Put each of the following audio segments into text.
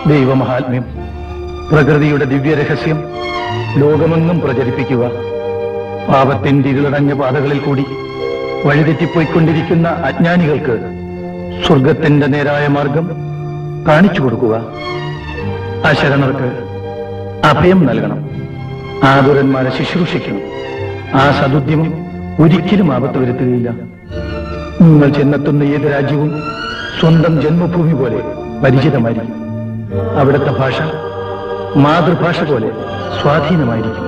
ദൈവമഹാത്മ്യം പ്രകൃതിയുടെ ദിവ്യരഹസ്യം ലോകമെങ്ങും പ്രചരിപ്പിക്കുക പാപത്തിന്റെ ഇരുളടഞ്ഞ പാതകളിൽ കൂടി വഴിതെറ്റിപ്പോയിക്കൊണ്ടിരിക്കുന്ന അജ്ഞാനികൾക്ക് സ്വർഗത്തിന്റെ നേരായ മാർഗം കാണിച്ചു കൊടുക്കുക അശരണർക്ക് അഭയം നൽകണം ആതുരന്മാരെ ശുശ്രൂഷിക്കണം ആ സതുദ്യമം ഒരിക്കലും ആപത്ത് വരുത്തുകയില്ല നിങ്ങൾ ചെന്നെത്തുന്ന ഏത് രാജ്യവും സ്വന്തം ജന്മഭൂമി പോലെ പരിചിതമായിരിക്കും അവിടുത്തെ ഭാഷ മാതൃഭാഷ പോലെ സ്വാധീനമായിരിക്കും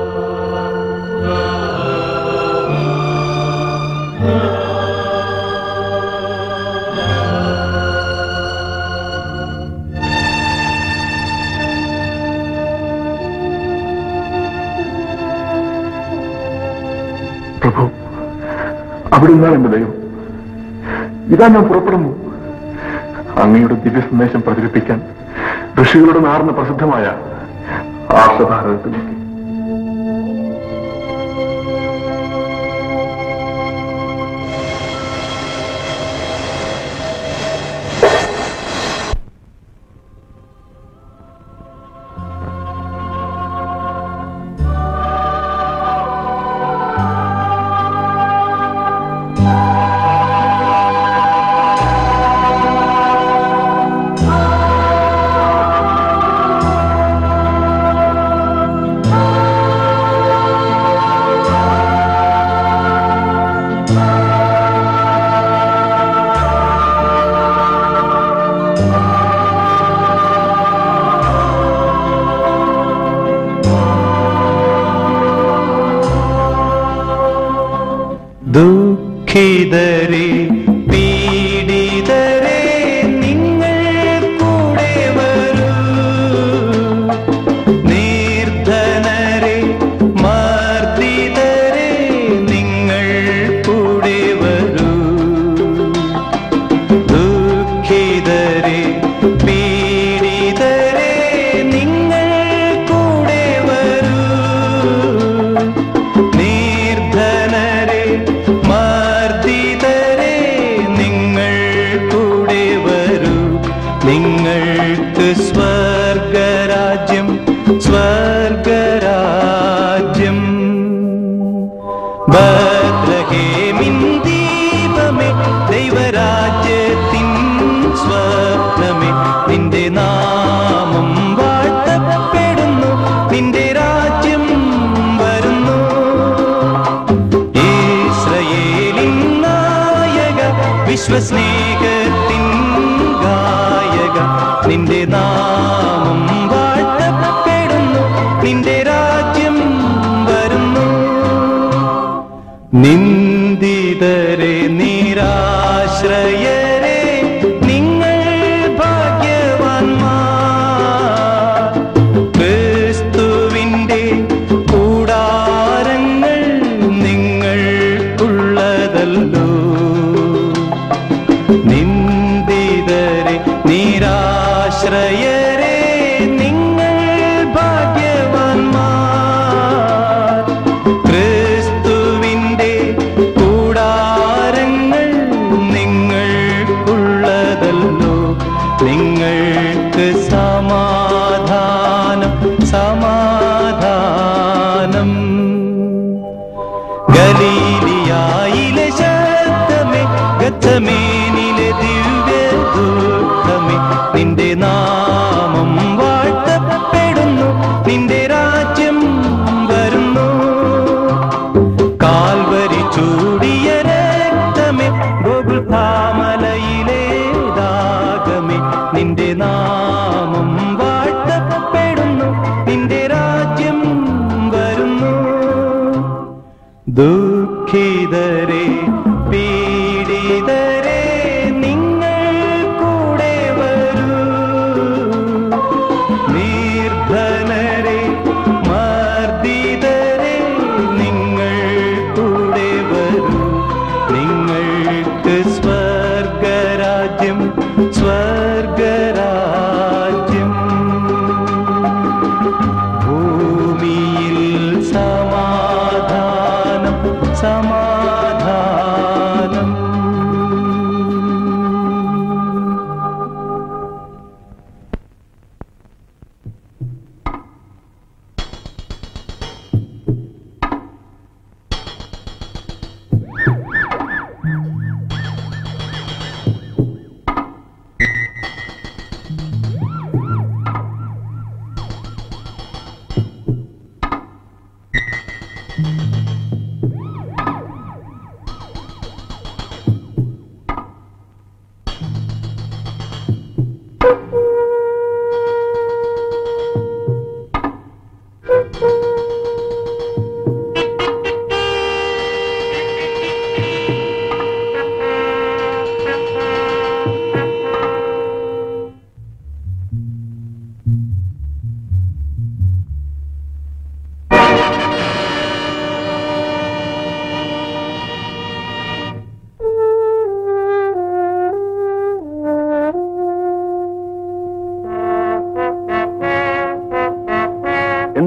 പ്രഭു അവിടെ നിന്നാണ് എന്റെ ദൈവം ഇതാ ഞാൻ പുറപ്പെടുന്നു അങ്ങയുടെ ദിവ്യ സന്ദേശം പ്രചരിപ്പിക്കാൻ ഋഷികളുടെ നാറിന് പ്രസിദ്ധമായ ആർഷഭാരതത്തിലേക്ക് ദുഃഖിതരെ പീഡിതരെ നിങ്ങൾ കൂടെ വരൂ നിർധനരെ മർദ്ദിതരെ നിങ്ങൾ കൂടെ വരൂ ദുഃഖിതരെ പീഡിതരെ നിങ്ങൾ കൂടെ വരൂ നിർധനരെ മർദ്ദിതരെ നിങ്ങൾ കൂടെ വരൂ നിങ്ങൾക്ക് സ്വർഗരാജ്യം സ്വർഗരാജ്യം ബദ്രഹേമിൻ ദീപമേ ദൈവരാജ്യത്തിൻ സ്വപ്നമേ നിന്റെ നാമം വാഴ്ത്തപ്പെടുന്നു നിന്റെ രാജ്യം വരുന്നു ഇസ്രയേലിൻ നായക വിശ്വസ്നേഹത്തിൻ ഗായക നിന്റെ നാമം വാഴ്ത്തപ്പെടുന്നു നിന്റെ രാജ്യം വരുന്നു നിന്ദിതരെ നിരാശ്രയരെ നിങ്ങൾ ഭാഗ്യവാന്മാർ ക്രിസ്തുവിന്റെ കൂടാരങ്ങൾ നിങ്ങൾക്കുള്ളതല്ലോ നിന്ദിതരെ നിരാശ്രയരെ നിങ്ങൾ ഭാഗ്യവാന്മാർ ക്രിസ്തുവിന്റെ കൂടാരങ്ങൾ നിങ്ങൾക്കുള്ളതല്ലോ നിങ്ങൾക്ക് സമാധാനം സമാധാനം ഗലീലിയായിലെ ശബ്ദമേ ഗത്തമേനിലെ ദിവ്യ ദുഃഖമേ നിന്റെ നാമം വാഴ്ത്തപ്പെടുന്നു നിന്റെ രാജ്യം വരുന്നു കാൽവരി ചൂടിയ രക്തമേ ഗോകുൽധാമലയിലെ ദാഗമേ നിന്റെ നാമം വാഴ്ത്തപ്പെടുന്നു നിന്റെ രാജ്യം വരുന്നു ദുഃഖിതരെ പീഡിതരെ നിങ്ങൾ കൂടെ വരൂ നിർധനരെ മർദ്ദിതരെ നിങ്ങൾ കൂടെ വരൂ നിങ്ങൾക്ക് സ്വർഗരാജ്യം സ്വർഗരാജ്യം ഭൂമിയിൽ സമാധാനം സമാധാനം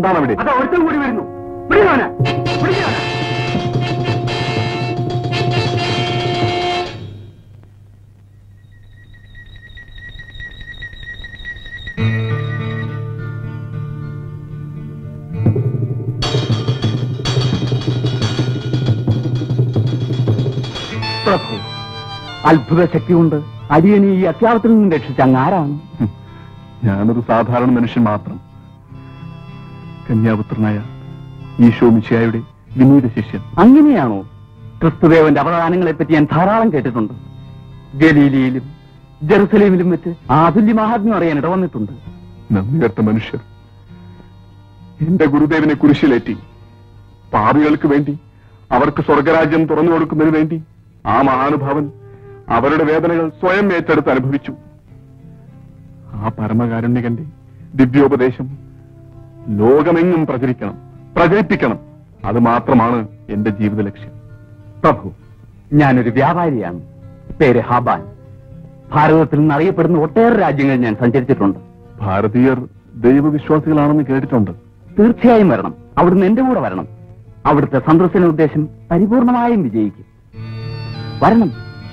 എന്താണ് അവിടെ അത് ഒരുത്തം കൂടി വരുന്നു പിടിക്കാനാ പിടിക്കാനാ പ്രഭു അത്ഭുത ശക്തി കൊണ്ട് അടിയനെ ഈ അത്യാവത്തിൽ നിന്ന് രക്ഷിച്ച അങ്ങ് ആരാണ് ഞാനൊരു സാധാരണ മനുഷ്യൻ മാത്രം കന്യാപുത്രനായ ഈശോ മിശിയായുടെ വിനീത ശിഷ്യൻ അങ്ങനെയാണോ ക്രിസ്തുദേവന്റെ അവദാനങ്ങളെ പറ്റി ഞാൻ ധാരാളം കേട്ടിട്ടുണ്ട് ഗലീലിയിലും ജെറുസലേമിലും വെച്ച് ആതുല്യ മഹാത്മ്യം അറിയാൻ ഇടവന്നിട്ടുണ്ട് നന്ദികർത്ത മനുഷ്യർ എന്റെ ഗുരുദേവനെ കുരിശിലേറ്റി പാപികൾക്ക് വേണ്ടി അവർക്ക് സ്വർഗരാജ്യം തുറന്നു കൊടുക്കുന്നതിന് വേണ്ടി ആ മഹാനുഭാവൻ അവരുടെ വേദനകൾ സ്വയം ഏറ്റെടുത്ത് അനുഭവിച്ചു ആ പരമകാരുണ്യകന്റെ ദിവ്യോപദേശം ലോകമെങ്ങും പ്രചരിക്കണം പ്രചരിപ്പിക്കണം അത് മാത്രമാണ് എന്റെ ജീവിത ലക്ഷ്യം പ്രഭു ഞാനൊരു വ്യാപാരിയാണ് പേര് ഹാബാൻ ഭാരതത്തിൽ നിന്ന് അറിയപ്പെടുന്ന ഒട്ടേറെ രാജ്യങ്ങൾ ഞാൻ സഞ്ചരിച്ചിട്ടുണ്ട് ഭാരതീയർ ദൈവവിശ്വാസികളാണെന്ന് കേട്ടിട്ടുണ്ട് തീർച്ചയായും വരണം അവിടുന്ന് എന്റെ കൂടെ വരണം അവിടുത്തെ സന്ദർശന ഉദ്ദേശം പരിപൂർണമായും വിജയിക്കും വരണം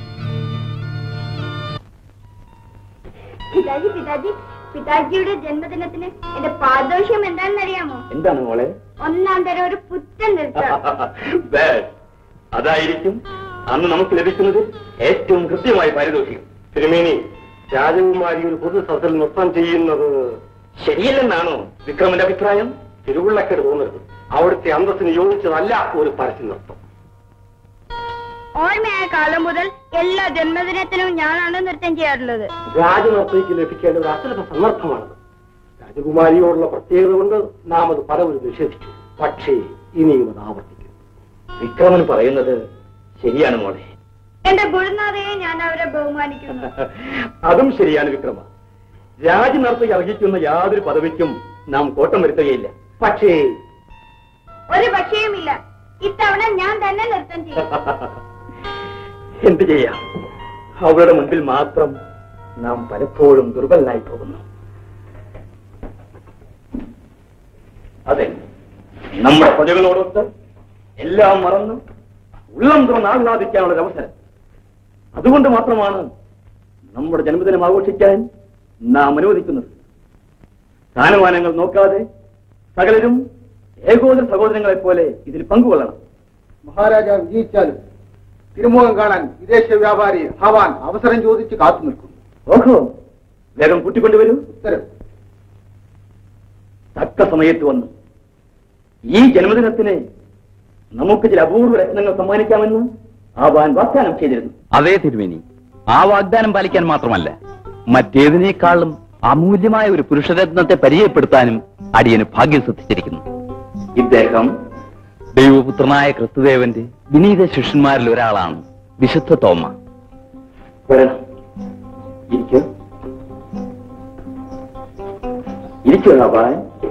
പിതാജി പിതാജി പിതാജിയുടെ ജന്മദിനത്തിന് എന്റെ പാദോഷ്യം എന്താണെന്ന് അറിയാമോ എന്താണ് മോളെ ഒന്നാം തരം ഒരു പുത്തൻ നൃത്തം Bad. അതായിരിക്കും അന്ന് നമുക്ക് ലഭിക്കുന്നത് ഏറ്റവും കൃത്യമായ പാരിതോഷികം തിരുമേനി രാജകുമാരി ഒരു പൊതു സദസ്സിൽ നൃത്തം ചെയ്യുന്നത് ശരിയല്ലെന്നാണോ വിക്രമന്റെ അഭിപ്രായം തിരുവുള്ളക്കേട് തോന്നരുത് അവിടുത്തെ അന്തസ്സിന് യോജിച്ചതല്ല ഒരു പരസ്യ നൃത്തം ഓർമ്മയായ കാലം മുതൽ എല്ലാ ജന്മദിനത്തിനും ഞാനാണ് നൃത്തം ചെയ്യാറുള്ളത് രാജനർത്തയ്ക്ക് ലഭിക്കേണ്ട ഒരു അസുലഭ സന്ദർഭമാണത് രാജകുമാരിയോടുള്ള പ്രത്യേകത കൊണ്ട് നാം അത് പലവരും നിഷേധിച്ചു പക്ഷേ ഇനിയും അത് ആവർത്തിക്കും വിക്രമൻ പറയുന്നത് ശരിയാണ് മോളെ എന്റെ ഗുരുനാഥയെ ഞാൻ അവരെ ബഹുമാനിക്കുന്നു അതും ശരിയാണ് വിക്രമ രാജനർത്തകി അർഹിക്കുന്ന യാതൊരു പദവിക്കും നാം കോട്ടം വരുത്തുകയില്ല പക്ഷേ ഒരു പക്ഷേയുമില്ല ഇത്തവണ ഞാൻ തന്നെ നൃത്തം ചെയ്യും എന്ത് ചെയ്യാം അവരുടെ മുൻപിൽ മാത്രം നാം പലപ്പോഴും ദുർബലനായി പോകുന്നു അതെ നമ്മുടെ പ്രജകളോടൊത്ത് എല്ലാം മറന്ന് ഉള്ളം തുറന്ന് ആഹ്ലാദിക്കാനുള്ള ഒരു അവസരം അതുകൊണ്ട് മാത്രമാണ് നമ്മുടെ ജന്മദിനം ആഘോഷിക്കാൻ നാം അനുവദിക്കുന്നത് സ്ഥാനമാനങ്ങൾ നോക്കാതെ സകലരും ഏകോദര സഹോദരങ്ങളെ പോലെ ഇതിൽ പങ്കുകൊള്ളണം മഹാരാജാവ് വിജയിച്ചാലും തിരുമുഖം കാണാൻ വിദേശ വ്യാപാരി ഹവാൻ അവസരം ചോദിച്ച് കാത്തു നിൽക്കുന്നു ഓഹോ വേഗം കൂട്ടിക്കൊണ്ടുവരൂ ഉത്തരം തക്ക സമയത്ത് വന്നു ഈ ജന്മദിനത്തിന് നമുക്ക് ചില അപൂർവ രത്നങ്ങൾ സമ്മാനിക്കാമെന്ന് ആവാൻ വാഗ്ദാനം ചെയ്തിരുന്നു അതേ തിരുമേനി ആ വാഗ്ദാനം പാലിക്കാൻ മാത്രമല്ല മറ്റേതിനേക്കാളും അമൂല്യമായ ഒരു പുരുഷരത്നത്തെ പരിചയപ്പെടുത്താനും അടിയന് ഭാഗ്യം സിദ്ധിച്ചിരിക്കുന്നു ഇദ്ദേഹം ദൈവപുത്രനായ ക്രിസ്തുദേവന്റെ വിനീത ശിഷ്യന്മാരിൽ ഒരാളാണ് വിശുദ്ധ തോമ വരണം ഇരിക്കൂ ഇരിക്കൂ ആവാൻ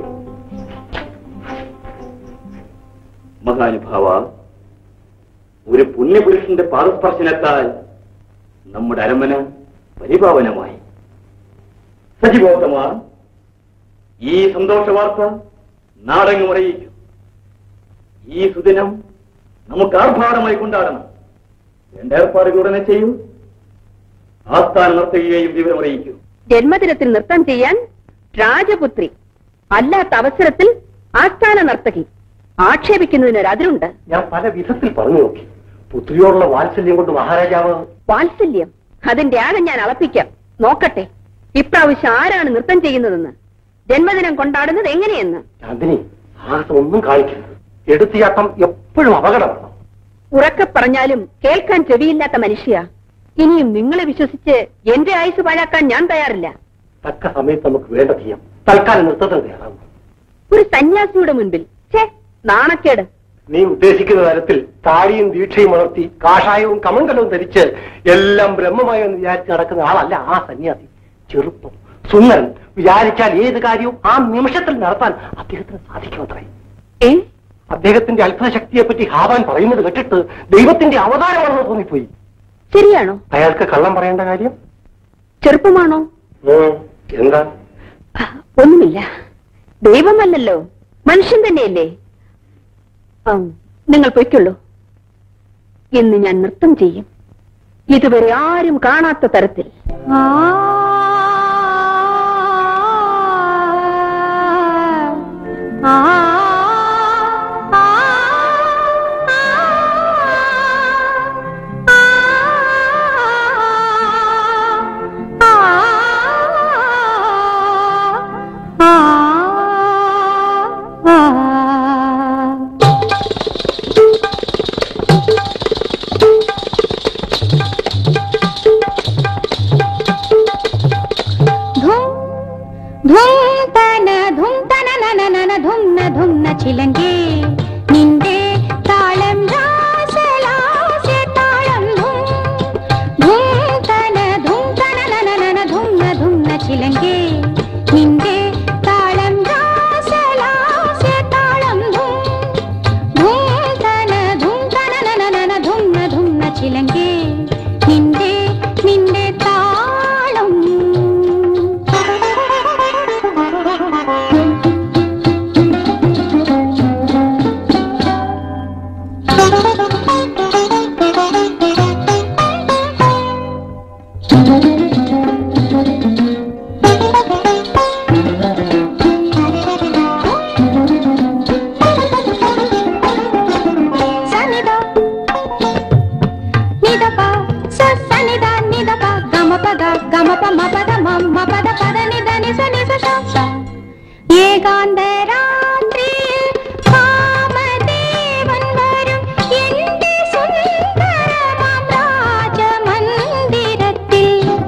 മഹാനുഭാവ ഒരു പുണ്യപുരുഷന്റെ പാദസ്പർശനത്താൽ നമ്മുടെ അരമന പരിപാവനമായി സജീവോത്തമ ഈ സന്തോഷ വാർത്ത നാടെങ്ങും അറിയിക്കും ഈ സുദിനം നമുക്ക് ആർഭാടമായി കൊണ്ടാടണം വേണ്ട ഏർപ്പാടുകൾ ഉടനെ ചെയ്യൂ ആസ്ഥാനം നിർത്തുകയും വിവരം അറിയിക്കൂ ജന്മദിനത്തിൽ നൃത്തം ചെയ്യാൻ രാജപുത്രി അല്ലാത്ത അവസരത്തിൽ ആസ്ഥാന നർത്തകി ആക്ഷേപിക്കുന്നതിന് അതിരുണ്ട് ഞാൻ പല വിധത്തിൽ പറഞ്ഞു നോക്കി പുത്രിയോടുള്ള വാത്സല്യം കൊണ്ട് മഹാരാജാവ് വാത്സല്യം അതിന്റെ ആഴം ഞാൻ അളപ്പിക്കാം നോക്കട്ടെ ഇപ്രാവശ്യം ആരാണ് നൃത്തം ചെയ്യുന്നതെന്ന് ജന്മദിനം കൊണ്ടാടുന്നത് എങ്ങനെയെന്ന് ചാന്ദിനി സാഹസം ഒന്നും കാണിക്കരുത് എടുത്തിയാട്ടം എപ്പോഴും അപകടമാണ് ഉറക്കെ പറഞ്ഞാലും കേൾക്കാൻ ചെവിയില്ലാത്ത മനുഷ്യ ഇനിയും നിങ്ങളെ വിശ്വസിച്ച് എന്റെ ആയുസ് പാഴാക്കാൻ ഞാൻ തയ്യാറില്ല തക്ക സമയത്ത് നമുക്ക് വേണ്ട ചെയ്യാം തൽക്കാലം നൃത്തത്തിന് തയ്യാറാവും ഒരു സന്യാസിയുടെ മുൻപിൽ ഛേ നാണക്കേട് നീ ഉദ്ദേശിക്കുന്ന തരത്തിൽ താടിയും ദീക്ഷയും വളർത്തി കാഷായവും കമങ്കലവും ധരിച്ച് എല്ലാം ബ്രഹ്മമായി എന്ന് വിചാരിച്ച് നടക്കുന്ന ആളല്ല ആ സന്യാസി ചെറുപ്പം സുന്ദരൻ വിചാരിച്ചാൽ ഏത് കാര്യവും ആ നിമിഷത്തിൽ നടത്താൻ അദ്ദേഹത്തിന് സാധിക്കുമത്രേ ഏ അദ്ദേഹത്തിന്റെ അത്ഭുത ശക്തിയെ പറ്റി ഹാവാൻ പറയുന്നത് കേട്ടിട്ട് ദൈവത്തിന്റെ അവതാരമാണെന്ന് തോന്നിപ്പോയി ശരിയാണോ അയാൾക്ക് കള്ളം പറയേണ്ട കാര്യം ചെറുപ്പമാണോ എന്താ ഒന്നുമില്ല ദൈവമല്ലല്ലോ മനുഷ്യൻ തന്നെയല്ലേ ആം, നിങ്ങൾ പൊയ്ക്കുള്ളൂ ഇന്ന് ഞാൻ നൃത്തം ചെയ്യും ഇതുവരെ ആരും കാണാത്ത തരത്തിൽ ധുംതന ധുംതന നന നന ധുംന ധുംന ചിലങ്കേ നിന്റെ താളം രാസലാസ്യ താളം ധും ധുംതന ധുംതന നന നന ധുംന ധുംന ചിലങ്കേ നിന്റെ താളം രാസലാസ്യ താളം ധും ധുംതന ധുംതന നന നന ധുംന ധുംന ചിലങ്കേ നിന്റെ നിന്റെ താളം సనిద నిదప స సనిద నిదప గమ పద గమ ప మ పద మ మ పద పద నిద ని స ని స శ శ ഏകാന്ത രാത്രിയിൽ കാമദേവൻ വരും എന്റെ സുന്ദരമാം രാജമന്ദിരത്തിൽ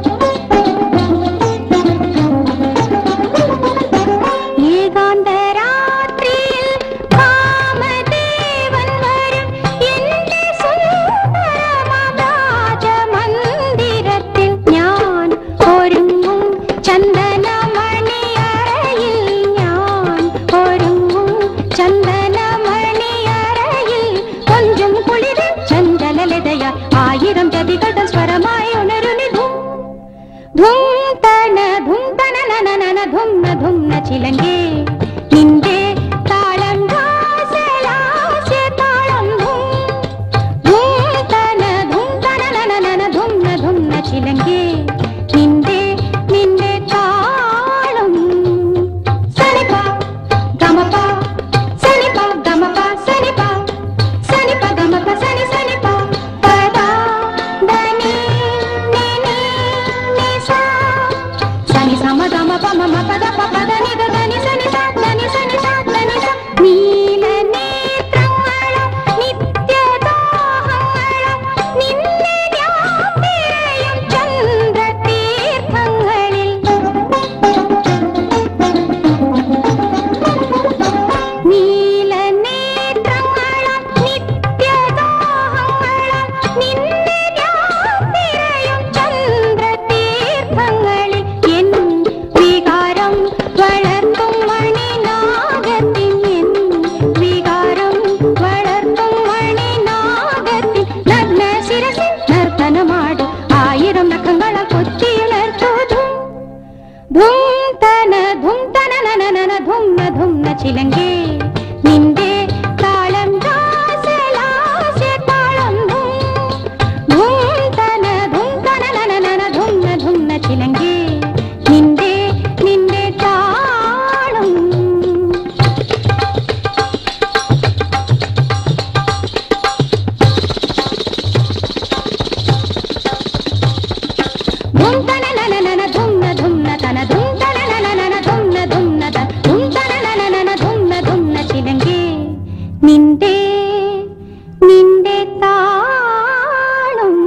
ഏകാന്ത രാത്രിയിൽ കാമദേവൻ വരും എന്റെ സുന്ദരമാം രാജമന്ദിരത്തിൽ ഞാൻ ഒരുങ്ങും ചന്ദനമണിയറയിൽ ഞാൻ ഒരുങ്ങും ചന്ദനമണിയറയിൽ കൊഞ്ചും കുളിരും ചന്ദ്രലളിതയ ആയിരം ജതികളുടെ സ്വരമായി ഉണരുനി ധും ധും തന ധും തന നന നന ധുംന ധുംന ചിലങ്കേ നിന്റെ താളം രാസലാസ്യ താളം ധും ധും തന ധും തന നന നന ധുംന ധുംന ചിലങ്കേ നിന്റെ നിന്റെ താളം സനിപ ഗമപ സനിപ ഗമപ സനിപ സനിപ ഗമപ സനി സനിപ പദ ധനി നി നി നി സ സനി സമ ഗമ പ മ പദ പ പദ നി ദ ധനി സനി സ ധനി സനി സ ധനി സ നീല നേത്രങ്ങളും നിത്യദാഹങ്ങളും നിന്നെ ഞാൻ തിരയും ചന്ദ്രതീർത്ഥങ്ങളിൽ നീല നേത്രങ്ങളും നിത്യദാഹങ്ങളും നിന്നെ ഞാൻ തിരയും ചന്ദ്രതീർത്ഥങ്ങളിൽ എൻ വികാരം വളർത്തും മണിനാഗത്തിൻ എൻ വികാരം വളർത്തും മണിനാഗത്തിൻ നഗ്ന ശിരസിൽ നർത്തനമാടും ആയിരം നഖങ്ങള കൊത്തിയുണർത്തുതും ധും തന ധും തന നന നന ധുംന ധുംന ചിലങ്കേ നിന്റെ താളം രാസലാസ്യ താളം ധും ധും തന ധും തന നന നന ധുംന ധുംന ചിലങ്കേ നിന്റെ നിന്റെ താളം ധും തന നന നന ധുംന ധുംന തന ധും തന നന നന ധുംന ധുംന ത ധും തന നന നന ധുംന ധുംന ചിലങ്കേ നിന്റെ നിന്റെ താളം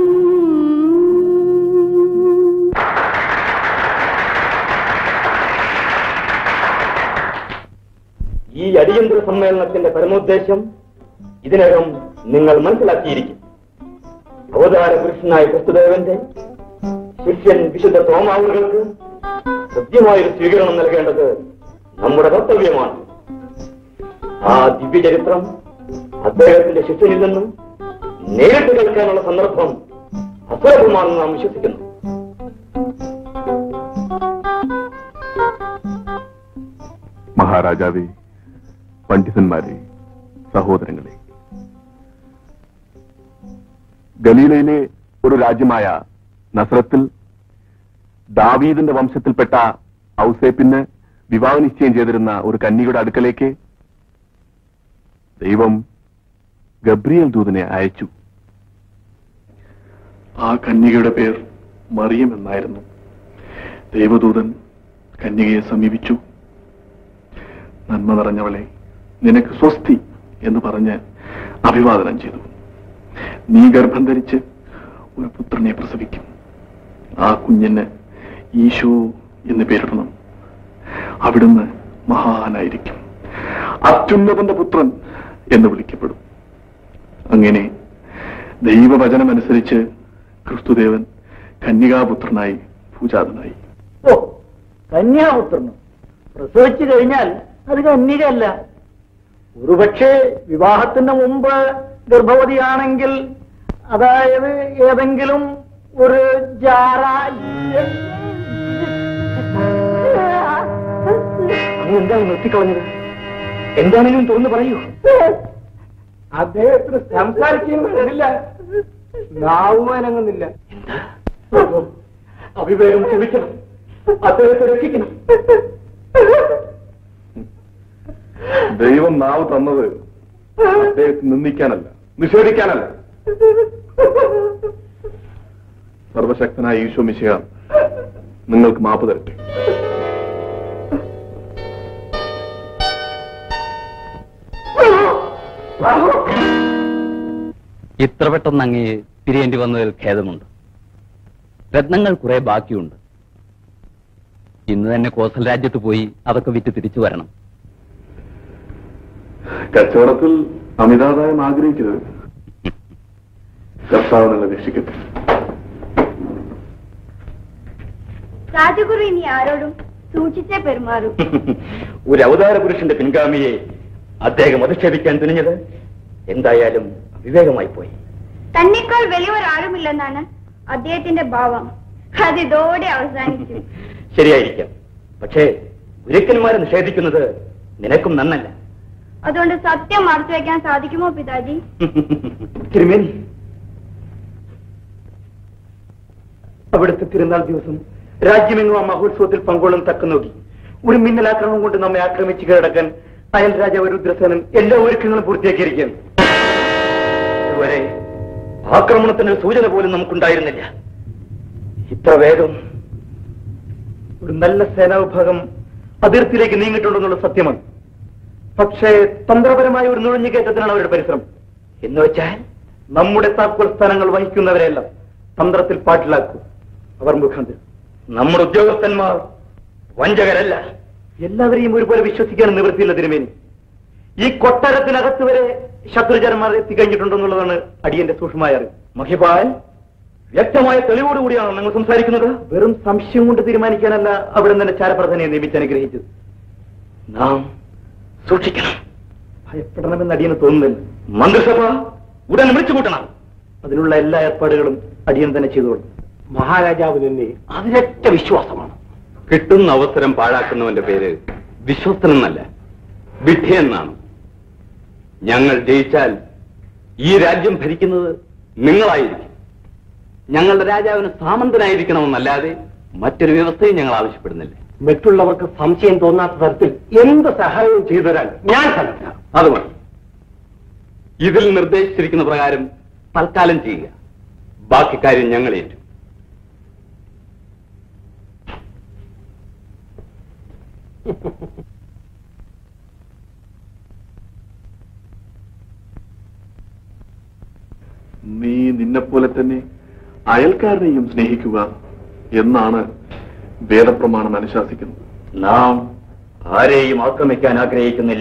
ഈ അടിയന്തര സമ്മേളനത്തിന്റെ പരമോദ്ദേശം ഇതിനകം നിങ്ങൾ മനസ്സിലാക്കിയിരിക്കും അവതാര പുരുഷനായ ക്രിസ്തുദേവന്റെ ശിഷ്യൻ വിശുദ്ധ തോമാവുകൾക്ക് കൃത്യമായൊരു സ്വീകരണം നൽകേണ്ടത് നമ്മുടെ കർത്തവ്യമാണ് ആ ദിവ്യചരിത്രം അദ്ദേഹത്തിന്റെ ശിഷ്യനിൽ നിന്നും നേരിട്ട് കേൾക്കാനുള്ള സന്ദർഭം അസുലഭമാണെന്ന് നാം വിശ്വസിക്കുന്നു മഹാരാജാവേ പണ്ഡിതന്മാരെ സഹോദരങ്ങളെ ഗലീലയിലെ ഒരു രാജ്യമായ നസ്രത്തിൽ ദാവീദിന്റെ വംശത്തിൽപ്പെട്ട ഔസേപ്പിന് വിവാഹ നിശ്ചയം ചെയ്തിരുന്ന ഒരു കന്യകയുടെ അടുക്കലേക്ക് ദൈവം ഗബ്രിയേൽ ദൂതനെ അയച്ചു ആ കന്യകയുടെ പേർ മറിയം എന്നായിരുന്നു ദൈവദൂതൻ കന്യകയെ സമീപിച്ചു നന്മ നിറഞ്ഞവളെ നിനക്ക് സ്വസ്തി എന്ന് പറഞ്ഞ് അഭിവാദനം ചെയ്തു നീ ഗർഭം ധരിച്ച് ഒരു പുത്രനെ പ്രസവിക്കും ആ കുഞ്ഞിന് ഈശോ എന്ന് പേരിടണം അവിടുന്ന് മഹാനായിരിക്കും അത്യുന്നതന്റെ പുത്രൻ എന്ന് വിളിക്കപ്പെടും അങ്ങനെ ദൈവവചനമനുസരിച്ച് ക്രിസ്തുദേവൻ കന്യകാപുത്രനായി പൂജാതനായി ഓ കന്യാപുത്രനും പ്രസവിച്ചു കഴിഞ്ഞാൽ അത് കന്യകയല്ല ഒരുപക്ഷെ വിവാഹത്തിന് മുമ്പ് ഗർഭവതിയാണെങ്കിൽ അതായത് ഏതെങ്കിലും ഒരു ജാറ എന്താണ് നിർത്തിക്കളഞ്ഞത് എന്താണെങ്കിലും തുറന്നു പറയൂ അദ്ദേഹത്തിന് സംസാരിക്കാൻ കഴിയില്ല നാവുമാനങ്ങുന്നില്ല അവിവേകം ക്ഷമിക്കണം അദ്ദേഹത്തെ രക്ഷിക്കണം ദൈവം നാവ് തന്നത് അദ്ദേഹത്തെ നിന്ദിക്കാനല്ല നിഷേധിക്കാനല്ല സർവശക്തനായ ഈശോ മിശിഹ നിങ്ങൾക്ക് മാപ്പ് തരട്ടെ ഇത്ര പെട്ടെന്ന് അങ്ങേ പിരിയേണ്ടി വന്നതിൽ ഖേദമുണ്ട് രത്നങ്ങൾ കുറെ ബാക്കിയുണ്ട് ഇന്ന് തന്നെ കോസൽ രാജ്യത്ത് പോയി അതൊക്കെ വിറ്റ് തിരിച്ചു വരണം കച്ചവടത്തിൽ അമിതാദായം ആഗ്രഹിക്കരുത് കർത്താവ് നല്ല രക്ഷിക്കട്ടെ രാജഗുരു ഇനി ആരോടും സൂക്ഷിച്ചേ പെരുമാറും ഒരു അവതാര പുരുഷന്റെ പിൻഗാമിയെ അദ്ദേഹം അധിക്ഷേപിക്കാൻ തുനിഞ്ഞത് എന്തായാലും വിവേകമായി പോയി തന്നെക്കാൾ വലിയൊരാളുമില്ലെന്നാണ് അദ്ദേഹത്തിന്റെ ഭാവം അതിതോടെ അവസാനിച്ചു ശരിയായിരിക്കാം പക്ഷേ ഗുരുക്കന്മാരെ നിഷേധിക്കുന്നത് നിനക്കും നന്നല്ല അതുകൊണ്ട് സത്യം മറച്ചു വെക്കാൻ സാധിക്കുമോ പിതാജി തിരുമേനി അവിടുത്തെ തിരുനാൾ ദിവസം രാജ്യമെങ്ങും ആ മഹോത്സവത്തിൽ പങ്കുകൊള്ളും തക്ക നോക്കി ഒരു മിന്നലാക്രമണം കൊണ്ട് നമ്മെ ആക്രമിച്ച് കീഴടക്കാൻ അയൽ രാജാവ് രുദ്രസേനൻ എല്ലാ ഒരുക്കങ്ങളും പൂർത്തിയാക്കിയിരിക്കുകയാണ് ഇതുവരെ ആക്രമണത്തിന് ഒരു സൂചന പോലും നമുക്കുണ്ടായിരുന്നില്ല ഇത്ര വേഗം ഒരു നല്ല സേനാവിഭാഗം അതിർത്തിയിലേക്ക് നീങ്ങിയിട്ടുണ്ടെന്നുള്ള സത്യമാണ് പക്ഷേ തന്ത്രപരമായ ഒരു നുഴഞ്ഞുകയറ്റത്തിനാണ് അവരുടെ പരിശ്രമം എന്ന് വെച്ചാൽ നമ്മുടെ താക്കോൽ സ്ഥാനങ്ങൾ വഹിക്കുന്നവരെല്ലാം തന്ത്രത്തിൽ പാട്ടിലാക്കും അവർ മുഖാന്തരം നമ്മുടെ ഉദ്യോഗസ്ഥന്മാർ വഞ്ചകരല്ല എല്ലാവരെയും ഒരുപോലെ വിശ്വസിക്കാൻ നിവൃത്തിയില്ല തിരുമേനി ഈ കൊട്ടാരത്തിനകത്ത് വരെ ശത്രുജന്മാർ എത്തിക്കഴിഞ്ഞിട്ടുണ്ടെന്നുള്ളതാണ് അടിയന്റെ സൂക്ഷ്മമായ അറിവ് മഹിപാൽ വ്യക്തമായ തെളിവോടുകൂടിയാണോ നിങ്ങൾ സംസാരിക്കുന്നത് വെറും സംശയം കൊണ്ട് തീരുമാനിക്കാനല്ല അവിടെ തന്നെ ചാരപ്രധാനെ നിയമിച്ച് അനുഗ്രഹിച്ചത് നാം സൂക്ഷിക്കണം ഭയപ്പെടണമെന്ന് അടിയന് തോന്നുന്നില്ല മന്ത്രിസഭ ഉടൻ വിളിച്ചു കൂട്ടണം അതിനുള്ള എല്ലാ ഏർപ്പാടുകളും അടിയൻ തന്നെ ചെയ്തോളും മഹാരാജാവ് നിന്നെ അതിരറ്റ വിശ്വാസമാണ് കിട്ടുന്ന അവസരം പാഴാക്കുന്നവന്റെ പേര് വിശ്വസ്തനെന്നല്ല വിഡ്ഢിയെന്നാണ് ഞങ്ങൾ ജയിച്ചാൽ ഈ രാജ്യം ഭരിക്കുന്നത് നിങ്ങളായിരിക്കും ഞങ്ങളുടെ രാജാവിന് സാമന്തനായിരിക്കണമെന്നല്ലാതെ മറ്റൊരു വ്യവസ്ഥയും ഞങ്ങൾ ആവശ്യപ്പെടുന്നില്ല മറ്റുള്ളവർക്ക് സംശയം തോന്നാത്ത തരത്തിൽ എന്ത് സഹായവും ചെയ്തു തരാൻ ഞാൻ സന്നദ്ധ അത് മതി ഇതിൽ നിർദ്ദേശിച്ചിരിക്കുന്ന പ്രകാരം തൽക്കാലം ചെയ്യുക ബാക്കി കാര്യം ഞങ്ങൾ ഏറ്റു നീ നിന്നെപ്പോലെ തന്നെ അയൽക്കാരനെയും സ്നേഹിക്കുക എന്നാണ് വേദപ്രമാണം അനുശാസിക്കുന്നത് നാം ആരെയും ആക്രമിക്കാൻ ആഗ്രഹിക്കുന്നില്ല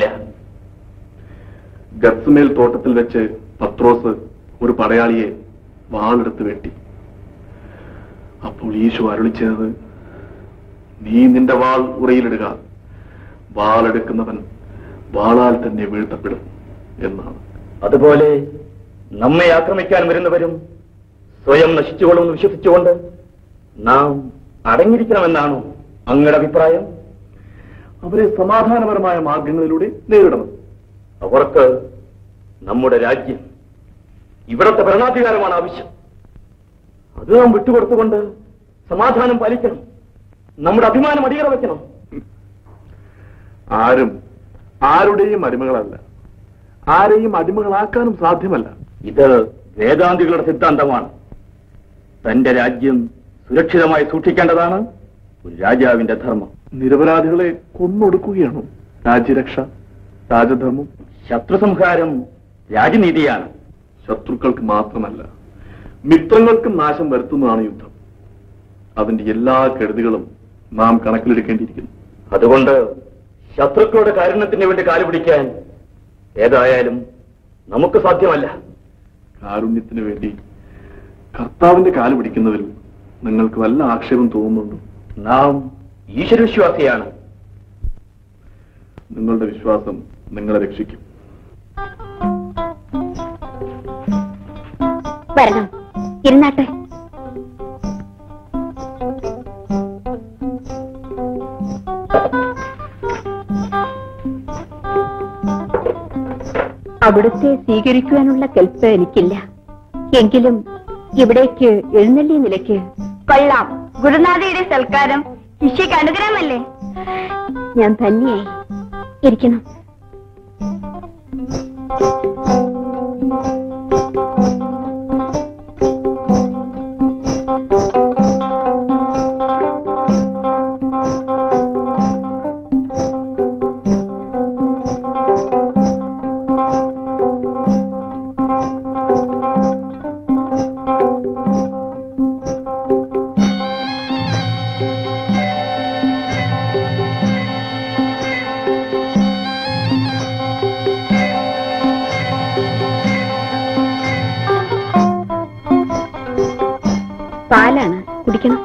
ഗത്സുമേൽ തോട്ടത്തിൽ വെച്ച് പത്രോസ് ഒരു പടയാളിയെ വാളെടുത്ത് വെട്ടി അപ്പോൾ ഈശോ അരുളി ചെയ്തത് നീ നിന്റെ വാൾ ഉറയിലിടുക വാളെടുക്കുന്നവൻ വാളാൽ തന്നെ വീഴ്ത്തപ്പെടും എന്നാണ് അതുപോലെ നമ്മെ ആക്രമിക്കാൻ വരുന്നവരും സ്വയം നശിച്ചുകൊള്ളുമെന്ന് വിശ്വസിച്ചുകൊണ്ട് നാം അടങ്ങിയിരിക്കണമെന്നാണോ അങ്ങയുടെ അഭിപ്രായം അവരെ സമാധാനപരമായ മാർഗങ്ങളിലൂടെ നേരിടണം അവർക്ക് നമ്മുടെ രാജ്യം ഇവിടത്തെ ഭരണാധികാരമാണ് ആവശ്യം അത് നാം വിട്ടുകൊടുത്തുകൊണ്ട് സമാധാനം പാലിക്കണം നമ്മുടെ അഭിമാനം അടിയറ വെക്കണം ആരും ആരുടെയും അടിമകളല്ല ആരെയും അടിമകളാക്കാനും സാധ്യമല്ല ഇത് വേദാന്തികളുടെ സിദ്ധാന്തമാണ് തന്റെ രാജ്യം സുരക്ഷിതമായി സൂക്ഷിക്കേണ്ടതാണ് ഒരു രാജാവിന്റെ ധർമ്മം നിരപരാധികളെ കൊന്നൊടുക്കുകയാണോ രാജ്യരക്ഷ രാജധർമ്മം ശത്രുസംഹാരം രാജനീതിയാണ് ശത്രുക്കൾക്ക് മാത്രമല്ല മിത്രങ്ങൾക്കും നാശം വരുത്തുന്നതാണ് യുദ്ധം അതിന്റെ എല്ലാ കെടുതികളും നാം കണക്കിലെടുക്കേണ്ടിയിരിക്കുന്നു അതുകൊണ്ട് ശത്രുക്കളുടെ കാരുണ്യത്തിന് വേണ്ടി കാലുപിടിക്കാൻ ഏതായാലും നമുക്ക് സാധ്യമല്ല കാരുണ്യത്തിന് വേണ്ടി കർത്താവിന്റെ കാല് പിടിക്കുന്നതിൽ നിങ്ങൾക്ക് വല്ല ആക്ഷേപം തോന്നുന്നുണ്ടോ നാം ഈശ്വരവിശ്വാസിയാണ് നിങ്ങളുടെ വിശ്വാസം നിങ്ങളെ രക്ഷിക്കും വരണം ഇരുന്നാട്ടെ അവിടുത്തെ സ്വീകരിക്കുവാനുള്ള കെൽപ്പ് എനിക്കില്ല എങ്കിലും ഇവിടേക്ക് എഴുന്നള്ളിയ നിലയ്ക്ക് കൊള്ളാം ഗുരുനാഥയുടെ സൽക്കാരം ശിഷ്യക്ക് അനുഗ്രഹമല്ലേ ഞാൻ ധന്യായി ഇരിക്കണം പാലാണ് കുടിക്കണം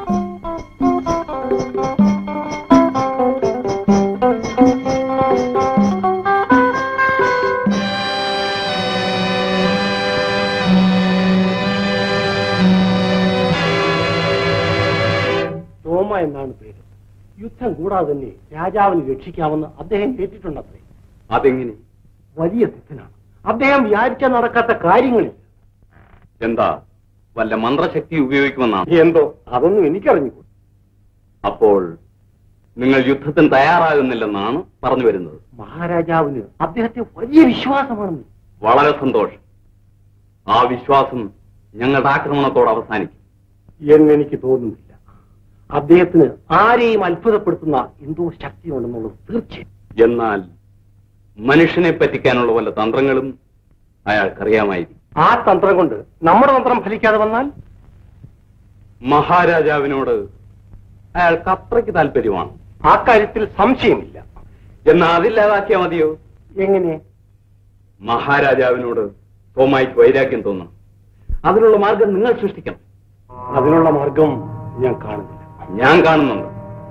തോമ എന്നാണ് പേര് യുദ്ധം കൂടാതെ തന്നെ രാജാവിനെ രക്ഷിക്കാമെന്ന് അദ്ദേഹം കേട്ടിട്ടുണ്ടത്രേ അതെങ്ങനെ വലിയ സിദ്ധനാണ് അദ്ദേഹം വിചാരിച്ച നടക്കാത്ത കാര്യങ്ങളിൽ എന്താ വല്ല മന്ത്രശക്തി ഉപയോഗിക്കുമെന്നാണ് എന്തോ അതൊന്നും എനിക്കറിഞ്ഞു അപ്പോൾ നിങ്ങൾ യുദ്ധത്തിന് തയ്യാറാകുന്നില്ലെന്നാണ് പറഞ്ഞു വരുന്നത് മഹാരാജാവിന് അദ്ദേഹത്തെ വലിയ വിശ്വാസമാണെന്ന് വളരെ സന്തോഷം ആ വിശ്വാസം ഞങ്ങളുടെ ആക്രമണത്തോട് അവസാനിക്കും എന്നെനിക്ക് തോന്നുന്നില്ല അദ്ദേഹത്തിന് ആരെയും അത്ഭുതപ്പെടുത്തുന്ന എന്തോ ശക്തിയുണ്ടെന്നുള്ളത് തീർച്ചയായും എന്നാൽ മനുഷ്യനെ പറ്റിക്കാനുള്ള വല്ല തന്ത്രങ്ങളും അയാൾക്കറിയാമായിരിക്കും ആ തന്ത്രം കൊണ്ട് നമ്മുടെ തന്ത്രം ഫലിക്കാതെ വന്നാൽ മഹാരാജാവിനോട് അയാൾക്ക് അത്രയ്ക്ക് താല്പര്യമാണ് ആ കാര്യത്തിൽ സംശയമില്ല എന്നാൽ അതില്ലാതാക്കിയാൽ മതിയോ എങ്ങനെ മഹാരാജാവിനോട് തോമായിക്ക് വൈരാഗ്യം തോന്നണം അതിനുള്ള മാർഗം നിങ്ങൾ സൃഷ്ടിക്കണം അതിനുള്ള മാർഗം ഞാൻ കാണുന്നില്ല ഞാൻ കാണുന്നുണ്ട്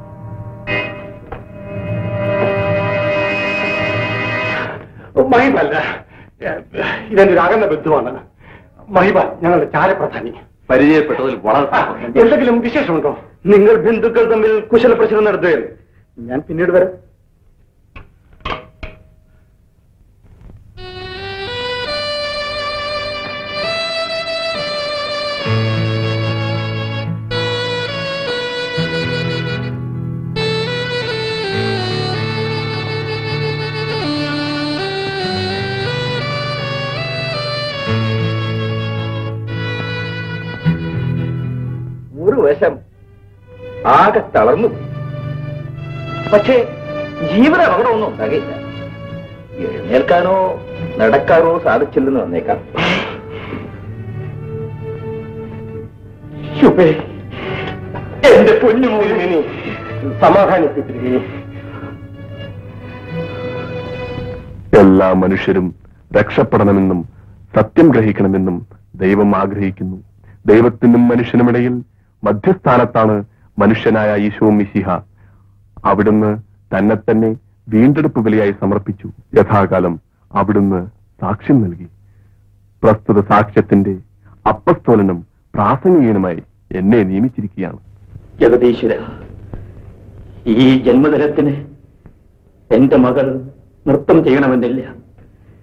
മഹിബല്ല ഇതെന്റെ ഒരു അകന്ന ബന്ധുവാണ് മഹിബാൽ ഞങ്ങളുടെ ചാരപ്രധാനി പരിചയപ്പെട്ടതിൽ വളരെ സന്തോഷം. എന്തെങ്കിലും വിശേഷമുണ്ടോ നിങ്ങൾ ബന്ധുക്കൾ തമ്മിൽ കുശല പ്രശ്നം നടത്തുകയാണ് ഞാൻ പിന്നീട് വരാം ഒരു വശം ആകെ തളർന്നു പോയി. പക്ഷേ ജീവന അപകടമൊന്നും ഉണ്ടാകില്ല എഴുന്നേൽക്കാനോ നടക്കാനോ സാധിച്ചില്ലെന്ന് വന്നേക്കാം ശുഭേ എന്റെ പൊന്നുമോനെ സമാധാനിപ്പിച്ചിരിക്കുന്നു എല്ലാ മനുഷ്യരും രക്ഷപ്പെടണമെന്നും സത്യം ഗ്രഹിക്കണമെന്നും ദൈവം ആഗ്രഹിക്കുന്നു ദൈവത്തിനും മനുഷ്യനുമിടയിൽ മധ്യസ്ഥാനത്താണ് മനുഷ്യനായ ഈശോ മിശിഹ അവിടുന്ന് തന്നെ തന്നെ വീണ്ടെടുപ്പ് ബലിയായി സമർപ്പിച്ചു യഥാകാലം അവിടുന്ന് സാക്ഷ്യം നൽകി പ്രസ്തുത സാക്ഷ്യത്തിന്റെ അപ്പസ്തോലനും പ്രാസംഗികനുമായി എന്നെ നിയമിച്ചിരിക്കുകയാണ് ജഗദീശ്വര ഈ ജന്മദിനത്തിന് എന്റെ മകൾ നൃത്തം ചെയ്യണമെന്നില്ല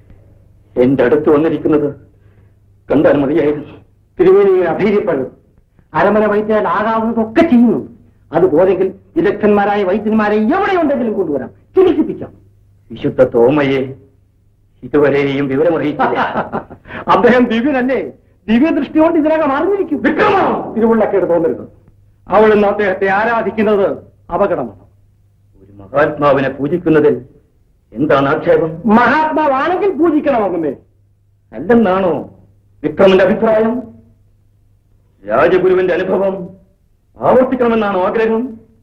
എന്റെ അടുത്ത് വന്നിരിക്കുന്നത് കണ്ടാൽ മതിയായിരുന്നു തിരുമേനി ഇങ്ങനെ അധൈര്യപ്പെടുന്നു അരമന വൈദ്യരാൽ ആകാവുന്നതൊക്കെ ചെയ്യുന്നു അതുപോലെങ്കിൽ വിദഗ്ധന്മാരായ വൈദ്യന്മാരെ എവിടെയുണ്ടെങ്കിലും കൊണ്ടുവരാം ചികിത്സിപ്പിക്കാം വിശുദ്ധ തോമയെ ഇതുവരെയും വിവരമറിയിച്ചില്ല അദ്ദേഹം ദിവ്യനല്ലേ ദിവ്യദൃഷ്ടി കൊണ്ട് ഇതിനകം അറിഞ്ഞിരിക്കും തിരുവുള്ളക്കേട് തോന്നരുത് അവൾ ഇന്ന് അദ്ദേഹത്തെ ആരാധിക്കുന്നത് അപകടമാണ് ഒരു മഹാത്മാവിനെ പൂജിക്കുന്നതിൽ എന്താണ് ആക്ഷേപം മഹാത്മാവാണെങ്കിൽ പൂജിക്കണമെന്നേ അല്ലെന്നാണോ വിക്രമന്റെ അഭിപ്രായം രാജഗുരുവിന്റെ അനുഭവം ആവർത്തിക്കണമെന്നാണോ ആഗ്രഹം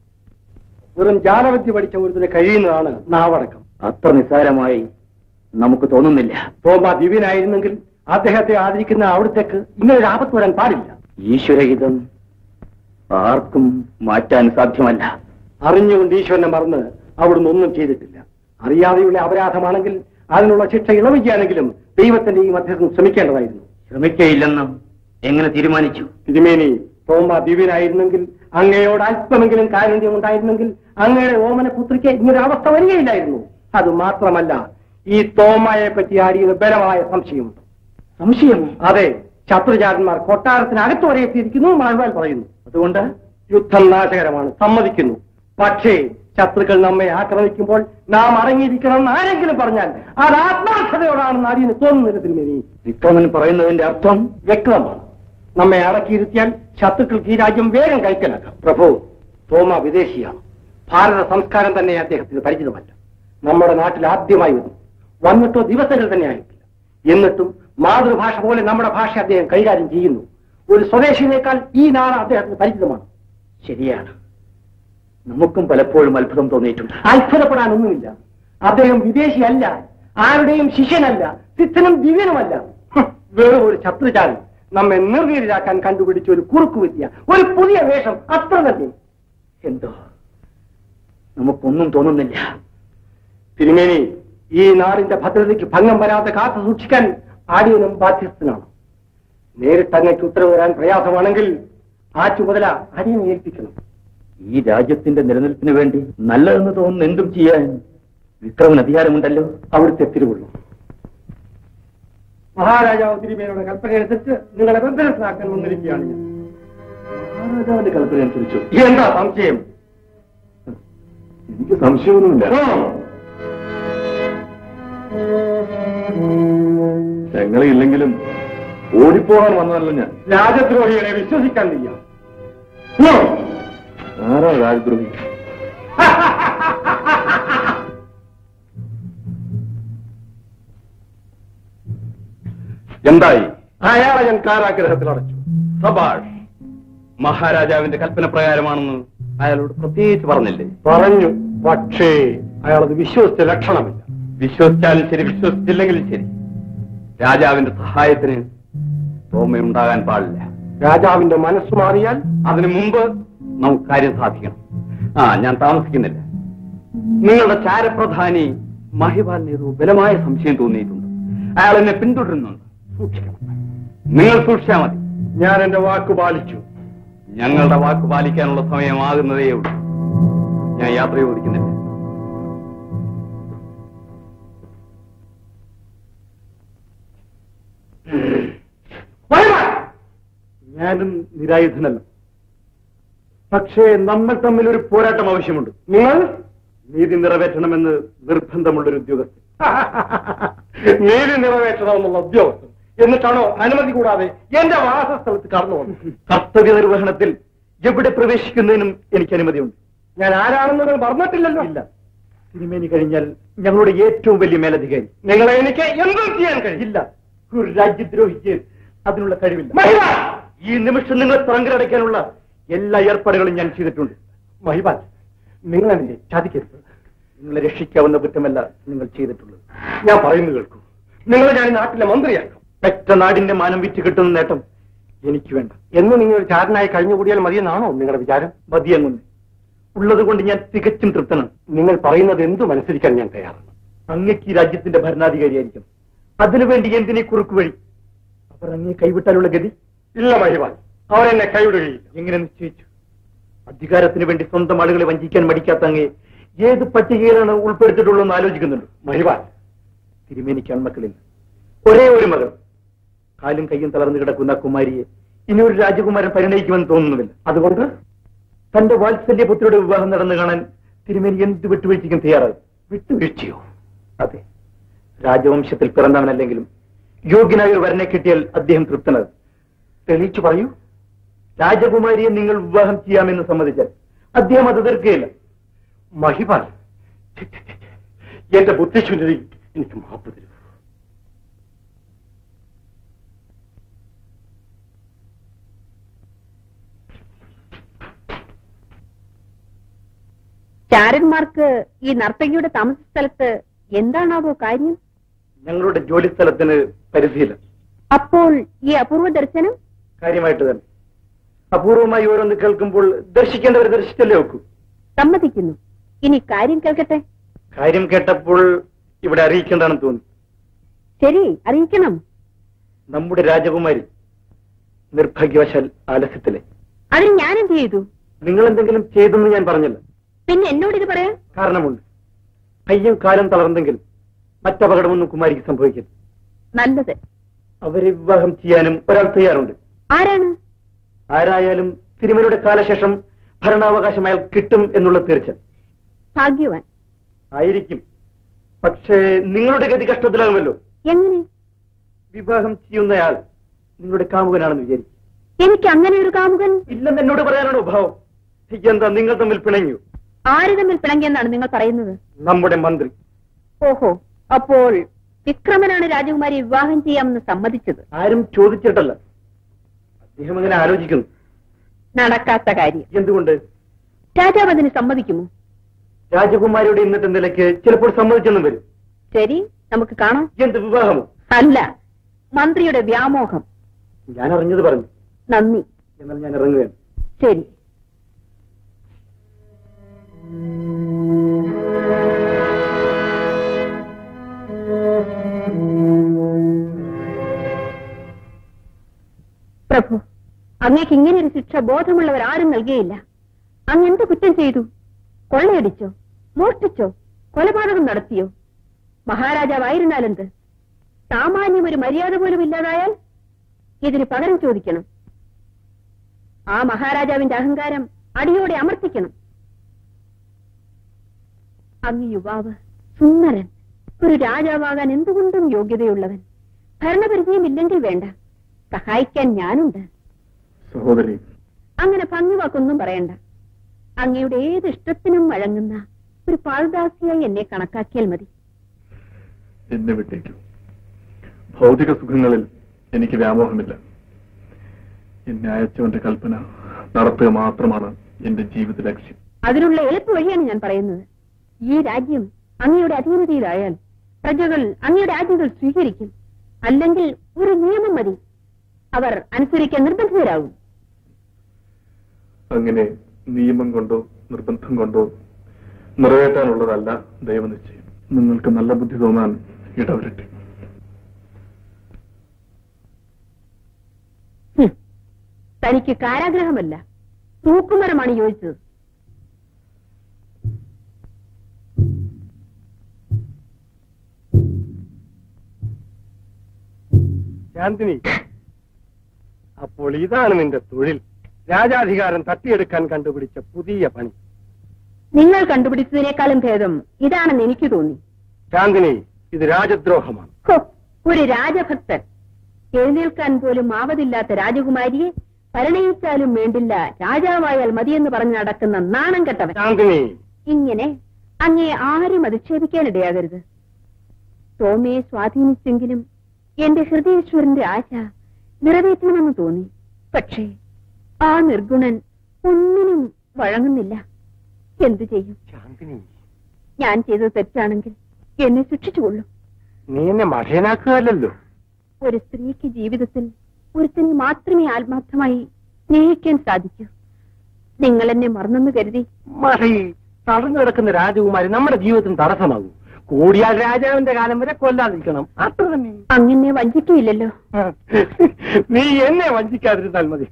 വെറും ജാലവിദ്യ പഠിച്ച ഒരുത്തിന് കഴിയുന്നതാണ് നാവടക്കം അത്ര നിസ്സാരമായി നമുക്ക് തോന്നുന്നില്ല തോമ ദിവ്യനായിരുന്നെങ്കിൽ അദ്ദേഹത്തെ ആദരിക്കുന്ന അവിടത്തേക്ക് ഇങ്ങനൊരു ആപത്ത് വരാൻ പാടില്ല ഈശ്വരഹിതം ആർക്കും മാറ്റാൻ സാധ്യമല്ല അറിഞ്ഞുകൊണ്ട് ഈശ്വരനെ മറന്ന് അവിടുന്ന് ഒന്നും ചെയ്തിട്ടില്ല അറിയാതെയുള്ള അപരാധമാണെങ്കിൽ അതിനുള്ള ശിക്ഷ ഇളവിക്കുകയാണെങ്കിലും ദൈവത്തിന്റെ ഈ മധ്യസ്ഥം ശ്രമിക്കേണ്ടതായിരുന്നു ശ്രമിക്കയില്ലെന്ന് എങ്ങനെ തീരുമാനിച്ചു തിരുമേനി തോമ ദിവ്യനായിരുന്നെങ്കിൽ അങ്ങയോട് അല്പമെങ്കിലും കാരുണ്യം ഉണ്ടായിരുന്നെങ്കിൽ അങ്ങയുടെ ഓമന പുത്രിക്ക് ഇങ്ങനൊരു അവസ്ഥ വരികയില്ലായിരുന്നു അത് മാത്രമല്ല ഈ തോമയെ പറ്റി ആടിയത് ബലമായ സംശയമുണ്ട് സംശയം അതെ ശത്രുചാരന്മാർ കൊട്ടാരത്തിനകത്ത് വരെ എത്തിയിരിക്കുന്നു മാഴ്വാൽ പറയുന്നു അതുകൊണ്ട് യുദ്ധം നാശകരമാണ് സമ്മതിക്കുന്നു പക്ഷേ ശത്രുക്കൾ നമ്മെ ആക്രമിക്കുമ്പോൾ നാം അടങ്ങിയിരിക്കണം എന്ന് ആരെങ്കിലും പറഞ്ഞാൽ അത് ആത്മാർത്ഥതയോടാണെന്ന് അടിയന് തോന്നുന്നില്ല തിരുമേനി വിക്രമൻ പറയുന്നതിന്റെ അർത്ഥം വ്യക്തമാണ് നമ്മെ അടക്കിയിരുത്തിയാൽ ശത്രുക്കൾക്ക് ഈ രാജ്യം വേഗം കൈക്കലാക്കാം പ്രഭു തോമ വിദേശിയാണ് ഭാരത സംസ്കാരം തന്നെ അദ്ദേഹത്തിന് പരിചിതമല്ല നമ്മുടെ നാട്ടിൽ ആദ്യമായി വന്നു വന്നിട്ടോ ദിവസങ്ങൾ തന്നെ ആയിട്ടില്ല എന്നിട്ടും മാതൃഭാഷ പോലെ നമ്മുടെ ഭാഷ അദ്ദേഹം കൈകാര്യം ചെയ്യുന്നു ഒരു സ്വദേശിനേക്കാൾ ഈ നാട് അദ്ദേഹത്തിന് പരിചിതമാണ് ശരിയാണ് നമുക്കും പലപ്പോഴും അത്ഭുതം തോന്നിയിട്ടുണ്ട് അത്ഭുതപ്പെടാനൊന്നുമില്ല അദ്ദേഹം വിദേശിയല്ല ആരുടെയും ശിഷ്യനല്ല സിദ്ധനും ദിവ്യനുമല്ല ഹ്, വെറും ഒരു ശത്രുചാരൻ നമ്മെ നിർവീര്യരാക്കാൻ കണ്ടുപിടിച്ച ഒരു കുറുക്കു വിദ്യ ഒരു പുതിയ വേഷം അത്ര തന്നെ എന്തോ നമുക്കൊന്നും തോന്നുന്നില്ല തിരുമേനി ഈ നാടിന്റെ ഭദ്രതയ്ക്ക് ഭംഗം വരാതെ കാത്തു സൂക്ഷിക്കാൻ ആടിയനും ബാധ്യസ്ഥനാണ് നേരിട്ട് അങ്ങേക്ക് ഉത്തരവ് വരാൻ പ്രയാസമാണെങ്കിൽ ആ ചുമതല അടിയനെ ഏൽപ്പിക്കണം ഈ രാജ്യത്തിന്റെ നിലനിൽപ്പിന് വേണ്ടി നല്ലതെന്ന് തോന്നുന്ന എന്തും ചെയ്യാൻ വിക്രമൻ അധികാരമുണ്ടല്ലോ അവിടുത്തെ തിരുവുള്ളൂ മഹാരാജാവ് തിരുമേനയുടെ കൽപ്പനയനുസരിച്ച് നിങ്ങളെ ബന്ധനത്തിനാക്കാൻ വന്നിരിക്കുകയാണ് ഞാൻ മഹാരാജാവിന്റെ കൽപ്പന അനുസരിച്ചു എന്താ സംശയം എനിക്ക് സംശയമൊന്നുമില്ല ഞങ്ങളില്ലെങ്കിലും ഓടിപ്പോകാൻ വന്നതല്ല ഞാൻ രാജദ്രോഹികളെ വിശ്വസിക്കാൻ വയ്യ ആരാ രാജദ്രോഹി എന്തായി അയാളെ ഞാൻ കാരാഗ്രഹത്തിൽ അടച്ചു സബാഷ് മഹാരാജാവിന്റെ കൽപ്പന പ്രകാരമാണെന്ന് അയാളോട് പ്രത്യേകിച്ച് പറഞ്ഞില്ലേ പറഞ്ഞു പക്ഷേ അയാളത് വിശ്വസിച്ച ലക്ഷണമില്ല വിശ്വസിച്ചാലും ശരി വിശ്വസിച്ചില്ലെങ്കിലും ശരി രാജാവിന്റെ സഹായത്തിന് തോമയുണ്ടാകാൻ പാടില്ല രാജാവിന്റെ മനസ്സ് മാറിയാൽ അതിനു മുമ്പ് നമുക്ക് കാര്യം സാധിക്കണം ആ ഞാൻ താമസിക്കുന്നില്ല നിങ്ങളുടെ ചാരപ്രധാനി മഹിപാൽ നെഹ്റു ബലമായ സംശയം തോന്നിയിട്ടുണ്ട് അയാൾ എന്നെ പിന്തുടരുന്നുണ്ട് സൂക്ഷിക്കണം നിങ്ങൾ സൂക്ഷിച്ചാൽ മതി ഞാൻ എന്റെ വാക്ക് പാലിച്ചു ഞങ്ങളുടെ വാക്ക് പാലിക്കാനുള്ള സമയമാകുന്നതേ ഉള്ളൂ ഞാൻ യാത്ര ചോദിക്കുന്നില്ല ഞാനും നിരായുധനല്ല പക്ഷേ നമ്മൾ തമ്മിൽ ഒരു പോരാട്ടം ആവശ്യമുണ്ട് നിങ്ങൾ നീതി നിറവേറ്റണമെന്ന് നിർബന്ധമുള്ളൊരു ഉദ്യോഗസ്ഥൻ നീതി നിറവേറ്റണമെന്നുള്ള ഉദ്യോഗസ്ഥൻ എന്നിട്ടാണോ അനുമതി കൂടാതെ എന്റെ വാസസ്ഥലത്ത് കടന്നു വന്നത് കർത്തവ്യ നിർവഹണത്തിൽ എവിടെ പ്രവേശിക്കുന്നതിനും എനിക്ക് അനുമതിയുണ്ട് ഞാൻ ആരാണെന്ന് നിങ്ങൾ മറന്നിട്ടില്ലല്ലോ ഇല്ല തിരുമേനി കഴിഞ്ഞാൽ ഞങ്ങളുടെ ഏറ്റവും വലിയ മേലധികാരി നിങ്ങളെ എനിക്ക് എന്തും ചെയ്യാൻ കഴിയില്ല ഒരു രാജ്യദ്രോഹിക്ക് അതിനുള്ള കഴിവില്ല ഈ നിമിഷം നിങ്ങളെ തറങ്കലടയ്ക്കാനുള്ള എല്ലാ ഏർപ്പാടുകളും ഞാൻ ചെയ്തിട്ടുണ്ട് മഹിബാൽ നിങ്ങൾ എന്നെ ചതിക്കരുത് നിങ്ങളെ രക്ഷിക്കാവുന്ന കുറ്റമല്ല നിങ്ങൾ ചെയ്തിട്ടുള്ളത് ഞാൻ പറയുന്നു കേൾക്കൂ നിങ്ങളെ ഞാൻ ഈ നാട്ടിലെ മന്ത്രിയാക്കും പെറ്റ നാടിന്റെ മാനം വിറ്റ് കിട്ടുന്ന നേട്ടം എനിക്ക് വേണ്ട എന്ന് നിങ്ങൾ ചാരനായി കഴിഞ്ഞുകൂടിയാൽ മതിയെന്നാണോ നിങ്ങളുടെ വിചാരം മതിയെങ്ങുന്നു ഉള്ളത് കൊണ്ട് ഞാൻ തികച്ചും തൃപ്തനാണ് നിങ്ങൾ പറയുന്നത് എന്തും അനുസരിക്കാൻ ഞാൻ തയ്യാറാണ് അങ്ങക്ക് ഈ രാജ്യത്തിന്റെ ഭരണാധികാരിയായിരിക്കും അതിനുവേണ്ടി എന്തിനെ കുറുക്ക് വഴി അവർ അങ്ങേ കൈവിട്ടാലുള്ള ഗതി ഇല്ല മഹിവാൻ അവരെന്നെ കൈവിടുകയില്ല എങ്ങനെ നിശ്ചയിച്ചു അധികാരത്തിന് വേണ്ടി സ്വന്തം ആളുകളെ വഞ്ചിക്കാൻ മടിക്കാത്ത അങ്ങേ ഏത് പട്ടികയിലാണ് ഉൾപ്പെടുത്തിയിട്ടുള്ളതെന്ന് ആലോചിക്കുന്നുണ്ട് മഹിവാൻ തിരുമേനിക്ക് ആൺമക്കളില്ല ഒരേ ഒരു മകൾ കാലും കയ്യും തളർന്നു കിടക്കുന്ന കുമാരിയെ ഇനി ഒരു രാജകുമാരൻ പരിണയിക്കുമെന്ന് തോന്നുന്നുമില്ല അതുകൊണ്ട് തന്റെ വാത്സല്യ പുത്രിയുടെ വിവാഹം നടന്നു കാണാൻ തിരുമേനി എന്ത് വിട്ടുവീഴ്ചയ്ക്കും തയ്യാറായി വിട്ടുവീഴ്ചയോ അതെ രാജവംശത്തിൽ പിറന്നവനല്ലെങ്കിലും യോഗ്യനായ ഒരു വരനെ കിട്ടിയാൽ അദ്ദേഹം തൃപ്തനാകും തെളിയിച്ചു പറയൂ രാജകുമാരിയെ നിങ്ങൾ വിവാഹം ചെയ്യാമെന്ന് സമ്മതിച്ചാൽ അദ്ദേഹം അത് എതിർക്കുകയില്ല മഹിപാൽ എന്റെ ബുദ്ധിശൂന്യത എനിക്ക് മാപ്പ് തരൂ ചാരന്മാർക്ക് ഈ നർത്തകിയുടെ താമസ സ്ഥലത്ത് എന്താണാവോ കാര്യം ഞങ്ങളുടെ ജോലി സ്ഥലത്തിന് പരിധിയില്ല അപ്പോൾ ഈ അപൂർവ ദർശനം കാര്യമായിട്ട് തന്നെ അപൂർവമായി ഓരോന്ന് കേൾക്കുമ്പോൾ ദർശിക്കേണ്ടവർ ദർശിച്ചല്ലേ വെക്കൂ സമ്മതിക്കുന്നു ഇനി കാര്യം കേൾക്കട്ടെ കാര്യം കേട്ടപ്പോൾ ഇവിടെ അറിയിക്കേണ്ടാണെന്ന് തോന്നി ശരി അറിയിക്കണം നമ്മുടെ രാജകുമാരി നിർഭാഗ്യവശാൽ ആലസ്യത്തിലെ അതിന് ഞാൻ എന്ത് ചെയ്തു നിങ്ങൾ എന്തെങ്കിലും ചെയ്തെന്ന് ഞാൻ പറഞ്ഞില്ല പിന്നെ എന്നോട് ഇത് പറയാൻ കാരണമുണ്ട് കയ്യും കാലം തളർന്നെങ്കിലും മറ്റപകടമൊന്നും കുമാരിക്ക് സംഭവിക്കില്ല നല്ലത് അവരെ വിവാഹം ചെയ്യാനും ഒരാൾ തയ്യാറുണ്ട് ആരാണ് ആരായാലും തിരുമലയുടെ കാലശേഷം ഭരണാവകാശം അയാൾ കിട്ടും എന്നുള്ള തീർച്ച ഭാഗ്യവാൻ ആയിരിക്കും പക്ഷേ നിങ്ങളുടെ ഗതി കഷ്ടത്തിലാകുമല്ലോ എങ്ങനെ വിവാഹം ചെയ്യുന്നയാൾ നിങ്ങളുടെ കാമുകനാണെന്ന് വിചാരിക്കും എനിക്ക് അങ്ങനെ ഒരു കാമുകൻ ഇല്ലെന്ന് എന്നോട് പറയാനാണോ ഭാവം എന്താ നിങ്ങൾ തമ്മിൽ പിണങ്ങിയോ ആര് തമ്മിൽ പിണങ്ങിയെന്നാണ് നിങ്ങൾ പറയുന്നത് നമ്മുടെ മന്ത്രി ഓഹോ അപ്പോൾ വിക്രമനാണ് രാജകുമാരി വിവാഹം ചെയ്യാമെന്ന് സമ്മതിച്ചത് ആരും ചോദിച്ചിട്ടല്ല അദ്ദേഹം അങ്ങനെ ആലോചിക്കുന്നു നടക്കാത്ത കാര്യം എന്തുകൊണ്ട് രാജാവ് അതിന് സമ്മതിക്കുമോ രാജകുമാരിയുടെ ഇന്നത്തെ നിലയ്ക്ക് ചിലപ്പോൾ സമ്മതിച്ചെന്നും വരും ശരി നമുക്ക് കാണാം എന്ത് വിവാഹമോ അല്ല മന്ത്രിയുടെ വ്യാമോഹം ഞാൻ അറിഞ്ഞത് പറഞ്ഞു നന്ദി എന്നാൽ ഞാൻ ഇറങ്ങുകയാണ് ശരി പ്രഭു അങ്ങേക്ക് ഇങ്ങനെ ഒരു ശിക്ഷ ബോധമുള്ളവർ ആരും നൽകിയില്ല അങ്ങ് എന്ത് കുറ്റം ചെയ്തു കൊള്ളയടിച്ചോ മോഷ്ടിച്ചോ കൊലപാതകം നടത്തിയോ മഹാരാജാവായിരുന്നാലെന്ത് സാമാന്യം ഒരു മര്യാദ പോലും ഇല്ലാതായാൽ ഇതിന് പകരം ചോദിക്കണം ആ മഹാരാജാവിന്റെ അഹങ്കാരം അടിയോടെ അമർത്തിക്കണം അങ്ങ് യുവാവ് സുന്ദരൻ ഒരു രാജാവാകാൻ എന്തുകൊണ്ടും യോഗ്യതയുള്ളവൻ ഭരണപരിചയം ഇല്ലെങ്കിൽ വേണ്ട സഹായിക്കാൻ ഞാനുണ്ട് സഹോദരി അങ്ങനെ ഭംഗിവാക്കൊന്നും പറയണ്ട അങ്ങയുടെ ഏത് ഇഷ്ടത്തിനും വഴങ്ങുന്ന ഒരു പാൽദാസിയായി എന്നെ കണക്കാക്കിയാൽ മതി എന്നെ വിട്ടേക്കൂ ഭൗതിക സുഖങ്ങളിൽ എനിക്ക് വ്യാമോഹമില്ല എന്നെ അയച്ചവന്റെ കൽപ്പന നടത്തുക മാത്രമാണ് എന്റെ ജീവിത ലക്ഷ്യം അതിനുള്ള എളുപ്പ വഴിയാണ് ഞാൻ പറയുന്നത് ഈ രാജ്യം അങ്ങയുടെ അധീനതയിലായാൽ പ്രജകൾ അങ്ങയുടെ ആജ്ഞകൾ സ്വീകരിക്കും അല്ലെങ്കിൽ ഒരു നിയമം മതി അവർ അനുസരിക്കാൻ നിർബന്ധിതരാകും അങ്ങനെ നിയമം കൊണ്ടോ നിർബന്ധം കൊണ്ടോ നിറവേറ്റാനുള്ളതല്ല ദൈവനിശ്ചയം നിങ്ങൾക്ക് നല്ല ബുദ്ധി തോന്നാൻ ഇടവരട്ടെ ഹും. തനിക്ക് കാരാഗ്രഹമല്ല തൂക്കുമരമാണ് യോജിച്ചത് ശാന്തിനി അപ്പോൾ ഇതാണ് നിന്റെ തൊഴിൽ രാജാധികാരം തട്ടിയെടുക്കാൻ കണ്ടുപിടിച്ച പുതിയ പണി നിങ്ങൾ കണ്ടുപിടിച്ചതിനേക്കാളും ഭേദം ഇതാണെന്ന് എനിക്ക് തോന്നി ശാന്തിനി ഇത് രാജദ്രോഹമാണ് ഹോ, ഒരു രാജഭക്തൻ എഴുന്നേൽക്കാൻ പോലും ആവതില്ലാത്ത രാജകുമാരിയെ പരിണയിച്ചാലും വേണ്ടില്ല രാജാവായാൽ മതിയെന്ന് പറഞ്ഞ് നടക്കുന്ന നാണം കെട്ടവൻ ശാന്തിനി ഇങ്ങനെ അങ്ങേ ആരും അധിക്ഷേപിക്കാനിടയാകരുത് തോമയെ സ്വാധീനിച്ചെങ്കിലും എന്റെ ഹൃദയേശ്വരന്റെ ആശ നിറവേറ്റണമെന്ന് തോന്നി പക്ഷേ ആ നിർഗുണൻ ഒന്നിനും വഴങ്ങുന്നില്ല എന്തു ചെയ്യും ശാന്തിനി ഞാൻ ചെയ്തത് തെറ്റാണെങ്കിൽ എന്നെ ശിക്ഷിച്ചുകൊള്ളൂ നീ എന്നെ മഠയനാക്കുകയല്ലോ ഒരു സ്ത്രീക്ക് ജീവിതത്തിൽ ഒരുത്തനെ മാത്രമേ ആത്മാർത്ഥമായി സ്നേഹിക്കാൻ സാധിക്കൂ നിങ്ങൾ എന്നെ മറന്നെന്ന് കരുതി മറി തടഞ്ഞു കിടക്കുന്ന രാജകുമാരി നമ്മുടെ ജീവിതത്തിന് തടസ്സമാകും കൂടിയാൽ രാജാവിന്റെ കാലം വരെ കൊല്ലാതിരിക്കണം അത്ര തന്നെ അങ്ങനെ വഞ്ചിക്കയില്ലല്ലോ നീ എന്നെ വഞ്ചിക്കാതിരുന്നാൽ മതി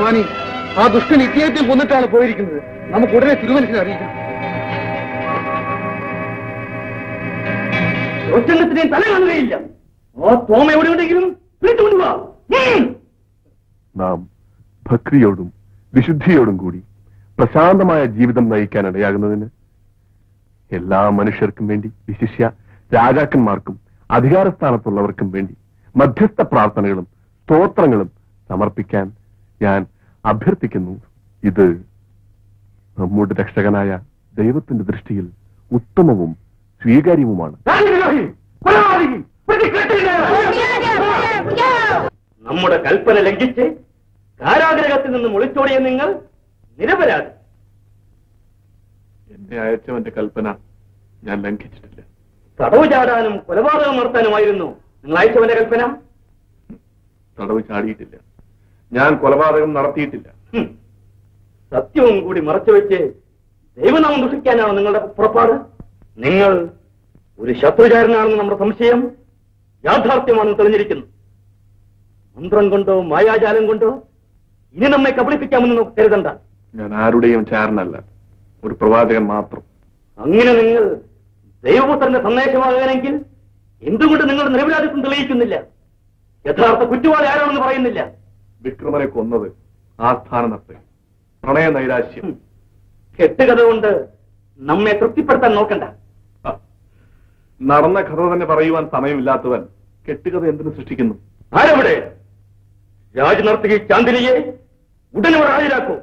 ഭവാനി ആ ദുഷ്ടൻ ഇദ്ദേഹത്തെ കൊന്നിട്ടാണ് പോയിരിക്കുന്നത് നമുക്ക് ഉടനെ തിരുമനസിനെ അറിയിക്കണം ഒറ്റത്തിനെയും തല കാണുകയില്ല ആ തോമ എവിടെയുണ്ടെങ്കിലും വിളിച്ചുകൊണ്ടുവാ നാം ഭക്തിയോടും വിശുദ്ധിയോടും കൂടി പ്രശാന്തമായ ജീവിതം നയിക്കാൻ ഇടയാകുന്നതിന് എല്ലാ മനുഷ്യർക്കും വേണ്ടി വിശിഷ്യ രാജാക്കന്മാർക്കും അധികാരസ്ഥാനത്തുള്ളവർക്കും വേണ്ടി മധ്യസ്ഥ പ്രാർത്ഥനകളും സ്തോത്രങ്ങളും സമർപ്പിക്കാൻ ഞാൻ അഭ്യർത്ഥിക്കുന്നു ഇത് നമ്മുടെ രക്ഷകനായ ദൈവത്തിന്റെ ദൃഷ്ടിയിൽ ഉത്തമവും സ്വീകാര്യവുമാണ് നമ്മുടെ കൽപ്പന ലംഘിച്ച് കാരാഗ്രഹത്തിൽ നിന്ന് ഒളിച്ചോടിയ നിങ്ങൾ നിരപരാധി എന്നെ അയച്ചവന്റെ കൽപ്പന ഞാൻ ലംഘിച്ചിട്ടില്ല തടവ് ചാടാനും കൊലപാതകം നടത്താനുമായിരുന്നു നിങ്ങൾ അയച്ചവന്റെ കൽപ്പന തടവ് ചാടിയിട്ടില്ല ഞാൻ കൊലപാതകം നടത്തിയിട്ടില്ല ഹും. സത്യവും കൂടി മറച്ചുവെച്ച് ദൈവനാമം ദുഷിക്കാനാണ് നിങ്ങളുടെ പുറപ്പാട് നിങ്ങൾ ഒരു ശത്രുചാരനാണെന്ന് നമ്മുടെ സംശയം യാഥാർത്ഥ്യമാണെന്ന് തെളിഞ്ഞിരിക്കുന്നു മന്ത്രം കൊണ്ടോ മായാജാലം കൊണ്ടോ ഇനി നമ്മെ കബളിപ്പിക്കാമെന്ന് നമുക്ക് കരുതണ്ട ഞാൻ ആരുടെയും ചാരനല്ല ഒരു പ്രവാചകൻ മാത്രം അങ്ങനെ നിങ്ങൾ ദൈവപുത്രന്റെ സന്ദേശമാകാനെങ്കിൽ എന്തുകൊണ്ട് നിങ്ങൾ നിരപരാധിത്വം തെളിയിക്കുന്നില്ല യഥാർത്ഥ കുറ്റവാളി ആരാണെന്ന് പറയുന്നില്ല വിക്രമനെ കൊന്നത് ആസ്ഥാനത്ത് പ്രണയ നൈരാശ്യം കെട്ടുകഥ കൊണ്ട് നമ്മെ തൃപ്തിപ്പെടുത്താൻ നോക്കണ്ട ആ, നടന്ന കഥ തന്നെ പറയുവാൻ സമയമില്ലാത്തവൻ കെട്ടുകഥ എന്തിനു സൃഷ്ടിക്കുന്നു ആരവിടെ രാജനർത്തകി ചാന്ദിനിയെ ഉടനെ ഇവിടെ ഹാജരാക്കൂ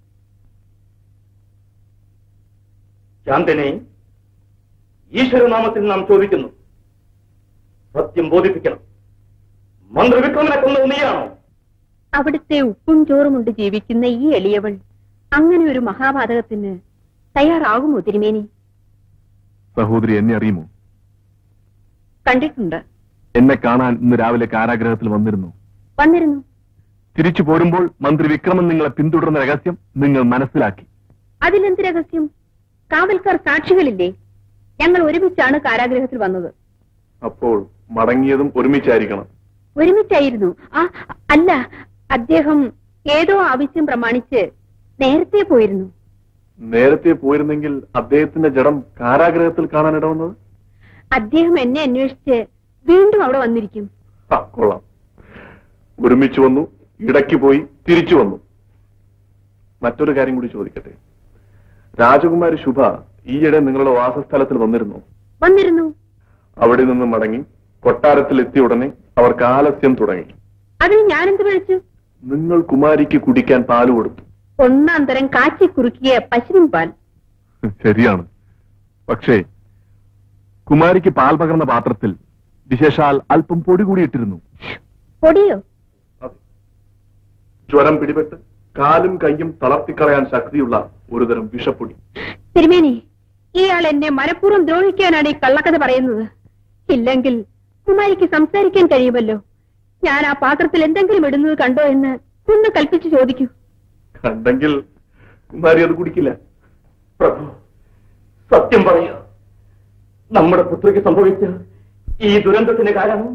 ചാന്ദിനി ഈശ്വരനാമത്തിൽ നാം ചോദിക്കുന്നു സത്യം ബോധിപ്പിക്കണം മന്ത്രവിക്രമനെ കൊന്നത് നീയാണോ അവിടുത്തെ ഉപ്പും ചോറുമുണ്ട് ജീവിക്കുന്ന ഈ എളിയവൾ അങ്ങനെ ഒരു മഹാപാതകത്തിന് തയ്യാറാകുമോ തിരുമേനി സഹോദരി എന്നെ അറിയുമോ കണ്ടിട്ടുണ്ട് എന്നെ കാണാൻ ഇന്ന് രാവിലെ കാരാഗ്രഹത്തിൽ വന്നിരുന്നു വന്നിരുന്നു തിരിച്ചു പോരുമ്പോൾ മന്ത്രി വിക്രമൻ നിങ്ങളെ പിന്തുടർന്ന രഹസ്യം നിങ്ങൾ മനസ്സിലാക്കി അതിലെന്ത് രഹസ്യം കാവൽക്കാർ സാക്ഷികളില്ലേ ഞങ്ങൾ ഒരുമിച്ചാണ് കാരാഗ്രഹത്തിൽ വന്നത് അപ്പോൾ മടങ്ങിയതും ഒരുമിച്ചായിരിക്കണം ഒരുമിച്ചായിരുന്നു ആ അല്ല അദ്ദേഹം ഏതോ ആവശ്യം പ്രമാണിച്ച് നേരത്തെ പോയിരുന്നു നേരത്തെ പോയിരുന്നെങ്കിൽ അദ്ദേഹത്തിന്റെ ജഡം കാരാഗ്രഹത്തിൽ കാണാൻ ഇടവന്നത് അദ്ദേഹം എന്നെ അന്വേഷിച്ച് വീണ്ടും അവിടെ വന്നിരിക്കും ആ, കൊള്ളാം ഒരുമിച്ച് വന്നു ഇടയ്ക്ക് പോയി തിരിച്ചു വന്നു മറ്റൊരു കാര്യം കൂടി ചോദിക്കട്ടെ രാജകുമാരി ശുഭ ഈയിടെ നിങ്ങളുടെ വാസസ്ഥലത്തിൽ വന്നിരുന്നു വന്നിരുന്നു അവിടെ നിന്ന് മടങ്ങി കൊട്ടാരത്തിൽ എത്തിയ ഉടനെ അവർക്ക് ആലസ്യം തുടങ്ങി അതിന് ഞാനെന്ത് വിളിച്ചു നിങ്ങൾ കുമാരിക്ക് കുടിക്കാൻ പാല് കൊടുത്തു ഒന്നാം തരം കാച്ചി കുറുക്കിയ പശുവിൻ പാൽ ശരിയാണ് പക്ഷേ കുമാരിക്ക് പാൽ പകർന്ന പാത്രത്തിൽ വിശേഷാൽ അല്പം പൊടി കൂടി ഇട്ടിരുന്നു പൊടിയോ അതെ. ജ്വരം പിടിപെട്ട് കാലും കൈയും തളർത്തിക്കളയാൻ ശക്തിയുള്ള ഒരുതരം വിഷപ്പൊടി തിരുമേനി ഇയാൾ എന്നെ മനഃപൂർവ്വം ദ്രോഹിക്കാനാണ് ഈ കള്ളക്കഥ പറയുന്നത് ഇല്ലെങ്കിൽ കുമാരിക്ക് സംസാരിക്കാൻ കഴിയുമല്ലോ ഞാൻ ആ പാത്രത്തിൽ എന്തെങ്കിലും ഇടുന്നത് കണ്ടോ എന്ന് ഒന്ന് കൽപ്പിച്ചു ചോദിക്കൂ കണ്ടെങ്കിൽ കുമാരി അത് കുടിക്കില്ല പ്രഭു സത്യം പറയുക നമ്മുടെ പുത്രിക്ക് സംഭവിച്ച ഈ ദുരന്തത്തിന് കാരണം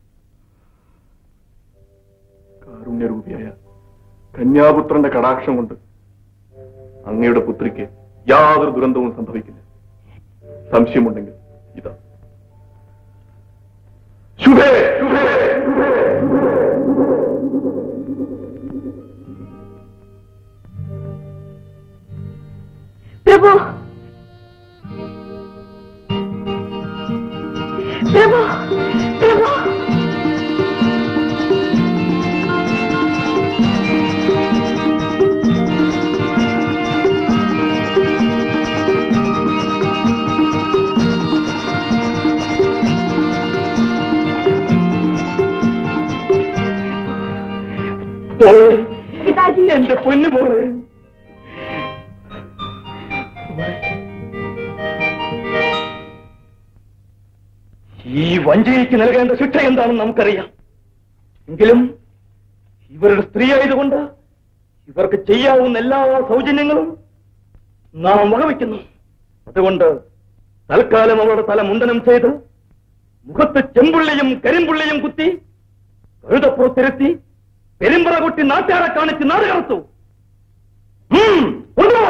കാരുണ്യരൂപിയായ കന്യാപുത്രന്റെ കടാക്ഷം കൊണ്ട് അങ്ങയുടെ പുത്രിക്ക് യാതൊരു ദുരന്തവും സംഭവിക്കില്ല സംശയമുണ്ടെങ്കിൽ ഇതാ ശുഭേ ശുഭേ പ്രഭു പ്രഭു പ്രഭു മോളെ, എന്റെ പൊന്നു മോളെ ഈ വഞ്ചനയ്ക്ക് നൽകേണ്ട ശിക്ഷ എന്താണെന്ന് നമുക്കറിയാം എങ്കിലും ഇവരുടെ സ്ത്രീ ആയതുകൊണ്ട് ഇവർക്ക് ചെയ്യാവുന്ന എല്ലാ സൗജന്യങ്ങളും നാം വകവയ്ക്കുന്നു അതുകൊണ്ട് തൽക്കാലം അവരുടെ തല മുണ്ടനം ചെയ്ത് മുഖത്ത് ചെമ്പുള്ളിയും കരിമ്പുള്ളിയും കുത്തി കഴുതപ്പുറത്തിരുത്തി പെരുമ്പറ കുട്ടി നാട്ടുകാരെ കാണിച്ച് നാട് കടത്തു ഉം, കൊണ്ടുപോ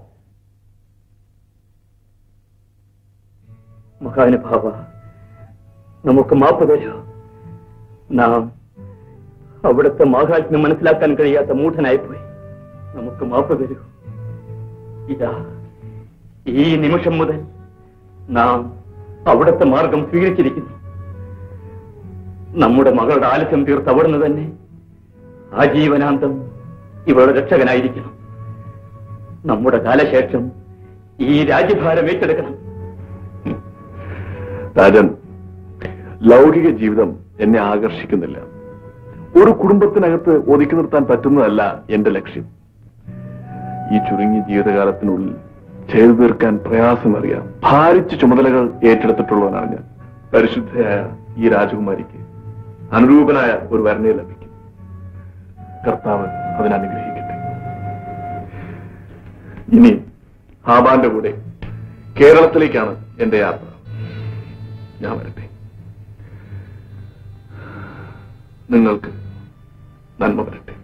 മഹാനുഭാവ നമുക്ക് മാപ്പ് തരൂ നാം അവിടുത്തെ മാഹാത്മ്യം മനസ്സിലാക്കാൻ കഴിയാത്ത മൂഢനായിപ്പോയി നമുക്ക് മാപ്പ് തരൂ ഇതാ ഈ നിമിഷം മുതൽ നാം അവിടുത്തെ മാർഗം സ്വീകരിച്ചിരിക്കുന്നു നമ്മുടെ മകളുടെ ആലസ്യം തീർത്ത് അവിടുന്ന് തന്നെ ആജീവനാന്തം ഇവളുടെ രക്ഷകനായിരിക്കണം നമ്മുടെ കാലശേഷം ഈ രാജ്യഭാരം ഏറ്റെടുക്കണം രാജൻ ലൗകിക ജീവിതം എന്നെ ആകർഷിക്കുന്നില്ല ഒരു കുടുംബത്തിനകത്ത് ഒതുക്കി നിർത്താൻ പറ്റുന്നതല്ല എന്റെ ലക്ഷ്യം ഈ ചുരുങ്ങിയ ജീവിതകാലത്തിനുള്ളിൽ ചെയ്തു തീർക്കാൻ പ്രയാസമറിയാം ഭാരിച്ച ചുമതലകൾ ഏറ്റെടുത്തിട്ടുള്ളവനാണ് ഞാൻ പരിശുദ്ധയായ ഈ രാജകുമാരിക്ക് അനുരൂപനായ ഒരു വരനെ ലഭിക്കും കർത്താവ് അതിനനുഗ്രഹിക്കട്ടെ ഇനി ഹാബാന്റെ കൂടെ കേരളത്തിലേക്കാണ് എന്റെ യാത്ര ഞാൻ വരട്ടെ നിങ്ങൾക്ക് നന്മ വരട്ടെ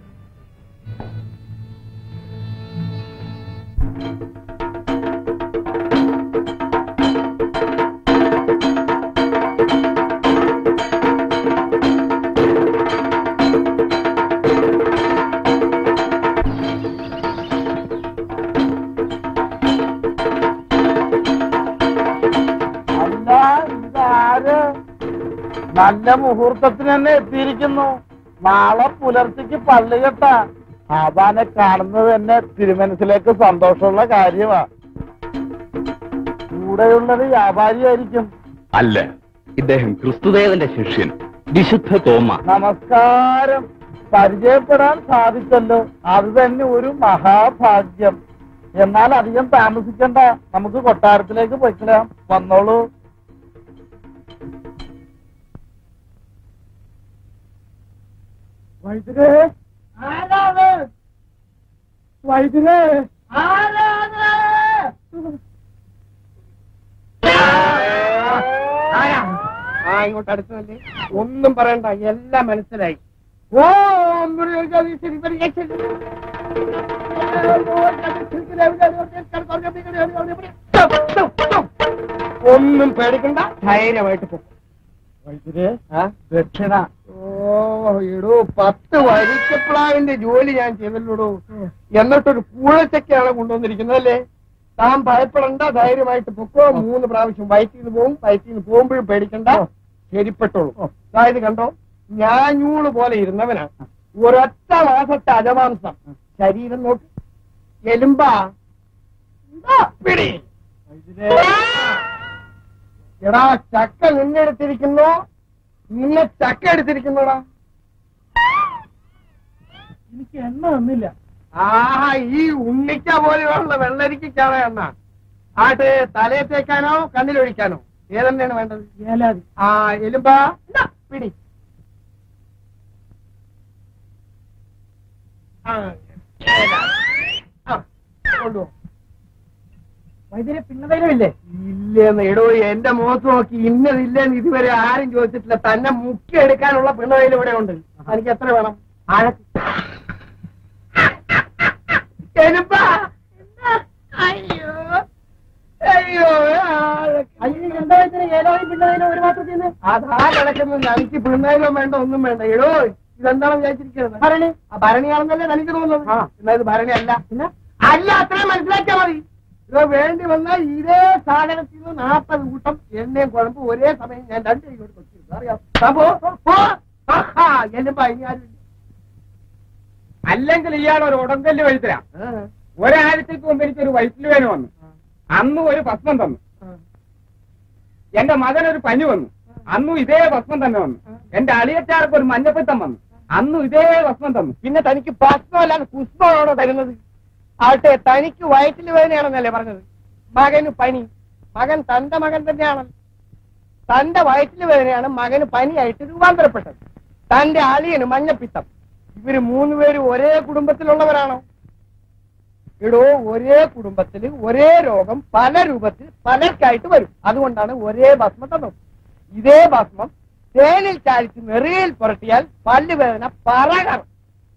അല്ല ഇതാര് നല്ല മുഹൂർത്തത്തിന് തന്നെ എത്തിയിരിക്കുന്നു നാളെ പുലർച്ചയ്ക്ക് പള്ളി കെട്ട ആബാനെ കാണുന്നത് തന്നെ തിരുമനസിലേക്ക് സന്തോഷമുള്ള കാര്യമാ കൂടെയുള്ളത് വ്യാപാരിയായിരിക്കും അല്ല ഇദ്ദേഹം ക്രിസ്തുദേവന്റെ ശിഷ്യൻ വിശുദ്ധ തോമ നമസ്കാരം പരിചയപ്പെടാൻ സാധിച്ചല്ലോ അത് തന്നെ ഒരു മഹാഭാഗ്യം എന്നാൽ അധികം താമസിക്കണ്ട നമുക്ക് കൊട്ടാരത്തിലേക്ക് പോയിക്കളയാം വന്നോളൂ വൈദ്യരേ ആരാണ് വൈദ്യരേ ആരാണ് ആ ഇങ്ങോട്ട് അടുത്തതല്ലേ ഒന്നും പറയണ്ട എല്ലാം മനസ്സിലായി ഓ ഒന്നും പേടിക്കണ്ട ധൈര്യമായിട്ട് പോകും ദക്ഷിണ ഓ എടോ പത്ത് വരിക്കപ്ലാവിന്റെ ജോലി ഞാൻ ചെയ്തല്ലോടോ എന്നിട്ടൊരു പൂഴച്ചക്കയാണ് കൊണ്ടുവന്നിരിക്കുന്നത് അല്ലേ താൻ ഭയപ്പെടണ്ട ധൈര്യമായിട്ട് പൊക്കോ മൂന്ന് പ്രാവശ്യം വയറ്റിൽ നിന്ന് പോകും വയറ്റിൽ നിന്ന് പോകുമ്പോഴും പേടിക്കണ്ട ശരിപ്പെട്ടോളൂ അതായത് കണ്ടോ ഞാഞ്ഞൂള് പോലെ ഇരുന്നവനാണ് ഒരൊറ്റ മാസത്തെ അജമാംസം ശരീരം നോക്ക് എലുമ്പാ ഇതാ പിടി എടാ ചക്ക നിന്നെടുത്തിരിക്കുന്നു നിന്നെ ചക്ക എടുത്തിരിക്കുന്നോടാ എനിക്ക് എണ്ണ തന്നില്ല ആഹാ ഈ ഉണ്ണിക്ക പോലെയുള്ള വെള്ളരിക്കാണ് എണ്ണ ആട്ടെ തലയെ തേക്കാനോ കണ്ണിലൊഴിക്കാനോ ഏതെണ്ണയാണ് വേണ്ടത് ഏലാതി ആ എലുമ്പാ ഇതാ, പിടി ആ, ഏലാതി. ആ, കൊണ്ടുപോ വൈദ്യരെ പിന്നതയിലുമില്ലേ ഇല്ലെന്ന് എടോ എന്റെ മുഖത്ത് നോക്കി ഇന്നതില്ലെന്ന് ഇതുവരെ ആരും ചോദിച്ചിട്ടില്ല തന്നെ മുക്കിയെടുക്കാനുള്ള പിണവയിൽ ഇവിടെ ഉണ്ട് എനിക്ക് എത്ര വേണം ആഴത്തി എലുമ്പാ. അയ്യോ അയ്യോ അയ്യോ എന്താ വൈദ്യരെ ഏലാതി പിന്നതയിലും ഒരു മാത്രത്തിൽ നിന്ന് അതാ കിടക്കുന്നത് എനിക്ക് പിണ്ണയിലും വേണ്ട ഒന്നും വേണ്ട എടോ ഇതെന്താണ് വിചാരിച്ചിരിക്കുന്നത് ഭരണി. ആ ഭരണിയാണെന്നല്ലേ തനിക്ക് തോന്നുന്നത് എന്നാ ഇത് ഭരണി അല്ല പിന്നെ? അല്ല അത്രയും മനസ്സിലാക്കിയാ മതി ഇതോ വേണ്ടി വന്നാൽ ഇതേ സാധനത്തിൽ നിന്ന് നാൽപ്പത് കൂട്ടം എണ്ണയും കുഴമ്പ് ഒരേ സമയം ഞാൻ രണ്ട് കൈകൊണ്ട് കൊച്ചിരുന്നു അറിയാം അപ്പോ എല്ലുമ്പോ ഇനി ആരും ഇല്ല. അല്ലെങ്കിൽ ഇയാൾ ഒരു ഉടങ്കല്ല് വഴുത്തരാ ഒരാഴ്ചക്ക് മുമ്പ് എനിക്ക് ഒരു വയറ്റിൽ വേന വന്നു അന്നും ഒരു ഭസ്മം തന്നു എന്റെ മകൻ ഒരു പനി വന്നു അന്നും ഇതേ ഭസ്മം തന്നെ വന്നു എന്റെ അളിയച്ചാർക്ക് ഒരു മഞ്ഞപ്പിത്തം വന്നു അന്നും ഇതേ ഭസ്മം തന്നു പിന്നെ തനിക്ക് ഭസ്മമല്ലാതെ പുഷ്പമാണോ തരുന്നത് ആട്ടെ തനിക്ക് വയറ്റിൽ വേദനയാണെന്നല്ലേ പറഞ്ഞത് മകന് പനി മകൻ തന്റെ മകൻ തന്നെയാണ് തന്റെ വയറ്റിൽ വേദനയാണ് മകന് പനിയായിട്ട് രൂപാന്തരപ്പെട്ടത് തന്റെ അളിയന് മഞ്ഞപ്പിത്തം ഇവര് മൂന്നുപേരും ഒരേ കുടുംബത്തിലുള്ളവരാണോ ഇടോ ഒരേ കുടുംബത്തിൽ ഒരേ രോഗം പല രൂപത്തിൽ പലർക്കായിട്ട് വരും അതുകൊണ്ടാണ് ഒരേ ഭസ്മം തന്നത് ഇതേ ഭസ്മം തേനിൽ ചാലിച്ച് നെറുകയിൽ പുരട്ടിയാൽ പല്ലുവേദന പറകറും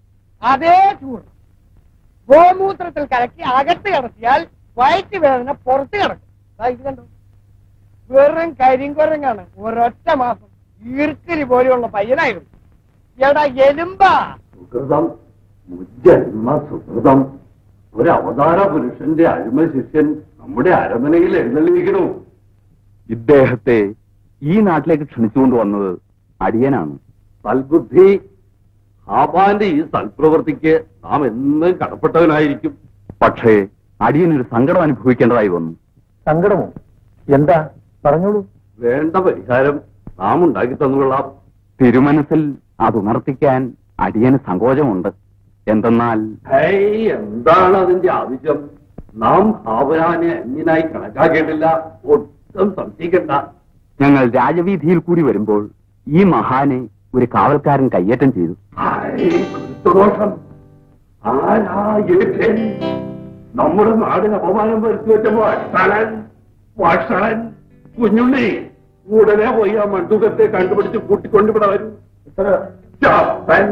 അതേ ചൂർണം ഗോമൂത്രത്തിൽ കലക്കി അകത്ത് കിടത്തിയാൽ വയറ്റ് വേദന പുറത്ത് കിടക്കും ദാ ഇത് കണ്ടോ വെറും കരിങ്കുരങ്ങാണ് ഒരൊറ്റ മാസം ഈർക്കലി പോലെയുള്ള പയ്യനായിരുന്നു എടാ എലുമ്പാ സുഹൃതം മുജ്ജന്മ സുഹൃതം ഒരു അവതാര പുരുഷന്റെ അഴിമ ശിഷ്യൻ നമ്മുടെ അരമനയിൽ എഴുന്നള്ളിയിരിക്കണു ഇദ്ദേഹത്തെ ഈ നാട്ടിലേക്ക് ക്ഷണിച്ചുകൊണ്ട് വന്നത് അടിയനാണ് സൽബുദ്ധി ഹാബാന്റെ ഈ സൽപ്രവൃത്തിക്ക് നാം എന്നും കടപ്പെട്ടവനായിരിക്കും പക്ഷേ അടിയനൊരു സങ്കടം അനുഭവിക്കേണ്ടതായി വന്നു സങ്കടമോ എന്താ പറഞ്ഞോളൂ വേണ്ട പരിഹാരം നാം ഉണ്ടാക്കി തന്നുകൊള്ളാം തിരുമനസിൽ അത് ഉണർത്തിക്കാൻ അടിയന് സങ്കോചമുണ്ട് എന്തെന്നാൽ ഹേയ് എന്താണ് അതിന്റെ ആവശ്യം നാം ഹാബരാനെ അന്യനായി കണക്കാക്കേണ്ടില്ല ഒട്ടും സംശയിക്കണ്ട ഞങ്ങൾ രാജവീതിയിൽ കൂടി വരുമ്പോൾ ഈ മഹാനെ ഒരു കാവൽക്കാരൻ കയ്യേറ്റം ചെയ്തു ഹായ്, കുരുത്തദോഷം ആരാ ഏകൻ? നമ്മുടെ നാടിന് അപമാനം വരുത്തി വെച്ച വാഷളൻ വാഷളൻ കുഞ്ഞുണ്ണി ഉടനെ പോയി ആ മണ്ടുകത്തെ കണ്ടുപിടിച്ച് കൂട്ടിക്കൊണ്ടുവിടെ വരും ചാപ്പൻ.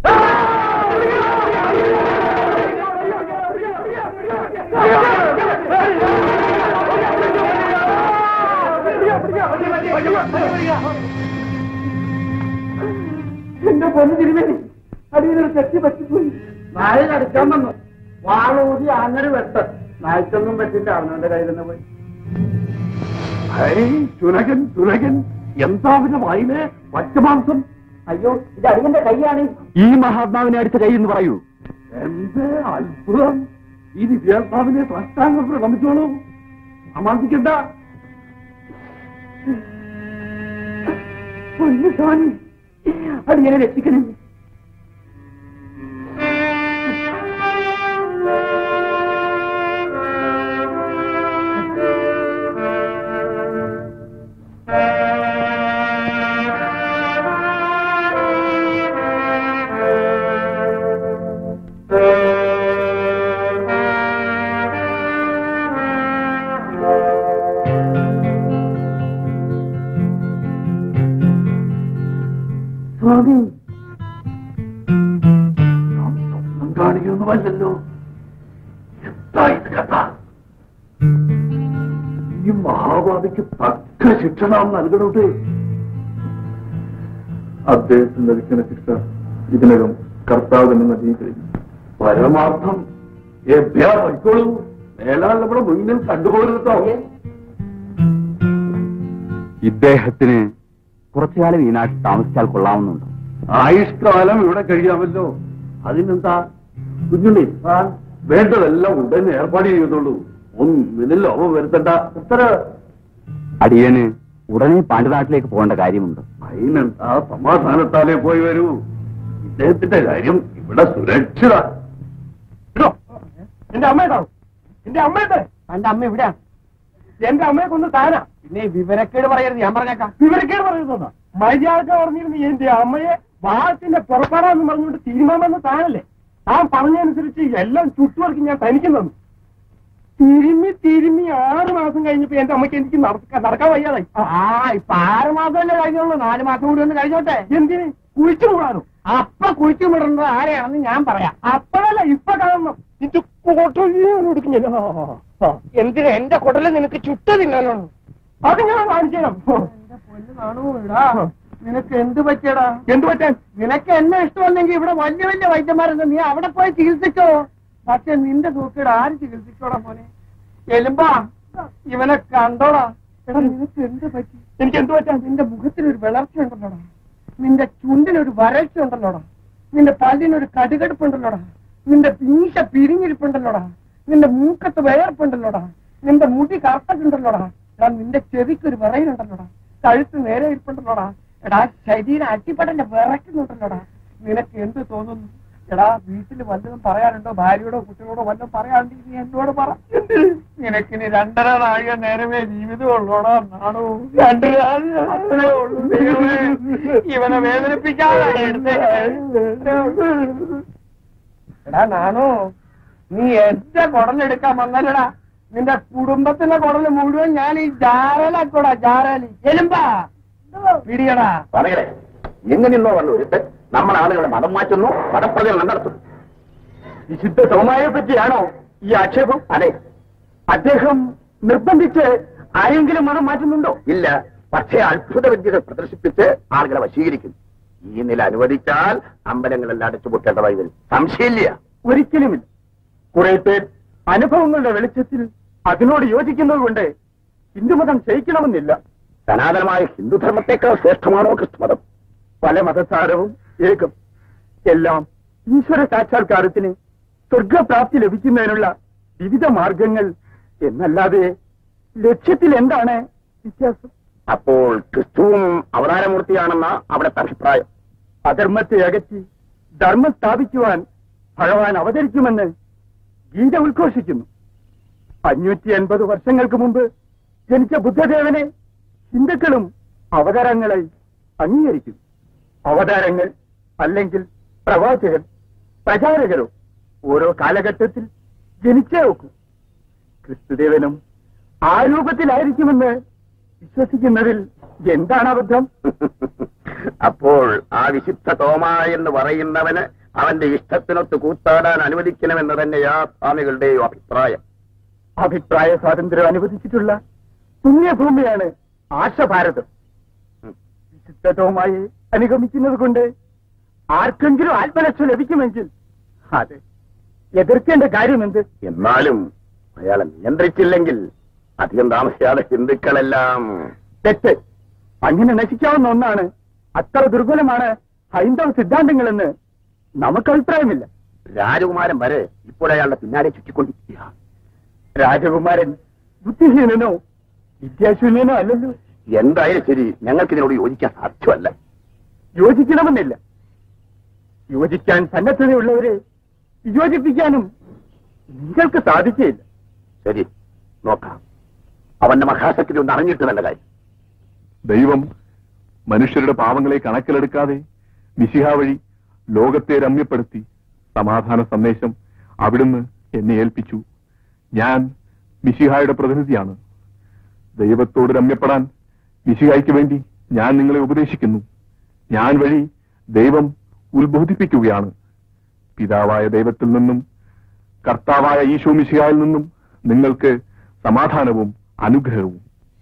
എന്റെ പൊന്നു തിരുമേനി അടിയൊരു തെറ്റി പറ്റിപ്പോയി നായ അടിക്കാൻ വന്നു വാളൂതി അങ്ങനെ വെട്ട നായ്ക്കൊന്നും പറ്റില്ല അവനവന്റെ കയ്യിൽ തന്നെ പോയി ഹേയ്, ചുരകൻ ചുരകൻ എന്താ അവന്റെ വായിലെ പച്ചമാംസം അയ്യോ ഇത് അടിയന്റെ കൈയാണ് ഈ മഹാത്മാവിനെ അടിച്ച കൈ എന്ന് പറയൂ എന്ത് അത്ഭുതം ഈ ദിവ്യാത്മാവിനെ സാഷ്ടാംഗം പ്രകമിച്ചോളൂ സമാധിക്കണ്ട പൊന്നു സ്വാമി അടിയനെ രക്ഷിക്കണം സ്വാമി നാം സ്വപ്നം കാണിക്കുന്നതല്ലോ എന്താ ഇത് കഥ ഈ മഹാഭാവിക്ക് തക്ക ശിക്ഷ നാം നൽകണോട്ടെ അദ്ദേഹത്തിന് ലഭിക്കുന്ന ശിക്ഷ ഇതിനകം കർത്താവ് തന്നെ നൽകി കഴിഞ്ഞു പരമാർത്ഥം എഭ്യാ പൊയ്ക്കോളൂ മേലാൽ നമ്മുടെ മുന്നിൽ കണ്ടുപോകരുതോ ഇദ്ദേഹത്തിന് കുറച്ചുകാലം ഈ നാട്ടിൽ താമസിച്ചാൽ കൊള്ളാവുന്നുണ്ട് ആയുഷ്കാലം ഇവിടെ കഴിയാമല്ലോ അതിനെന്താ കുഞ്ഞുണ്ണി വേണ്ടതെല്ലാം ഉടനെ ഏർപ്പാട് ചെയ്തോളൂ ഒന്നിനും ലോപം വരുത്തണ്ട ഉത്തര അടിയന് ഉടനെ പാണ്ഡ്യനാട്ടിലേക്ക് പോകേണ്ട കാര്യമുണ്ട് അതിനെന്താ സമാധാനത്താലേ പോയി വരൂ ഇദ്ദേഹത്തിന്റെ കാര്യം ഇവിടെ സുരക്ഷിത എന്റെ അമ്മ ഉണ്ടാവും എന്റെ അമ്മയുടെ എന്റെ അമ്മ എവിടെയാണ് എന്റെ അമ്മയെ കൊന്ന് താനാ പിന്നെ വിവരക്കേട് പറയരുത് ഞാൻ പറഞ്ഞേക്കാം വിവരക്കേട് പറയുന്നതാ മര്യാദ പറഞ്ഞിരുന്നു എന്റെ അമ്മയെ വാഹത്തിന്റെ പുറപ്പെടാന്ന് പറഞ്ഞുകൊണ്ട് തീരുമാനം താനല്ലേ താൻ പറഞ്ഞതനുസരിച്ച് എല്ലാം ചുറ്റുവർക്ക് ഞാൻ തനിക്ക് തന്നു തിരുമ്മി തിരുമ്മി ആറ് മാസം കഴിഞ്ഞപ്പോ എന്റെ അമ്മയ്ക്ക് എനിക്ക് നടക്ക- നടക്കാൻ വയ്യാതായി ആ ഇപ്പൊ ആറ് മാസമല്ലേ കഴിഞ്ഞുള്ളൂ നാല് മാസം കൂടി ഒന്ന് കഴിഞ്ഞോട്ടെ എന്തിന് കുഴിച്ചു മൂടാനോ അപ്പൊ കുഴിച്ചു വിടുന്നത് ആരെയാണെന്ന് ഞാൻ പറയാം അപ്പോഴല്ല ഇപ്പൊ കാണണം ഇത് എന്തിനാ എന്റെ കുടല് നിനക്ക് ചുട്ട തിന്നാനാണ് അത് ഞാൻ കാണിച്ചു തരാം നിനക്ക് എന്ത് പറ്റിയടാ എന്ത് പറ്റാൻ നിനക്ക് എന്നെ ഇഷ്ടമല്ലെങ്കിൽ ഇവിടെ വലിയ വലിയ വൈദ്യന്മാരുണ്ട് നീ അവിടെ പോയി ചികിത്സിച്ചോ പക്ഷെ നിന്റെ തൂക്കിയുടെ ആര് ചികിത്സിച്ചോടാ മോനെ എലുമ്പാ ഇവനെ കണ്ടോടാ എടാ നിനക്ക് എന്ത് പറ്റി എനിക്ക് എന്ത് പറ്റാ നിന്റെ മുഖത്തിനൊരു വിളർച്ച ഉണ്ടല്ലോടാ നിന്റെ ചുണ്ടിനൊരു വരൾച്ച ഉണ്ടല്ലോടാ നിന്റെ പല്ലിനൊരു കടുകടുപ്പുണ്ടല്ലോടാ നിന്റെ മീശ പിരിഞ്ഞിരിപ്പുണ്ടല്ലോടാ നിന്റെ മൂക്കത്ത് വേർപ്പുണ്ടല്ലോടാ നിന്റെ മുടി കറുത്തിട്ടുണ്ടല്ലോടാ എടാ നിന്റെ ചെവിക്കൊരു വിറയിലുണ്ടല്ലോടാ കഴുത്ത് നേരെ ഇരിപ്പുണ്ടല്ലോടാ എടാ ശരീരം അട്ടിപ്പടന്റെ വിറയ്ക്കുന്നുണ്ടല്ലോടാ നിനക്ക് എന്ത് തോന്നുന്നു എടാ വീട്ടിൽ വല്ലതും പറയാനുണ്ടോ ഭാര്യയോടോ കുട്ടികളോടോ വല്ലതും പറയാണ്ട് നീ എന്നോട് പറ എന്ത്? നിനക്കിനി രണ്ടര നാഴിക നേരമേ ജീവിതം ഉള്ളോടാ നാണോ രണ്ടര നാഴിക അത്രേ ഉള്ളൂ ദൈവമേ. ഇവനെ വേദനിപ്പിക്കാതെ എടാ നാണോ നീ എന്റെ കുടലെടുക്കാൻ വന്നല്ലടാ നിന്റെ കുടുംബത്തിന്റെ കുടല് മുഴുവൻ ഞാൻ ഈ ജാരലാക്കോടാ ജാരലി എലുമ്പാ പിടിയടാ പറയണേ എങ്ങനെയുള്ളോ വന്നു നമ്മൾ ആളുകളെ മതം മാറ്റുന്നു മതപ്രചരണം നടത്തുന്നു വിശുദ്ധ തോമായെ പറ്റിയാണോ ഈ ആക്ഷേപം അതെ അദ്ദേഹം നിർബന്ധിച്ച് ആരെങ്കിലും മതം മാറ്റുന്നുണ്ടോ ഇല്ല പക്ഷേ അത്ഭുത വിദ്യകൾ പ്രദർശിപ്പിച്ച് ആളുകളെ വശീകരിക്കുന്നു ഈ നില അനുവദിച്ചാൽ അമ്പലങ്ങളെല്ലാം അടച്ചുപൂട്ടേണ്ടതായി വരും സംശയമില്ല ഒരിക്കലുമില്ല കുറെ പേർ അനുഭവങ്ങളുടെ വെളിച്ചത്തിൽ അതിനോട് യോജിക്കുന്നത് കൊണ്ട് ഹിന്ദുമതം ക്ഷയിക്കണമെന്നില്ല സനാതനമായ ഹിന്ദുധർമ്മത്തെക്കാൾ ശ്രേഷ്ഠമാണോ ക്രിസ്തുമതം പല മതസാരവും ഏകം എല്ലാം ഈശ്വര സാക്ഷാത്കാരത്തിന് സ്വർഗപ്രാപ്തി ലഭിക്കുന്നതിനുള്ള വിവിധ മാർഗങ്ങൾ എന്നല്ലാതെ ലക്ഷ്യത്തിൽ എന്താണ് വ്യത്യാസം അപ്പോൾ ക്രിസ്തുവും അവതാരമൂർത്തിയാണെന്ന അവിടുത്തെ അഭിപ്രായം അധർമ്മത്തെ അകറ്റി ധർമ്മം സ്ഥാപിക്കുവാൻ ഭഗവാൻ അവതരിക്കുമെന്ന് ഗീത ഉദ്ഘോഷിക്കുന്നു അഞ്ഞൂറ്റി എൺപത് വർഷങ്ങൾക്ക് മുമ്പ് ജനിച്ച ബുദ്ധദേവനെ ഹിന്ദുക്കളും അവതാരങ്ങളെ അംഗീകരിക്കുന്നു അവതാരങ്ങൾ അല്ലെങ്കിൽ പ്രവാചകർ പ്രചാരകരോ ഓരോ കാലഘട്ടത്തിൽ ജനിച്ചേ നോക്കൂ ക്രിസ്തുദേവനും ആ രൂപത്തിലായിരിക്കുമെന്ന് വിശ്വസിക്കുന്നതിൽ എന്താണ് അബദ്ധം അപ്പോൾ ആ വിശുദ്ധ തോമ എന്ന് പറയുന്നവന് അവന്റെ ഇഷ്ടത്തിനൊത്ത് കൂത്താടാൻ അനുവദിക്കണമെന്ന് തന്നെയാ സ്വാമികളുടെയും അഭിപ്രായം അഭിപ്രായ സ്വാതന്ത്ര്യം അനുവദിച്ചിട്ടുള്ള പുണ്യഭൂമിയാണ് ആശഭാരതം വിശുദ്ധവുമായി അനുഗമിക്കുന്നത് കൊണ്ട് ആർക്കെങ്കിലും ആത്മരക്ഷ ലഭിക്കുമെങ്കിൽ അതെ എതിർക്കേണ്ട കാര്യമെന്ത് എന്നാലും അയാളെ നിയന്ത്രിച്ചില്ലെങ്കിൽ അധികം താമസിയാതെ ഹിന്ദുക്കളെല്ലാം തെറ്റ് അങ്ങനെ നശിക്കാവുന്ന ഒന്നാണ് അത്ര ദുർബലമാണ് ഹൈന്ദവ സിദ്ധാന്തങ്ങളെന്ന് നമുക്ക് അഭിപ്രായമില്ല രാജകുമാരൻ വരെ ഇപ്പോൾ അയാളുടെ പിന്നാലെ ചുറ്റിക്കൊണ്ടിരിക്കുക രാജകുമാരൻ ബുദ്ധിഹീനനോ വിദ്യാശൂന്യനോ അല്ലല്ലോ എന്തായാലും ശരി ഞങ്ങൾക്ക് ഇതിനോട് യോജിക്കാൻ സാധ്യമല്ല യോജിക്കണമെന്നില്ല യോജിക്കാൻ സന്നദ്ധതയുള്ളവരെ യോജിപ്പിക്കാനും നിങ്ങൾക്ക് സാധിക്കുകയില്ല ശരി നോക്കാം അവന്റെ മഹാശക്തി ഒന്ന് അറിഞ്ഞിട്ട് നല്ല കാര്യം ദൈവം മനുഷ്യരുടെ പാവങ്ങളെ കണക്കിലെടുക്കാതെ മിശിഹ വഴി ലോകത്തെ രമ്യപ്പെടുത്തി സമാധാന സന്ദേശം അവിടുന്ന് എന്നെ ഏൽപ്പിച്ചു ഞാൻ മിശിഹായുടെ പ്രതിനിധിയാണ് ദൈവത്തോട് രമ്യപ്പെടാൻ മിശിഹായ്ക്ക് വേണ്ടി ഞാൻ നിങ്ങളെ ഉപദേശിക്കുന്നു ഞാൻ വഴി ദൈവം ഉത്ബോധിപ്പിക്കുകയാണ് പിതാവായ ദൈവത്തിൽ നിന്നും കർത്താവായ ഈശോ മിശിഹായിൽ നിന്നും നിങ്ങൾക്ക് സമാധാനവും അനുഗ്രഹവും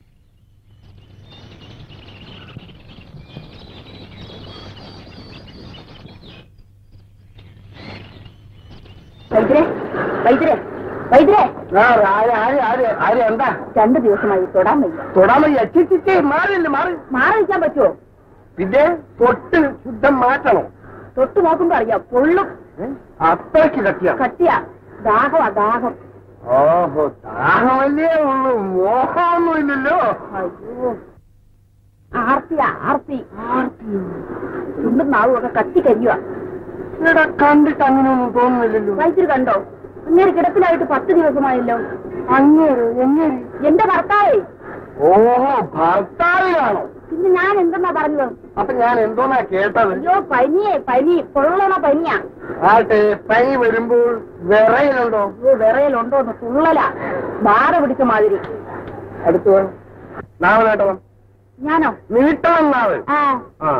വൈദ്യരെ വൈദ്യരെ വൈദ്യരെ എന്താ രണ്ടു ദിവസമായി തൊടാൻ വയ്യ തൊടാൻ വയ്യ ചിച്ചിച്ചേ മാറില്ല മാറി മാറി വയ്ക്കാൻ പറ്റുമോ പിന്നെ തൊട്ട് ശുദ്ധം മാറ്റണം തൊട്ട് നോക്കുമ്പോ അറിയാം പൊള്ളും അത്രയ്ക്ക് കട്ടിയാ കട്ടിയാ ദാഹമാ ദാഹം ഓഹോ ദാഹമല്ലേ ഉള്ളൂ മോഹമൊന്നുമില്ലല്ലോ അയ്യോ ആർത്തിയാ ആർത്തി ആർത്തി ചുണ്ടും നാവും ഒക്കെ കത്തി കരിയുക ഇവിടെ കണ്ടിട്ട് അങ്ങനെയൊന്നും തോന്നുന്നില്ലല്ലോ വൈദ്യുതി കണ്ടോ അങ്ങേര് കിടപ്പിലായിട്ട് പത്ത് ദിവസമായല്ലോ അങ്ങേര് എങ്ങനെ എന്റെ ഭർത്താവേ ഓഹോ ഭർത്താവിലാണോ പിന്നെ ഞാൻ എന്തെന്നാ പറഞ്ഞത് അപ്പൊ ഞാൻ എന്തോന്നാ കേട്ടത് അയ്യോ പനിയേ പനി പൊള്ളണ പനിയാ ആട്ടെ പനി വരുമ്പോൾ വിറയിലുണ്ടോ അയ്യോ വിറയലുണ്ടോ എന്ന് തുള്ളലാ ബാധ പിടിച്ച മാതിരി അടുത്ത് വേണം നാളെ നേട്ടണം ഞാനോ നീട്ടണം നാളെ ആ ആ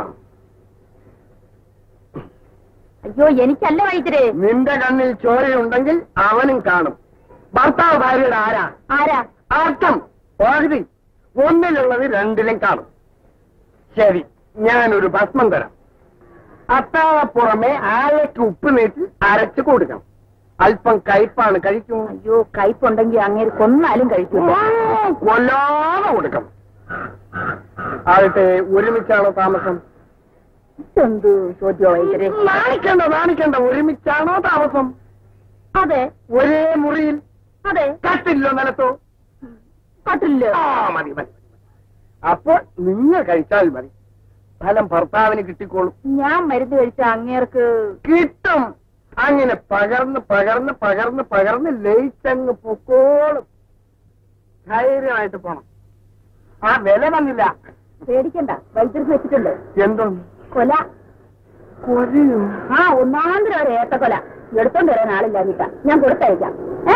അയ്യോ എനിക്കല്ല വൈദ്യരെ നിന്റെ കണ്ണിൽ ചോരയുണ്ടെങ്കിൽ അവനും കാണും ഭർത്താവ് ഭാര്യയുടെ ആരാ ആരാ അർത്ഥം പകുതി ഒന്നിലുള്ളത് രണ്ടിലും കാണും ശരി ഞാനൊരു ഭസ്മം തരാം അത്താഴ പുറമെ ആലയ്ക്ക് ഉപ്പ് നീട്ടി അരച്ചു കൊടുക്കണം അല്പം കയ്പാണ് കഴിക്കും അയ്യോ കയ്പുണ്ടെങ്കിൽ അങ്ങേര് കൊന്നാലും കഴിക്കില്ല കൊല്ലാതെ കൊടുക്കണം ആകട്ടെ ഒരുമിച്ചാണോ താമസം എന്ത് ചോദ്യോ വൈദ്യരെ നാണിക്കണ്ട നാണിക്കണ്ട ഒരുമിച്ചാണോ താമസം അതെ ഒരേ മുറിയിൽ അതെ കട്ടില്ലോ നിലത്തോ കട്ടില്ല ആ മതി മതി അപ്പോൾ നിങ്ങൾ കഴിച്ചാൽ മതി ഫലം ഭർത്താവിന് കിട്ടിക്കോളും ഞാൻ മരുന്ന് കഴിച്ച അങ്ങേർക്ക് കിട്ടും അങ്ങനെ പകർന്ന് പകർന്ന് പകർന്ന് പകർന്ന് ലയിച്ചങ്ങ് പൊക്കോളും ധൈര്യമായിട്ട് പോണം ആ വില വന്നില്ല പേടിക്കണ്ട വൈദ്യുതി വെച്ചിട്ടുണ്ട് എന്തോന്ന് കൊല കൊലയോ ആ ഒന്നാന്തരം ഒരു ഏത്തക്കൊല എടുത്തോണ്ട് വരാൻ ആളില്ലാഞ്ഞിട്ടാ ഞാൻ കൊടുത്തയക്കാം ഏ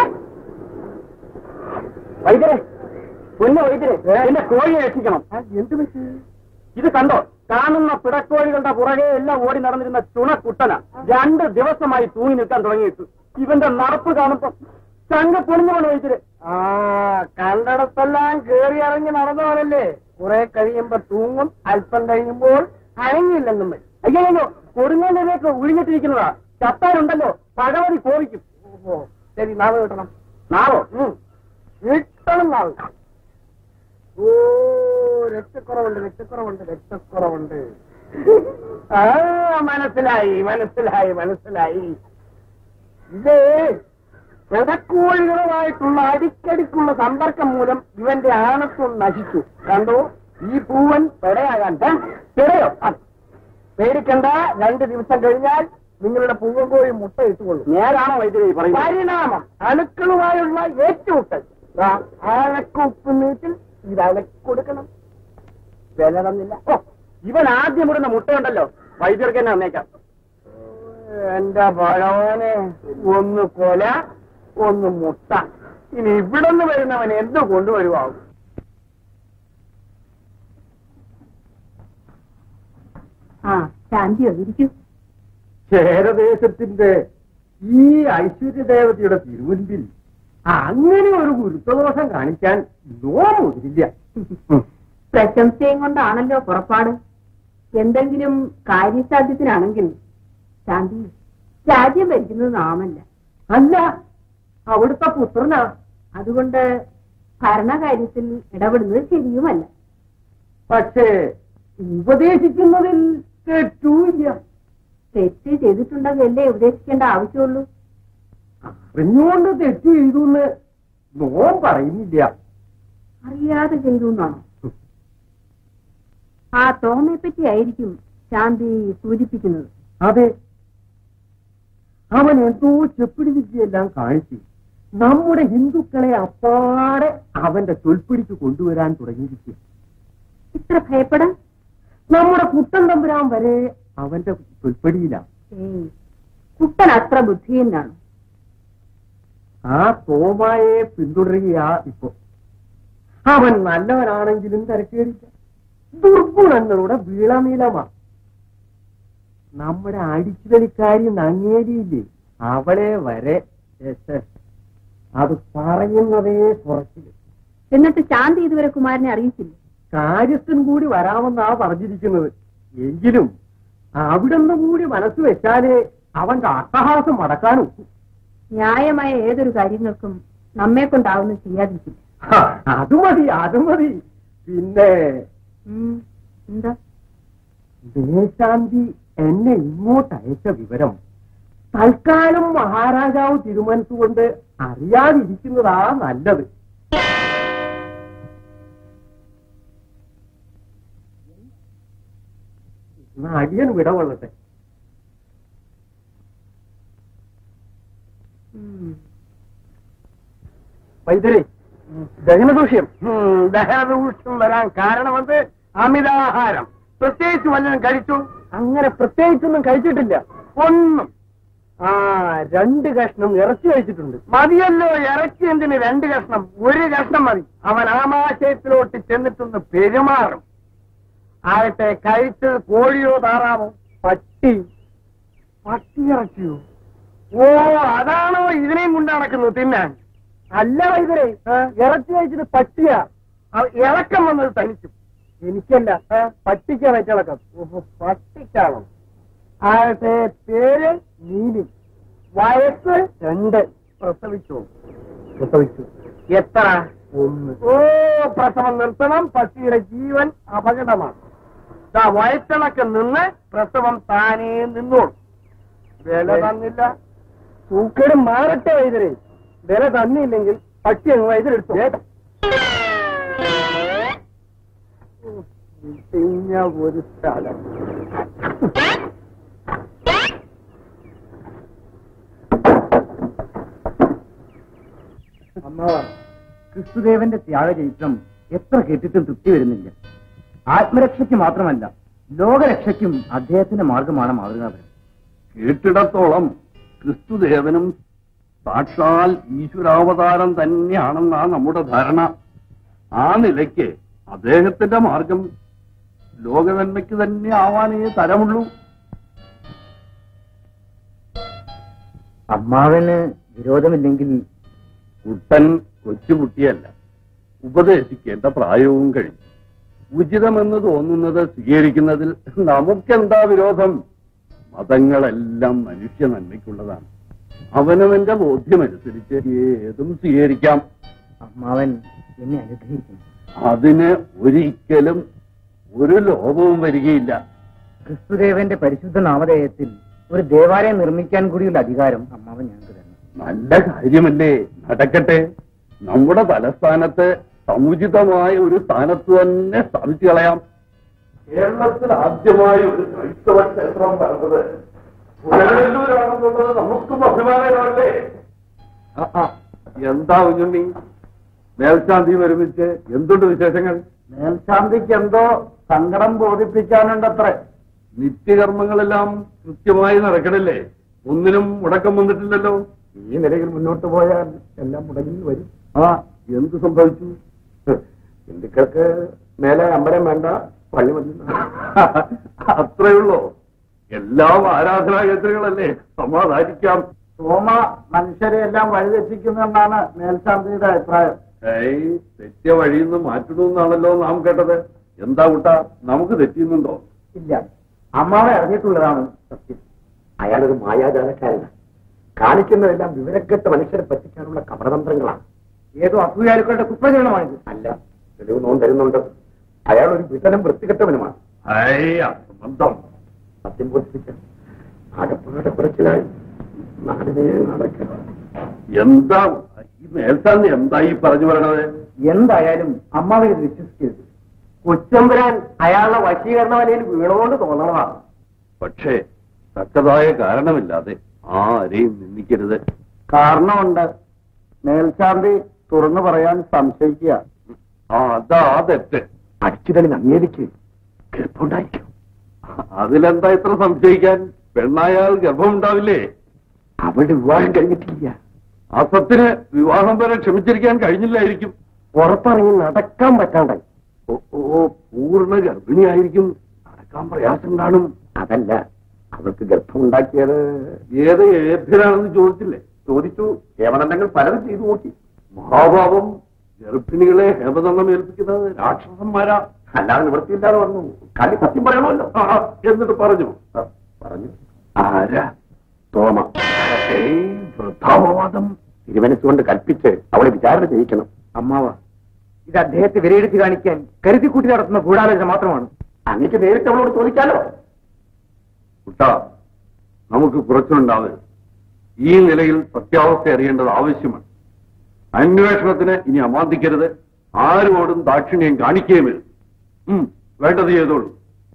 വൈദ്യരെ പൊന്നു വൈദ്യരെ എന്റെ കോഴിയെ രക്ഷിക്കണം എന്ത് പറ്റി ഇത് കണ്ടോ കാണുന്ന പിടക്കോഴികളുടെ പുറകെ എല്ലാം ഓടി നടന്നിരുന്ന ചുണക്കുട്ടന രണ്ട് ദിവസമായി തൂങ്ങി നിൽക്കാൻ തുടങ്ങിയിട്ട് ഇവന്റെ നടപ്പ് കാണുമ്പോ ചങ്ക പൊളിഞ്ഞോണ്ട് വൈദ്യര് ആ കണ്ടടത്തെല്ലാം കേറി ഇറങ്ങി നടന്നവനല്ലേ കുറെ കഴിയുമ്പോ തൂങ്ങും അല്പം കഴിയുമ്പോൾ അനങ്ങില്ലെന്നും വരും. അയ്യോ അയ്യോ കൊടുങ്ങലിലേക്ക് ഒഴിഞ്ഞിട്ടിരിക്കുന്നതാ ചത്താനുണ്ടല്ലോ പഴവതി കോവിക്കും ഓഹോ ശരി നാളെ കിട്ടണം നാളോ ഉം. കിട്ടണം നാളെ ഓ രക്തക്കുറവുണ്ട് രക്തക്കുറവുണ്ട് രക്തക്കുറവുണ്ട് ആ മനസ്സിലായി മനസ്സിലായി മനസ്സിലായി ഇത് പെടക്കോഴികളുമായിട്ടുള്ള അടിക്കടിക്കുള്ള സമ്പർക്കം മൂലം ഇവന്റെ ആണത്വം നശിച്ചു കണ്ടോ ഈ പൂവൻ പെടയാകാൻ ദാ, പെടയോ ആ. പേടിക്കണ്ട രണ്ട് ദിവസം കഴിഞ്ഞാൽ നിങ്ങളുടെ പൂവൻ കോഴി മുട്ട ഇട്ടുകൊള്ളും നേരാണോ വൈദ്യുതി പരിണാമം അണുക്കളുമായുള്ള ഏറ്റുമുട്ടൽ ദാ, അണക്കുപ്പ് നീട്ടിൽ ഇത് അണക്കൊടുക്കണം വില തന്നില്ല ഓ ഇവൻ ആദ്യം ഇടുന്ന മുട്ടയുണ്ടല്ലോ വൈദ്യർക്ക് തന്നെ വന്നേക്കാം എന്റെ ഭഗവാനെ ഒന്ന് കൊല ഒന്ന് മുട്ട ഇനി ഇവിടെ നിന്ന് വരുന്നവൻ എന്ത് കൊണ്ടുവരുവാകും ആ ശാന്തിയോ ഇരിക്കൂ ക്ഷേരദേശത്തിന്റെ ഈ ഐശ്വര്യദേവതയുടെ തിരുമുൻപിൽ അങ്ങനെ ഒരു ഗുരുത്വദോഷം കാണിക്കാൻ നോമുതിരില്ല പ്രശംസയും കൊണ്ടാണല്ലോ പുറപ്പാട് എന്തെങ്കിലും കാര്യസാധ്യത്തിനാണെങ്കിൽ ശാന്തി രാജ്യം ഭരിക്കുന്നത് നാമല്ല അല്ല അവിടുത്തെ പുത്രനാ അതുകൊണ്ട് ഭരണകാര്യത്തിൽ ഇടപെടുന്നത് ശരിയുമല്ല പക്ഷേ ഉപദേശിക്കുന്നതിൽ തെറ്റൂല്ല തെറ്റ് ചെയ്തിട്ടുണ്ടെങ്കിലല്ലേ ഉപദേശിക്കേണ്ട ആവശ്യമുള്ളൂ അറിഞ്ഞുകൊണ്ട് തെറ്റ് ചെയ്തു എന്ന് നോം പറയുന്നില്ല അറിയാതെ ചെയ്തു എന്നാണോ ആ തോമയെ പറ്റി ആയിരിക്കും ശാന്തി സൂചിപ്പിക്കുന്നത് അതെ അവൻ എന്തോ ചെപ്പിടി വിദ്യയെല്ലാം കാണിച്ച് നമ്മുടെ ഹിന്ദുക്കളെ അപ്പാടെ അവന്റെ ചൊൽപ്പിടിക്ക് കൊണ്ടുവരാൻ തുടങ്ങിയിരിക്കുക ഇത്ര ഭയപ്പെടാൻ നമ്മുടെ കുട്ടൻ തമ്പുരാൻ വരെ അവന്റെ ചൊൽപ്പടിയിലാണ് ഏയ് കുട്ടൻ അത്ര ബുദ്ധിയെന്നാണ് ആ തോമായെ പിന്തുടരുകയാ ഇപ്പൊ അവൻ നല്ലവനാണെങ്കിലും തിരക്കേടില്ല ദുർഗുണങ്ങളുടെ വിളനിലമാ നമ്മുടെ അടിച്ചുതലിക്കാരി നങ്ങേരിയില്ലേ അവളെ വരെ എസ് അത് പറയുന്നതേ കുറച്ചില്ല എന്നിട്ട് ശാന്തി ഇതുവരെ കുമാരനെ അറിയിച്ചില്ല കാര്യസ്ഥൻ കൂടി വരാമെന്നാ പറഞ്ഞിരിക്കുന്നത് എങ്കിലും അവിടുന്ന് കൂടി മനസ്സ് വെച്ചാലേ അവന്റെ അട്ടഹാസം മടക്കാനും ന്യായമായ ഏതൊരു കാര്യങ്ങൾക്കും നമ്മെ കൊണ്ടാവുന്ന ചെയ്യാതിരിക്കില്ല അത് മതി അത് മതി പിന്നെ ഉം, എന്താ ദേശാന്തി എന്നെ ഇങ്ങോട്ട് അയച്ച വിവരം തൽക്കാലം മഹാരാജാവ് തീരുമാനിച്ചുകൊണ്ട് അറിയാതിരിക്കുന്നതാ നല്ലത് എന്നാ അടിയൻ വിടകൊള്ളട്ടെ ഉം. വൈദ്യരെ ദഹനദൂഷ്യം ഉം, ദഹനദൂഷ്യം വരാൻ കാരണമെന്ത് അമിതാഹാരം പ്രത്യേകിച്ച് വല്ലതും കഴിച്ചു അങ്ങനെ പ്രത്യേകിച്ചൊന്നും കഴിച്ചിട്ടില്ല ഒന്നും ആ രണ്ട് കഷ്ണം ഇറച്ചി കഴിച്ചിട്ടുണ്ട് മതിയല്ലോ ഇറച്ചി എന്തിന് രണ്ട് കഷ്ണം ഒരു കഷ്ണം മതി അവൻ ആമാശയത്തിലോട്ട് ചെന്നിട്ടൊന്ന് പെരുമാറും ആകട്ടെ കഴിച്ചത് കോഴിയോ താറാവോ പട്ടി പട്ടി ഇറച്ചിയോ ഓ അതാണോ ഇതിനെയും കൊണ്ട് നടക്കുന്നത് തിന്നാൻ അല്ല വൈദ്യരെ ഇറച്ചി കഴിച്ചിട്ട് പട്ടിയാ അവ- ഇളക്കം വന്നത് തനിക്കും എനിക്കല്ല പട്ടിക്കാ വയറ്റിളക്കം ഓഹോ പട്ടിക്കാണോ ആകട്ടെ പേര് നീലി വയസ്സ് രണ്ട് പ്രസവിച്ചോ പ്രസവിച്ചു എത്ര ഒന്ന് ഓ പ്രസവം നിർത്തണം പട്ടിയുടെ ജീവൻ അപകടമാണ് ദാ വയറ്റിളക്കം നിന്ന് പ്രസവം താനേ നിന്നോളും വില തന്നില്ല സൂക്കേട് മാറട്ടെ വൈദ്യരെ വില തന്നില്ലെങ്കിൽ പട്ടി അങ്ങ് വൈദ്യരെടുത്തു പിന്നെ ഒരു സ്ഥലം അമ്മാവ ക്രിസ്തുദേവന്റെ ത്യാഗചരിത്രം എത്ര കേട്ടിട്ടും തൃപ്തി വരുന്നില്ല ആത്മരക്ഷയ്ക്ക് മാത്രമല്ല ലോകരക്ഷയ്ക്കും അദ്ദേഹത്തിന്റെ മാർഗമാണ് മാതൃകാപരം കേട്ടിടത്തോളം ക്രിസ്തുദേവനും സാക്ഷാൽ ഈശ്വരാവതാരം തന്നെയാണെന്നാ നമ്മുടെ ധാരണ ആ നിലയ്ക്ക് അദ്ദേഹത്തിന്റെ മാർഗം ലോകനന്മയ്ക്ക് തന്നെ ആവാനേ തരമുള്ളൂ അമ്മാവന് വിരോധമില്ലെങ്കിൽ കുട്ടൻ കൊച്ചുകുട്ടിയല്ല ഉപദേശിക്കേണ്ട പ്രായവും കഴിഞ്ഞു ഉചിതമെന്ന് തോന്നുന്നത് സ്വീകരിക്കുന്നതിൽ നമുക്കെന്താ വിരോധം മതങ്ങളെല്ലാം മനുഷ്യ നന്മയ്ക്കുള്ളതാണ് അവനവന്റെ ബോധ്യമനുസരിച്ച് ഏതും സ്വീകരിക്കാം അമ്മാവൻ എന്നെ അനുഗ്രഹിക്കും അതിന് ഒരിക്കലും ഒരു ലോപവും വരികയില്ല ക്രിസ്തുദേവന്റെ പരിശുദ്ധ നാമധേയത്തിൽ ഒരു ദേവാലയം നിർമ്മിക്കാൻ കൂടിയുള്ള അധികാരം അമ്മാവൻ ഞങ്ങൾക്ക് തരണം നല്ല കാര്യമല്ലേ നടക്കട്ടെ നമ്മുടെ തലസ്ഥാനത്ത് സമുചിതമായ ഒരു സ്ഥാനത്ത് തന്നെ സ്ഥാപിച്ചു കളയാം കേരളത്തിൽ ആദ്യമായി ഒരു ക്രൈസ്തവ ക്ഷേത്രം പറഞ്ഞത് പുനലൂരാണെന്നുള്ളത് നമുക്കും അഭിമാനമല്ലേ എന്താ കുഞ്ഞുണ്ണി മേൽശാന്തി ഒരുമിച്ച് എന്തുണ്ട് വിശേഷങ്ങൾ മേൽശാന്തിക്ക് എന്തോ സങ്കടം ബോധിപ്പിക്കാനുണ്ടത്രേ നിത്യകർമ്മങ്ങളെല്ലാം കൃത്യമായി നടക്കണല്ലേ ഒന്നിനും മുടക്കം വന്നിട്ടില്ലല്ലോ ഈ നിലയിൽ മുന്നോട്ട് പോയാൽ എല്ലാം മുടങ്ങി വരും ആ എന്ത് സംഭവിച്ചു ഹിന്ദുക്കൾക്ക് മേലെ അമ്പലം വേണ്ട പള്ളി മതി അത്രയുള്ളോ എല്ലാം ആരാധനാകേന്ദ്രങ്ങളല്ലേ സമാധാനിക്കാം സോമ മനുഷ്യരെ എല്ലാം വഴിതെറ്റിക്കുന്നെന്നാണ് മേൽശാന്തിയുടെ അഭിപ്രായം ഏയ് തെറ്റിയ വഴിയിൽ നിന്ന് മാറ്റണമെന്നാണല്ലോ നാം കേട്ടത് എന്താ കൂട്ടാ നമുക്ക് തെറ്റിയുന്നുണ്ടോ ഇല്ല അമ്മാവെ അറിഞ്ഞിട്ടുള്ളതാണ് സത്യം അയാളൊരു മായാജാലക്കാരനാണ് കാണിക്കുന്നതെല്ലാം വിവരക്കെട്ട മനുഷ്യരെ പറ്റിക്കാനുള്ള കപടതന്ത്രങ്ങളാണ് ഏതോ അസൂയാലുക്കളുടെ കുപ്രചരണമാണിത് അല്ല തെളിവ് നോൻ തരുന്നുണ്ട് അയാൾ ഒരു വിതനം വൃത്തികെട്ടവനുമാണ് സംബന്ധം സത്യം ബോധിപ്പിക്കാൻ ആകപ്പാടെ കുറച്ചിലായി നാടിനെ നടക്കണം എന്താ ഈ മേൽശാന്തി എന്താ ഈ പറഞ്ഞു പറയണത് എന്തായാലും അമ്മാവെ ഇത് വിശ്വസിക്കരുത് കൊച്ചമ്പുരാൻ അയാളുടെ വശീകരണ വലയിൽ വീണുകൊണ്ട് തോന്നണതാണ് പക്ഷേ തക്കതായ കാരണമില്ലാതെ ആരെയും നിന്ദിക്കരുത് കാരണമുണ്ട് മേൽശാന്തി തുറന്നു പറയാൻ സംശയിക്കുക ആ അതാ തെറ്റ് അടിച്ചുതളി അങ്ങേരിക്ക് ഗർഭമുണ്ടായിരിക്കും അതിലെന്താ ഇത്ര സംശയിക്കാൻ പെണ്ണായാൽ ഗർഭമുണ്ടാവില്ലേ അവളുടെ വിവാഹം കഴിഞ്ഞിട്ടില്ല അസത്തിന് വിവാഹം വരെ ക്ഷമിച്ചിരിക്കാൻ കഴിഞ്ഞില്ലായിരിക്കും പുറത്തിറങ്ങി നടക്കാൻ പറ്റാണ്ടായി ഓ ഓ പൂർണ്ണ ഗർഭിണിയായിരിക്കും നടക്കാൻ പ്രയാസം കാണും അതല്ല അവൾക്ക് ഗർഭമുണ്ടാക്കിയത് ഏത് ഏഭ്യനാണെന്ന് ചോദിച്ചില്ലേ ചോദിച്ചു ഹേമദണ്ഡങ്ങൾ പലതും ചെയ്തു നോക്കി മഹാഭാവം ഗർഭിണികളെ ഹേമദണ്ഡം ഏൽപ്പിക്കുന്നത് രാക്ഷസന്മാരാ അല്ലാതെ നിവൃത്തിയില്ലാതെ വന്നു കളി സത്യം പറയണമല്ലോ ആ, എന്നിട്ട് പറഞ്ഞു ആ, പറഞ്ഞു ആരാ തോമ ഏയ്, വൃദ്ധാപവാദം തിരുമനസ്സുകൊണ്ട് കൽപ്പിച്ച് അവളെ വിചാരണ ചെയ്യിക്കണം അമ്മാവ ഇത് അദ്ദേഹത്തെ വിലയിരുത്തി കാണിക്കാൻ കരുതിക്കൂട്ടി നടത്തുന്ന ഗൂഢാലോചന മാത്രമാണ് അങ്ങക്ക് നേരിട്ട് അവളോട് ചോദിക്കാലോ കുട്ടാ നമുക്ക് കുറച്ചുണ്ടാവരുത് ഈ നിലയിൽ സത്യാവസ്ഥ അറിയേണ്ടത് ആവശ്യമാണ് അന്വേഷണത്തിന് ഇനി അമാന്തിക്കരുത് ആരോടും ദാക്ഷിണ്യം കാണിക്കുകയും വരുത് ഉം, വേണ്ടത് ചെയ്തോളൂ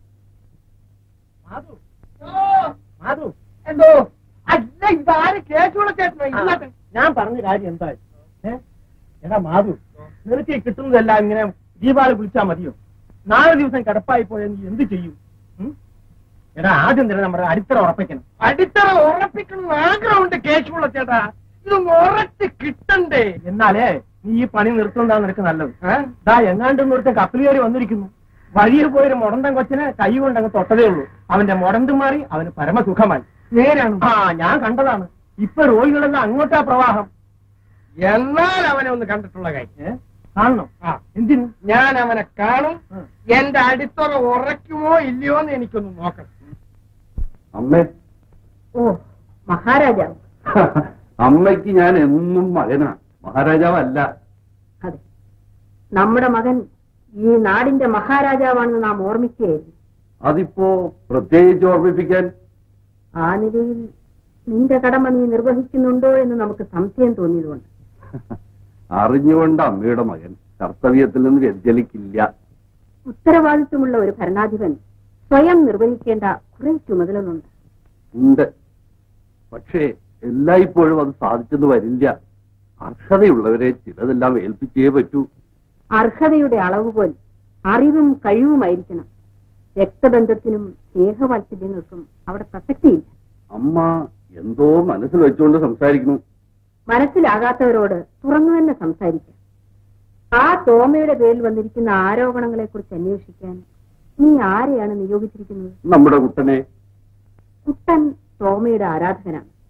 മാധു എന്തോ അല്ല ഇതാര് കേസുള്ള ചേട്ടനോ ഇന്നത്തെ ഞാൻ പറഞ്ഞ കാര്യം എന്താ ഏ? എടാ മാധു നിനക്ക് ഈ കിട്ടുന്നതെല്ലാം ഇങ്ങനെ ദീപാവലി വിളിച്ചാ മതിയോ നാല് ദിവസം കിടപ്പായി പോയാൽ നീ എന്ത് ചെയ്യും ഉം? എടാ ആദ്യം തന്നെ നമ്മുടെ അടിത്തറ ഉറപ്പിക്കണം അടിത്തറ ഉറപ്പിക്കണം ആഗ്രഹമുണ്ട് കേശുള്ള ചേട്ടാ ഇതൊന്ന് ഉറച്ച് കിട്ടണ്ടേ എന്നാലേ നീ ഈ പണി നിർത്തുന്നതാണ് നിനക്ക് നല്ലത് ദാ എങ്ങാണ്ട് ഒരുത്തൻ കപ്പിൽ കയറി വന്നിരിക്കുന്നു വഴിയിൽ പോയൊരു മുടന്തൻ കൊച്ചിനെ കൈ കൊണ്ട് അങ്ങ് തൊട്ടതേ ഉള്ളൂ അവന്റെ മുടന്ത് മാറി അവന് പരമസുഖമായി നേരാണ് ആ ഞാൻ കണ്ടതാണ് ഇപ്പൊ രോഗികളെല്ലാം അങ്ങോട്ടാ പ്രവാഹം എന്നാൽ അവനെ ഒന്ന് കണ്ടിട്ടുള്ള കാര്യം കാണണം ആ എന്തിനു ഞാൻ അവനെ കാണും എന്റെ അടിത്തറ ഉറയ്ക്കുമോ ഇല്ലയോ എന്ന് എനിക്കൊന്ന് നോക്കണം അമ്മേ ഓ മഹാരാജാവ് അമ്മയ്ക്ക് ഞാൻ എന്നും മകനാ മഹാരാജാവല്ല അതെ നമ്മുടെ മകൻ ഈ നാടിന്റെ മഹാരാജാവാണെന്ന് നാം ഓർമ്മിക്കുകയായിരുന്നു അതിപ്പോ പ്രത്യേകിച്ച് ഓർമ്മിപ്പിക്കാൻ ആ നിലയിൽ നിന്റെ കടമ നീ നിർവഹിക്കുന്നുണ്ടോ എന്ന് നമുക്ക് സംശയം തോന്നിയതുകൊണ്ട് അറിഞ്ഞുകൊണ്ട് അമ്മയുടെ മകൻ കർത്തവ്യത്തിൽ നിന്ന് വ്യതിചലിക്കില്ല ഉത്തരവാദിത്വമുള്ള ഒരു ഭരണാധിപൻ സ്വയം നിർവഹിക്കേണ്ട കുറെ ചുമതലകളുണ്ട് ഉണ്ട് പക്ഷേ എല്ലായ്പ്പോഴും അത് സാധിച്ചെന്ന് വരില്ല അർഹതയുള്ളവരെ ചിലതെല്ലാം ഏൽപ്പിച്ചേ പറ്റൂ അർഹതയുടെ അളവുപോൽ അറിവും കഴിവുമായിരിക്കണം രക്തബന്ധത്തിനും സ്നേഹവാത്സല്യങ്ങൾക്കും അവിടെ പ്രസക്തിയില്ല അമ്മ എന്തോ മനസ്സിൽ വെച്ചുകൊണ്ട് സംസാരിക്കുന്നു മനസ്സിലാകാത്തവരോട് തുറന്നു തന്നെ സംസാരിക്കാം ആ തോമയുടെ പേരിൽ വന്നിരിക്കുന്ന ആരോപണങ്ങളെ കുറിച്ച് അന്വേഷിക്കാൻ നീ ആരെയാണ് നിയോഗിച്ചിരിക്കുന്നത് നമ്മുടെ കുട്ടനെ കുട്ടൻ തോമയുടെ ആരാധകനാണ്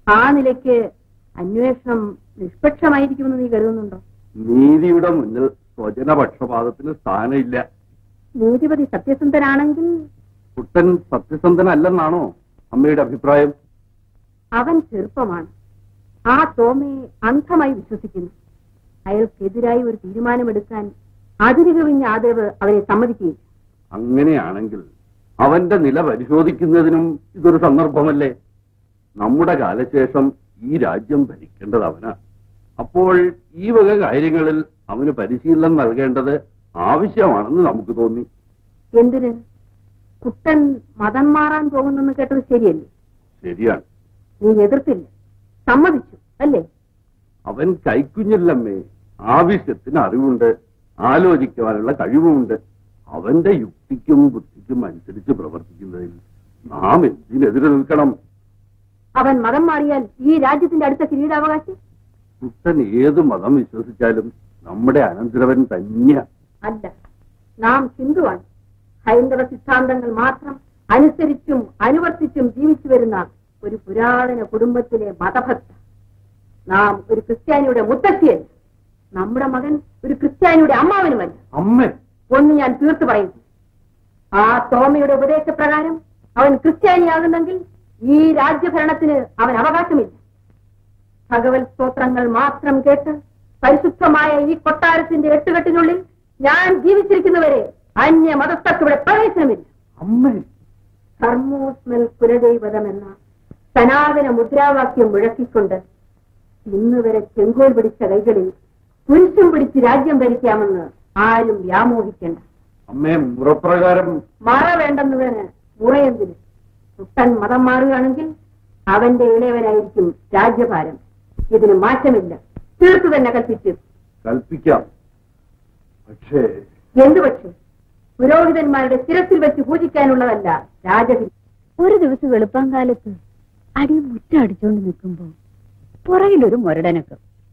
ആ നിലയ്ക്ക് അന്വേഷണം നിഷ്പക്ഷമായിരിക്കുമെന്ന് നീ കരുതുന്നുണ്ടോ നീതിയുടെ മുന്നിൽ സ്വജനപക്ഷപാതത്തിന് സ്ഥാനമില്ല നീതിപതി സത്യസന്ധനാണെങ്കിൽ കുട്ടൻ സത്യസന്ധനല്ലെന്നാണോ അമ്മയുടെ അഭിപ്രായം അവൻ ചെറുപ്പമാണ് ആ തോമയെ അന്ധമായി വിശ്വസിക്കുന്നു അയാൾക്കെതിരായി ഒരു തീരുമാനമെടുക്കാൻ അതിരുകവിഞ്ഞ ആദരവ് അവരെ സമ്മതിക്കുകയില്ല അങ്ങനെയാണെങ്കിൽ അവന്റെ നില പരിശോധിക്കുന്നതിനും ഇതൊരു സന്ദർഭമല്ലേ നമ്മുടെ കാലശേഷം ഈ രാജ്യം ഭരിക്കേണ്ടത് അവനാ അപ്പോൾ ഈ വക കാര്യങ്ങളിൽ അവന് പരിശീലനം നൽകേണ്ടത് ആവശ്യമാണെന്ന് നമുക്ക് തോന്നി എന്തിന് കുട്ടൻ മതം മാറാൻ പോകുന്നെന്ന് കേട്ടത് ശരിയല്ലേ ശരിയാണ് നീ എതിർത്തില്ല സമ്മതിച്ചു അല്ലേ അവൻ കൈക്കുഞ്ഞില്ലമ്മേ ആവശ്യത്തിന് അറിവുണ്ട് ആലോചിക്കുവാനുള്ള കഴിവുമുണ്ട് അവന്റെ യുക്തിക്കും ബുദ്ധിക്കും അനുസരിച്ച് പ്രവർത്തിക്കുന്നതിൽ നാം എന്തിനെതിരെ നിൽക്കണം അവൻ മതം മാറിയാൽ ഈ രാജ്യത്തിന്റെ അടുത്ത കിരീടാവകാശി കുട്ടൻ ഏത് മതം വിശ്വസിച്ചാലും നമ്മുടെ അനന്തരവൻ തന്നെയാ അല്ല നാം ഹിന്ദുവാണ് ഹൈന്ദവ സിദ്ധാന്തങ്ങൾ മാത്രം അനുസരിച്ചും അനുവർത്തിച്ചും ജീവിച്ചു വരുന്ന ഒരു പുരാതന കുടുംബത്തിലെ മതഭക്ത നാം ഒരു ക്രിസ്ത്യാനിയുടെ മുത്തശ്ശിയല്ല നമ്മുടെ മകൻ ഒരു ക്രിസ്ത്യാനിയുടെ അമ്മാവനുമല്ല അമ്മ ഒന്ന് ഞാൻ തീർത്തു പറയുന്നു ആ തോമയുടെ ഉപദേശപ്രകാരം അവൻ ക്രിസ്ത്യാനിയാകുന്നെങ്കിൽ ഈ രാജ്യഭരണത്തിന് അവൻ അവകാശമില്ല ഭഗവത് സ്തോത്രങ്ങൾ മാത്രം കേട്ട് പരിശുദ്ധമായ ഈ കൊട്ടാരത്തിന്റെ എട്ടുകെട്ടിനുള്ളിൽ ഞാൻ ജീവിച്ചിരിക്കുന്നവരെ അന്യ മതസ്ഥർക്ക് ഇവിടെ പ്രവേശനമില്ല അമ്മ ധർമ്മോസ്മൽ കുലദൈവതം എന്ന സനാതന മുദ്രാവാക്യം മുഴക്കിക്കൊണ്ട് ഇന്ന് വരെ ചെങ്കോൽ പിടിച്ച കൈകളിൽ പുരുഷം പിടിച്ച് രാജ്യം ഭരിക്കാമെന്ന് ആരും വ്യാമോഹിക്കേണ്ട അമ്മേ മുറപ്രകാരം മറ വേണ്ടെന്നതിന് മുറയെന്തിന് കുട്ടൻ മതം മാറുകയാണെങ്കിൽ അവന്റെ ഇളയവനായിരിക്കും രാജ്യഭാരം ഇതിന് മാറ്റമില്ല തീർത്തു തന്നെ കൽപ്പിച്ചു കൽപ്പിക്കാം പക്ഷേ എന്തു പക്ഷേ പുരോഹിതന്മാരുടെ ശിരസിൽ വെച്ച് പൂജിക്കാനുള്ളതല്ല രാജഹിരി ഒരു ദിവസം വെളുപ്പാങ്കാലത്ത് അടി മുറ്റടിച്ചോണ്ട് നിൽക്കുമ്പോ പുറകിലൊരു മുരടനക്ക്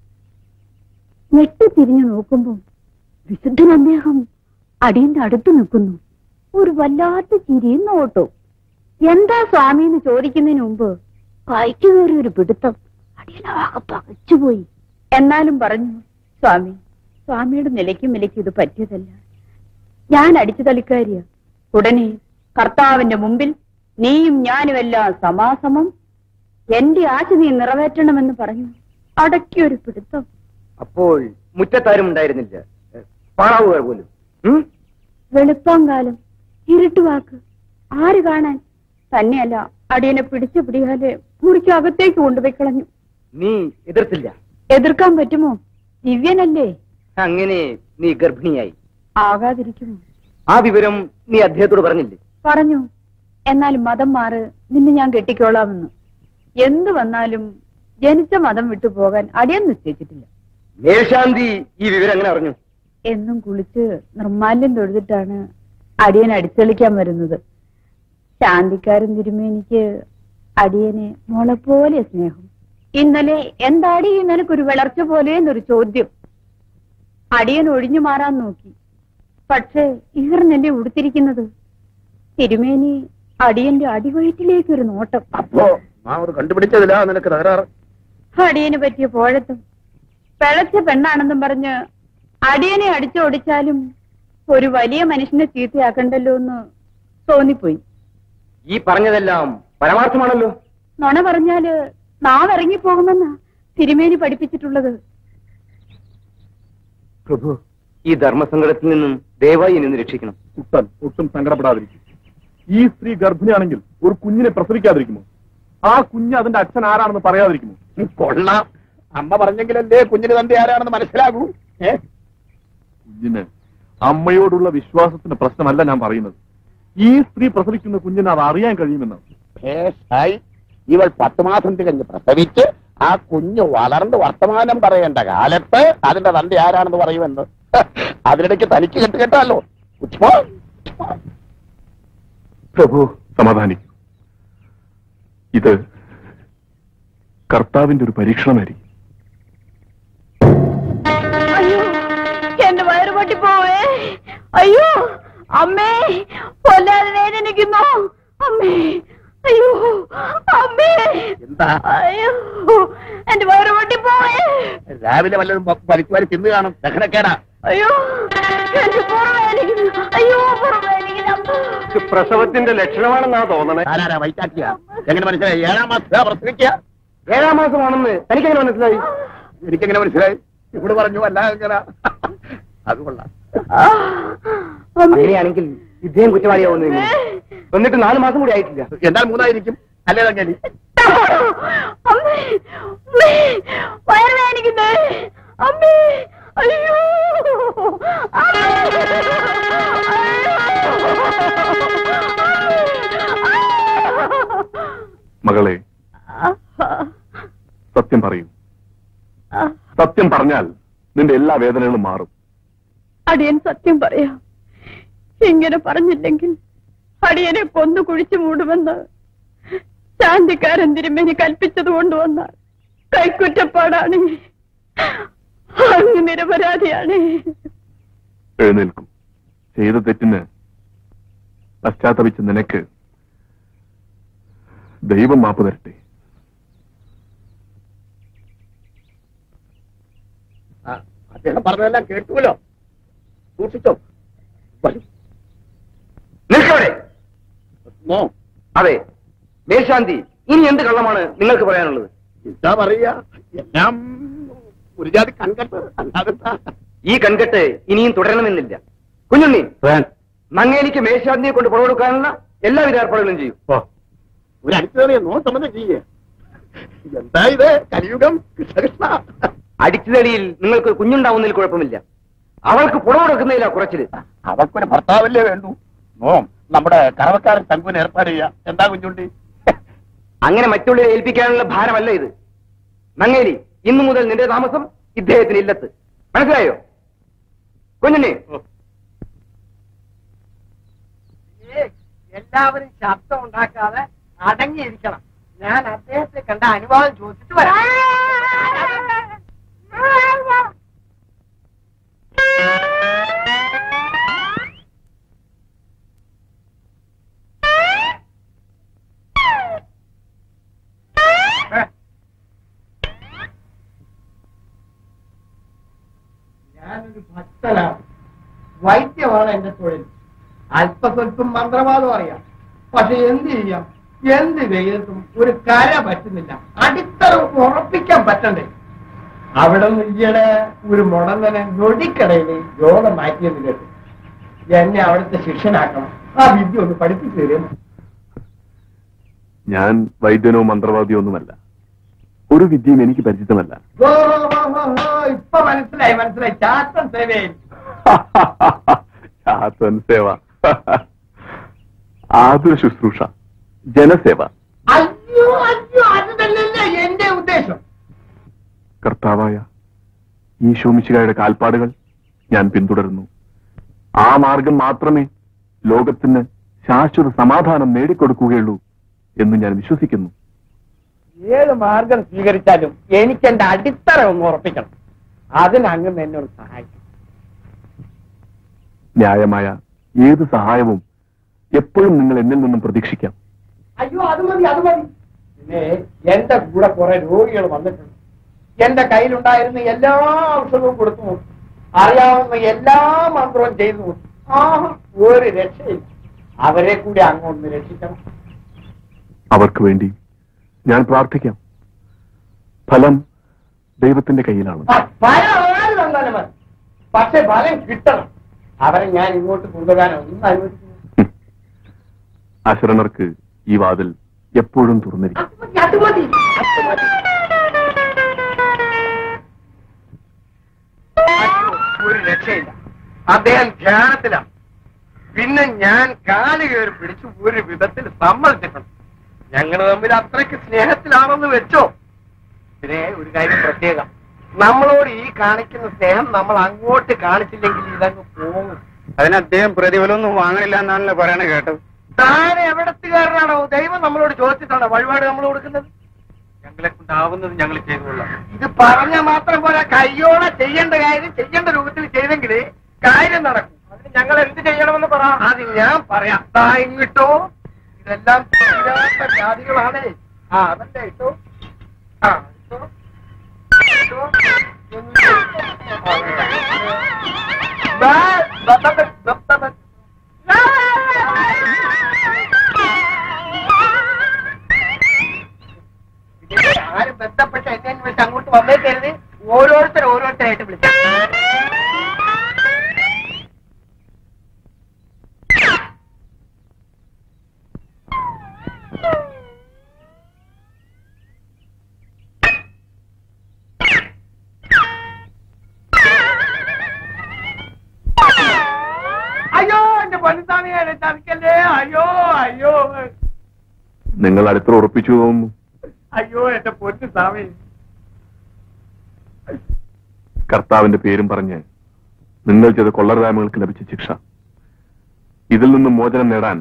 ഞെട്ടിത്തിരിഞ്ഞു നോക്കുമ്പോ വിശുദ്ധൻ അദ്ദേഹം അടിയന്റെ അടുത്ത് നിൽക്കുന്നു ഒരു വല്ലാത്ത ചിരിയും നോട്ടവും എന്താ സ്വാമി എന്ന് ചോദിക്കുന്നതിന് മുമ്പ് കൈക്ക് കയറി ഒരു പിടുത്തം അടിയനാകെ പകച്ചുപോയി എന്നാലും പറഞ്ഞു സ്വാമി സ്വാമിയുടെ നിലയ്ക്കും നിലയ്ക്കും ഇത് പറ്റിയതല്ല ഞാൻ അടിച്ചു തളിക്കാരിയ ഉടനെ കർത്താവിന്റെ മുമ്പിൽ നീയും ഞാനുമെല്ലാം സമാസമം എന്റെ ആശ നീ നിറവേറ്റണമെന്ന് പറഞ്ഞു അടക്കിയൊരു പിടുത്തം അപ്പോൾ മുറ്റത്താരും ഉണ്ടായിരുന്നില്ല പാറാവുക പോലും ഉം? വെളുപ്പാങ്കാലം ഇരുട്ടുവാക്ക് ആര് കാണാൻ തന്നെയല്ല അടിയനെ പിടിച്ചു പിടിയാലെ മുറിക്ക് അകത്തേക്ക് കൊണ്ടുപോയി കളഞ്ഞു നീ എതിർത്തില്ല എതിർക്കാൻ പറ്റുമോ ദിവ്യനല്ലേ അങ്ങനെ നീ ഗർഭിണിയായി ആകാതിരിക്കുമോ ആ വിവരം നീ അദ്ദേഹത്തോട് പറഞ്ഞില്ലേ പറഞ്ഞു എന്നാലും മതം മാറ് നിന്നെ ഞാൻ കെട്ടിക്കോളാമെന്ന് എന്തു വന്നാലും ജനിച്ച മതം വിട്ടു പോകാൻ അടിയൻ നിശ്ചയിച്ചിട്ടില്ല മേൽശാന്തി ഈ വിവരം എങ്ങനെ അറിഞ്ഞു എന്നും കുളിച്ച് നിർമാല്യം തൊഴുതിട്ടാണ് അടിയൻ അടിച്ചളിക്കാൻ വരുന്നത് ശാന്തിക്കാരൻ തിരുമേനിക്ക് അടിയനെ മോളെ പോലെ സ്നേഹം ഇന്നലെ എന്താടി നിനക്കൊരു വിളർച്ച പോലെ എന്നൊരു ചോദ്യം അടിയൻ ഒഴിഞ്ഞു മാറാൻ നോക്കി പക്ഷേ ഈർന്നല്ലേ ഉടുത്തിരിക്കുന്നത് തിരുമേനി അടിയന്റെ അടിവയറ്റിലേക്ക് ഒരു നോട്ടം അപ്പോ നാം അത് കണ്ടുപിടിച്ചതില്ല നിനക്ക് തകരാറ് അടിയന് പറ്റിയ പോഴത്തും പിഴച്ച പെണ്ണാണെന്നും പറഞ്ഞ് അടിയനെ അടിച്ചോടിച്ചാലും ഒരു വലിയ മനുഷ്യനെ ചീത്തയാക്കണ്ടല്ലോ എന്ന് തോന്നിപ്പോയി ഈ പറഞ്ഞതെല്ലാം പരമാർത്ഥമാണല്ലോ നുണ പറഞ്ഞാല് നാം ഇറങ്ങിപ്പോകുമെന്നാ തിരുമേനി പഠിപ്പിച്ചിട്ടുള്ളത് പ്രഭു ഈ ധർമ്മസങ്കടത്തിൽ നിന്നും ദയവായി എന്നെ രക്ഷിക്കണം കുട്ടൻ ഒട്ടും സങ്കടപ്പെടാതിരിക്കും ഈ സ്ത്രീ ഗർഭിണിയാണെങ്കിൽ ഒരു കുഞ്ഞിനെ പ്രസവിക്കാതിരിക്കുമോ ആ കുഞ്ഞ് അതിന്റെ അച്ഛൻ ആരാണെന്ന് പറയാതിരിക്കുമോ കൊള്ളാം അമ്മ പറഞ്ഞെങ്കിലല്ലേ കുഞ്ഞിന് തന്റെ ആരാണെന്ന് മനസ്സിലാകൂ ഏ കുഞ്ഞിന് അമ്മയോടുള്ള വിശ്വാസത്തിന്റെ പ്രശ്നമല്ല ഞാൻ പറയുന്നത് ഈ സ്ത്രീ പ്രസവിക്കുന്ന കുഞ്ഞിന് അത് അറിയാൻ കഴിയുമെന്ന് ഭേഷായി ഇവൾ പത്ത് മാസം തികഞ്ഞ് പ്രസവിച്ച് ആ കുഞ്ഞ് വളർന്ന് വർത്തമാനം പറയേണ്ട കാലത്ത് അതിന്റെ തന്റെ ആരാണെന്ന് പറയുമെന്ന് ഹ, അതിനിടയ്ക്ക് തനിക്ക് കെട്ട് കേട്ടാലോ ഉച്ഛ്മോ. പ്രഭു സമാധാനിക്കും ഇത് കർത്താവിന്റെ ഒരു പരീക്ഷണമായിരിക്കും അയ്യോ എന്റെ വയറ് പൊട്ടിപ്പോവേ അയ്യോ അമ്മേ കൊല്ലാതെ വേദനിക്കുന്നു അമ്മേ അയ്യോ അമ്മേ എന്താ അയ്യോ എന്റെ വയറ് പൊട്ടിപ്പോയേ രാവിലെ വല്ലതും വലിച്ചു വാരി തിന്നു കാണും ദഹനക്കേടാ അയ്യോ എന്റെ പുറവേലിക്കുന്നു അയ്യോ പുറവേലിക്കുന്നു പ്രസവത്തിന്റെ ലക്ഷണമാണെന്നാ തോന്നണേ ആരാരാ വൈറ്റാക്കിയ എങ്ങനെ മനസ്സിലായി ഏഴാം മാസം പ്രസവിക്കുക ഏഴാം മാസമാണെന്ന് തനിക്കെങ്ങനെ മനസ്സിലായി എനിക്കെങ്ങനെ മനസ്സിലായി ഇവിടെ പറഞ്ഞു അല്ല എങ്ങനെ അത് കൊള്ളാം അങ്ങനെയാണെങ്കിൽ ഇദ്ദേഹം കുറ്റവാളിയാവുന്നു എന്നിട്ട് നാല് മാസം കൂടി ആയിട്ടില്ല എന്നാൽ മൂന്നായിരിക്കും അല്ലേ തങ്ങേലി അമ്മേ അമ്മേ വയറുവേദനിക്കുന്നേ അമ്മേ അയ്യോ മകളെ സത്യം പറയൂ സത്യം പറഞ്ഞാൽ നിന്റെ എല്ലാ വേദനകളും മാറും അടിയൻ സത്യം പറയാം ഇങ്ങനെ പറഞ്ഞില്ലെങ്കിൽ അടിയനെ കൊന്നു കുഴിച്ചു മൂടുമെന്ന് ശാന്തിക്കാരൻ തിരുമേനി കൽപ്പിച്ചത് കൊണ്ടുവന്ന കൈക്കുറ്റപ്പാടാണ് അങ്ങ് നിരപരാധിയാണ് എഴുന്നേൽക്കും ചെയ്ത തെറ്റിന് പശ്ചാത്തപിച്ച നിനക്ക് ദൈവം മാപ്പ് തരട്ടെ ആ, അദ്ദേഹം പറഞ്ഞതെല്ലാം കേട്ടുവല്ലോ സൂക്ഷിച്ചോ വരൂ. നിൽക്കവിടെ നോ അതെ മേൽശാന്തി ഇനി എന്ത് കള്ളമാണ് നിങ്ങൾക്ക് പറയാനുള്ളത് എന്താ പറയാ എല്ലാം ഒരു ജാതി കൺകെട്ട് അല്ലാതെന്താ ഈ കൺകെട്ട് ഇനിയും തുടരണമെന്നില്ല കുഞ്ഞുണ്ണി നങ്ങേലിക്ക് മേൽശാന്തിയെ കൊണ്ട് പുറം കൊടുക്കാനുള്ള എല്ലാവിധ ഏർപ്പാടുകളും ചെയ്യും ഒരു അടിച്ചുതറിയ നോട്ടമെന്ന് ചെയ്യേ എന്താ ഇത് കലിയുഗം കൃഷ്ണകൃഷ്ണ അടിച്ചുതടിയിൽ നിങ്ങൾക്ക് കുഞ്ഞുണ്ടാവുന്നതിൽ കുഴപ്പമില്ല അവൾക്ക് പുറം കൊടുക്കുന്നതിലാ കുറച്ചില് അവൾക്കൊരു ഭർത്താവല്ലേ വേണ്ടു നോ നമ്മുടെ കറവക്കാരൻ തങ്കുവിന് ഏർപ്പാട് ചെയ്യാ എന്താ കുഞ്ഞുണ്ടി അങ്ങനെ മറ്റുള്ളവരെ ഏൽപ്പിക്കാനുള്ള ഭാരമല്ല ഇത് നങ്ങേലി ഇന്നു മുതൽ നിന്റെ താമസം ഇദ്ദേഹത്തിന് ഇല്ലത്ത് മനസ്സിലായോ കുഞ്ഞുണ്ണി എല്ലാവരും ശബ്ദം ഉണ്ടാക്കാതെ അടങ്ങിയിരിക്കണം ഞാൻ അദ്ദേഹത്തെ കണ്ട അനുവാദം ചോദിച്ചിട്ട് വരാം ഞാനൊരു ഭക്തനാണ് വൈദ്യമാണ് എന്റെ തൊഴിൽ അല്പസ്വല്പം മന്ത്രവാദം അറിയാം പക്ഷെ എന്ത് ചെയ്യാം എന്ത് വെയിലത്തും ഒരു കര പറ്റുന്നില്ല അടിത്തറ ഉറപ്പിക്കാൻ പറ്റണ്ടേ അവിടെ നിന്ന് ഈയിടെ ഒരു മുടന്തനെ നൊടിക്കടയിൽ രോഗം മാറ്റിയെന്ന് കേട്ടു എന്നെ അവിടുത്തെ ശിഷ്യനാക്കണം ആ വിദ്യ ഒന്ന് പഠിപ്പിച്ചു തരുമോ ഞാൻ വൈദ്യനോ മന്ത്രവാദിയോ ഒന്നുമല്ല ഒരു വിദ്യയും എനിക്ക് പരിചിതമല്ല ഓ, ഓ, ഓ, ഓ, ഇപ്പൊ മനസ്സിലായി മനസ്സിലായി ചാത്തൻ സേവയിൽ ശാസൻ സേവ ആതുര ശുശ്രൂഷ ജനസേവ അയ്യോ അയ്യോ അത് തന്നെയല്ലേ എന്റെ ഉദ്ദേശം കർത്താവായ ഈശോമിശികായുടെ കാൽപ്പാടുകൾ ഞാൻ പിന്തുടരുന്നു ആ മാർഗം മാത്രമേ ലോകത്തിന് ശാശ്വത സമാധാനം നേടിക്കൊടുക്കുകയുള്ളൂ എന്ന് ഞാൻ വിശ്വസിക്കുന്നു ഏത് മാർഗം സ്വീകരിച്ചാലും എനിക്ക് എന്റെ അടിത്തറ ഒന്ന് ഉറപ്പിക്കണം അതിനങ്ങ് എന്നോട് സഹായിക്കും ന്യായമായ ഏത് സഹായവും എപ്പോഴും നിങ്ങൾ എന്നിൽ നിന്നും പ്രതീക്ഷിക്കാം അയ്യോ അത് മതി അത് മതി പിന്നെ എന്റെ കൂടെ കുറെ രോഗികൾ വന്നിട്ടുണ്ട് എന്റെ കയ്യിലുണ്ടായിരുന്ന എല്ലാ ഔഷധവും കൊടുത്തു നോക്കി അറിയാവുന്ന എല്ലാ മന്ത്രവും ചെയ്തു നോക്കി ആ ഒരു രക്ഷയില്ല അവരെ കൂടി അങ്ങൊന്ന് രക്ഷിക്കണം അവർക്ക് വേണ്ടി ഞാൻ പ്രാർത്ഥിക്കാം ഫലം ദൈവത്തിന്റെ കയ്യിലാണ് ആ, ഫലം ആര് തന്നാലും മതി പക്ഷെ ഫലം കിട്ടണം അവരെ ഞാൻ ഇങ്ങോട്ട് കൊണ്ടുവരാനോ ഒന്നും അനുവദിക്കുന്നു അശരണർക്ക് ഈ വാതിൽ എപ്പോഴും തുറന്നിരിക്കും അത് മതി അത് മതി അയ്യോ, ഒരു രക്ഷയില്ല അദ്ദേഹം ധ്യാനത്തിലാണ് പിന്നെ ഞാൻ കാല് കയറി പിടിച്ചു ഒരു വിധത്തിൽ സമ്മതിച്ചിട്ടുണ്ട് ഞങ്ങൾ തമ്മിൽ അത്രയ്ക്ക് സ്നേഹത്തിലാണെന്ന് വെച്ചോ പിന്നെ ഒരു കാര്യം പ്രത്യേകം നമ്മളോട് ഈ കാണിക്കുന്ന സ്നേഹം നമ്മൾ അങ്ങോട്ട് കാണിച്ചില്ലെങ്കിൽ ഇതങ്ങ് പോകും അതിന് അദ്ദേഹം പ്രതിഫലമൊന്നും വാങ്ങണില്ല എന്നാണല്ലോ പറയണ കേട്ടത് താൻ എവിടത്തുകാരനാണോ ദൈവം നമ്മളോട് ചോദിച്ചിട്ടാണോ വഴിപാട് നമ്മൾ കൊടുക്കുന്നത് ഞങ്ങളെ കൊണ്ടാവുന്നത് ഞങ്ങൾ ചെയ്തുകൊള്ളാം ഇത് പറഞ്ഞ മാത്രം പോലെ കയ്യോടെ ചെയ്യേണ്ട കാര്യം ചെയ്യേണ്ട രൂപത്തിൽ ചെയ്തെങ്കിൽ കാര്യം നടക്കും അതിന് ഞങ്ങൾ എന്ത് ചെയ്യണമെന്ന് പറ അത് ഞാൻ പറയാം താ ഇങ്ങിട്ടോ ഇതെല്ലാം തീരാത്ത ജാതികളാണ് ആ അതല്ലേ ഇട്ടോ ആരും ബന്ധപ്പെട്ട എന്നെ വെച്ച് അങ്ങോട്ട് വന്നേക്കരുത് ഓരോരുത്തർ ഓരോരുത്തരായിട്ട് വിളിച്ചു അയ്യോ എന്റെ പൊന്നുസ്വാമിയെ എന്നെ ചതിക്കല്ലേ അയ്യോ അയ്യോ നിങ്ങൾ അടുത്ത ഉറപ്പിച്ചു തോന്നുന്നു അയ്യോ എന്റെ പൊന്നു സ്വാമി കർത്താവിന്റെ പേരും പറഞ്ഞ് നിങ്ങൾ ചെയ്ത കൊള്ളരുതായ്മകൾക്ക് ലഭിച്ച ശിക്ഷ ഇതിൽ നിന്നും മോചനം നേടാൻ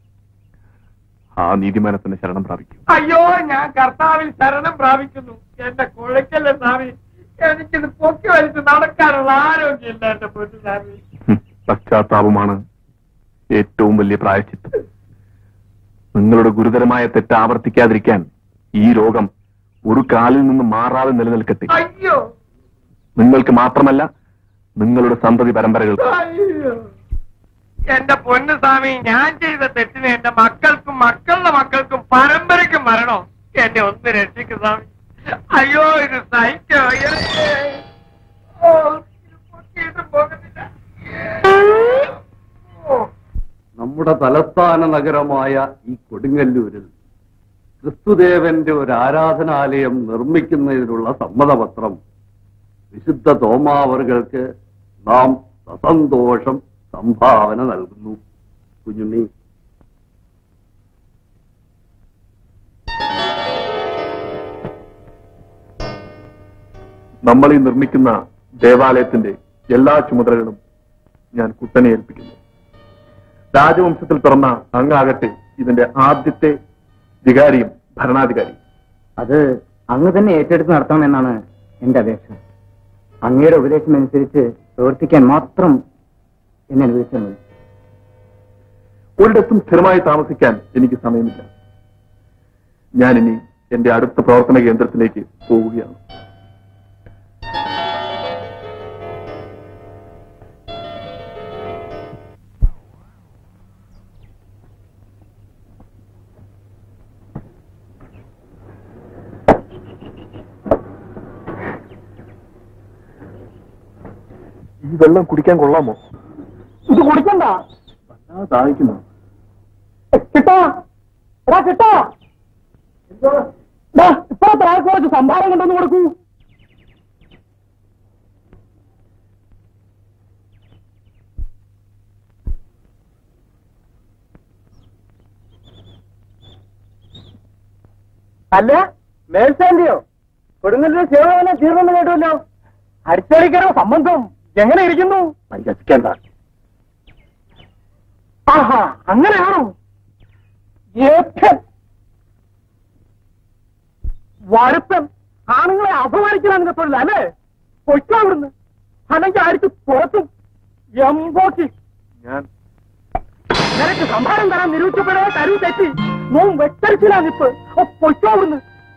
ആ നീതിമാനത്തിന്റെ ശരണം പ്രാപിക്കും അയ്യോ ഞാൻ കർത്താവിൽ ശരണം പ്രാപിക്കുന്നു എന്റെ കുഴക്കല്ലേ സ്വാമി എനിക്കിത് പൊക്കി വലിച്ച് നടക്കാനുള്ള ആരോഗ്യമില്ല എന്റെ പൊന്നു സ്വാമി ഹും, പശ്ചാത്താപമാണ് ഏറ്റവും വലിയ പ്രായച്ചിത്തം നിങ്ങളുടെ ഗുരുതരമായ തെറ്റ് ആവർത്തിക്കാതിരിക്കാൻ ഈ രോഗം ഒരു കാലിൽ നിന്ന് മാറാതെ നിലനിൽക്കട്ടെ അയ്യോ നിങ്ങൾക്ക് മാത്രമല്ല നിങ്ങളുടെ സന്തതി പരമ്പരകൾക്ക് അയ്യോ എന്റെ പൊന്നു സ്വാമി ഞാൻ ചെയ്ത തെറ്റിന് എന്റെ മക്കൾക്കും മക്കളുടെ മക്കൾക്കും പരമ്പരയ്ക്കും മരണോ എന്നെ ഒന്ന് രക്ഷിക്കും സ്വാമി അയ്യോ ഇത് സഹിക്കോ അയ്യോ ഓ, ഇത് പൊക്കിയിട്ട് പോകുന്നില്ല. ഓ നമ്മുടെ തലസ്ഥാന നഗരമായ ഈ കൊടുങ്ങല്ലൂരിൽ ക്രിസ്തുദേവന്റെ ഒരു ആരാധനാലയം നിർമ്മിക്കുന്നതിനുള്ള സമ്മതപത്രം വിശുദ്ധ തോമാവറുകൾക്ക് നാം സസന്തോഷം സംഭാവന നൽകുന്നു കുഞ്ഞുണ്ണി നമ്മൾ ഈ നിർമ്മിക്കുന്ന ദേവാലയത്തിന്റെ എല്ലാ ചുമതലകളും ഞാൻ കുട്ടനെ ഏൽപ്പിക്കുന്നു രാജവംശത്തിൽ പിറന്ന അങ്ങാകട്ടെ ഇതിന്റെ ആദ്യത്തെ വികാരിയും ഭരണാധികാരിയും അത് അങ്ങ് തന്നെ ഏറ്റെടുത്ത് നടത്തണമെന്നാണ് എന്റെ അപേക്ഷ അങ്ങയുടെ ഉപദേശം അനുസരിച്ച് പ്രവർത്തിക്കാൻ മാത്രം എന്നെ അനുവദിച്ചാൽ മതി ഒരിടത്തും സ്ഥിരമായി താമസിക്കാൻ എനിക്ക് സമയമില്ല ഞാനിനി എന്റെ അടുത്ത പ്രവർത്തന കേന്ദ്രത്തിലേക്ക് പോവുകയാണ് ഈ വെള്ളം കുടിക്കാൻ കൊള്ളാമോ ഇത് കുടിക്കണ്ട ദാഹിക്കുന്നു കിട്ടോ എടാ കിട്ടോ ദാ, ഇപ്പഴത്തെ ആൾക്ക് കുറച്ച് സംഭാവന കൊണ്ടൊന്ന് കൊടുക്കൂ അല്ല മേൽശാന്തിയോ കൊടുങ്ങല്ലൂർ സേവനം തീർന്നെന്ന് കേട്ടുമല്ലോ അടിച്ചടിക്കറോ സംബന്ധം എങ്ങനെ ഇരിക്കുന്നു പരിഹസിക്കേണ്ട ആഹാ അങ്ങനെയാണോ ഏപ്യൻ വരുത്തൻ ആണുങ്ങളെ അപമാനിക്കലാണ് നിന്റെ തൊഴിൽ അല്ലേ പൊയ്ക്കോ അവിടുന്ന് അല്ലെങ്കിൽ ആർക്ക് പുറത്തും എമ്പോക്കി ഞാൻ നിനക്ക് സംഭാരം തരാൻ നിരൂപിച്ചപ്പോഴേ കരു തെറ്റി നോം വെട്ടരിച്ചില്ല നിപ്പ് ഓ പൊയ്ക്കോ അവിടുന്ന്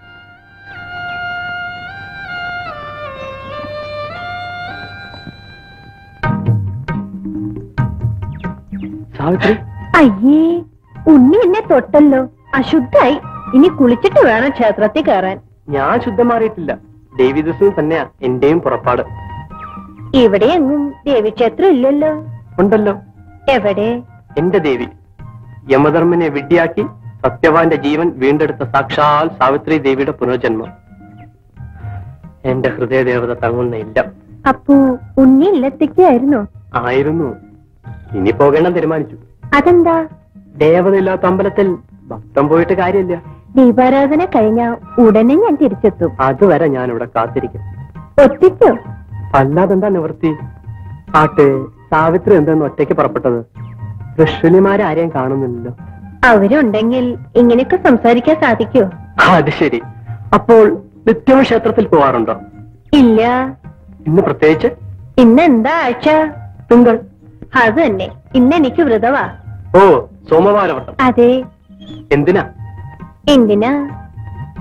സാവിത്രി അയ്യേ ഉണ്ണി എന്നെ തൊട്ടല്ലോ അശുദ്ധായി ഇനി കുളിച്ചിട്ട് വേണം ക്ഷേത്രത്തിൽ കയറാൻ ഞാൻ ശുദ്ധം മാറിയിട്ടില്ല ദേവിദസ്യം തന്നെയാ എന്റെയും പുറപ്പാട് ഇവിടെ എങ്ങും ദേവീക്ഷേത്രം ഇല്ലല്ലോ ഉണ്ടല്ലോ എവിടെ എന്റെ ദേവി യമധർമ്മനെ വിഡ്ഢിയാക്കി സത്യവാന്റെ ജീവൻ വീണ്ടെടുത്ത സാക്ഷാൽ സാവിത്രി ദേവിയുടെ പുനർജന്മം എന്റെ ഹൃദയദേവത തങ്ങുന്ന ഇല്ല അപ്പോ ഉണ്ണി ഇല്ലത്തേക്കായിരുന്നോ ആയിരുന്നു ഇനി പോകണം തീരുമാനിച്ചു അതെന്താ ദേവതയില്ലാത്ത അമ്പലത്തിൽ ഭക്തം പോയിട്ട് കാര്യമില്ല ദീപാരാധന കഴിഞ്ഞ ഉടനെ ഞാൻ തിരിച്ചെത്തും അതുവരെ ഞാൻ ഇവിടെ കാത്തിരിക്കും ഒത്തിച്ചോ അല്ലാതെന്താ നിവൃത്തി ആട്ടെ സാവിത്രി എന്തെന്ന് ഒറ്റയ്ക്ക് പുറപ്പെട്ടത് ഋഷിനിമാരാരെയും കാണുന്നില്ലല്ലോ അവരുണ്ടെങ്കിൽ ഇങ്ങനെയൊക്കെ സംസാരിക്കാൻ സാധിക്കോ അത് ശരി അപ്പോൾ നിത്യവും ക്ഷേത്രത്തിൽ പോവാറുണ്ടോ ഇല്ല ഇന്ന് പ്രത്യേകിച്ച് ഇന്നെന്താ ആഴ്ച തിങ്കൾ അത് തന്നെ ഇന്ന് എനിക്ക് വ്രതവാ ഓ സോമവാരവട്ടം അതെ എന്തിനാ എന്തിനാ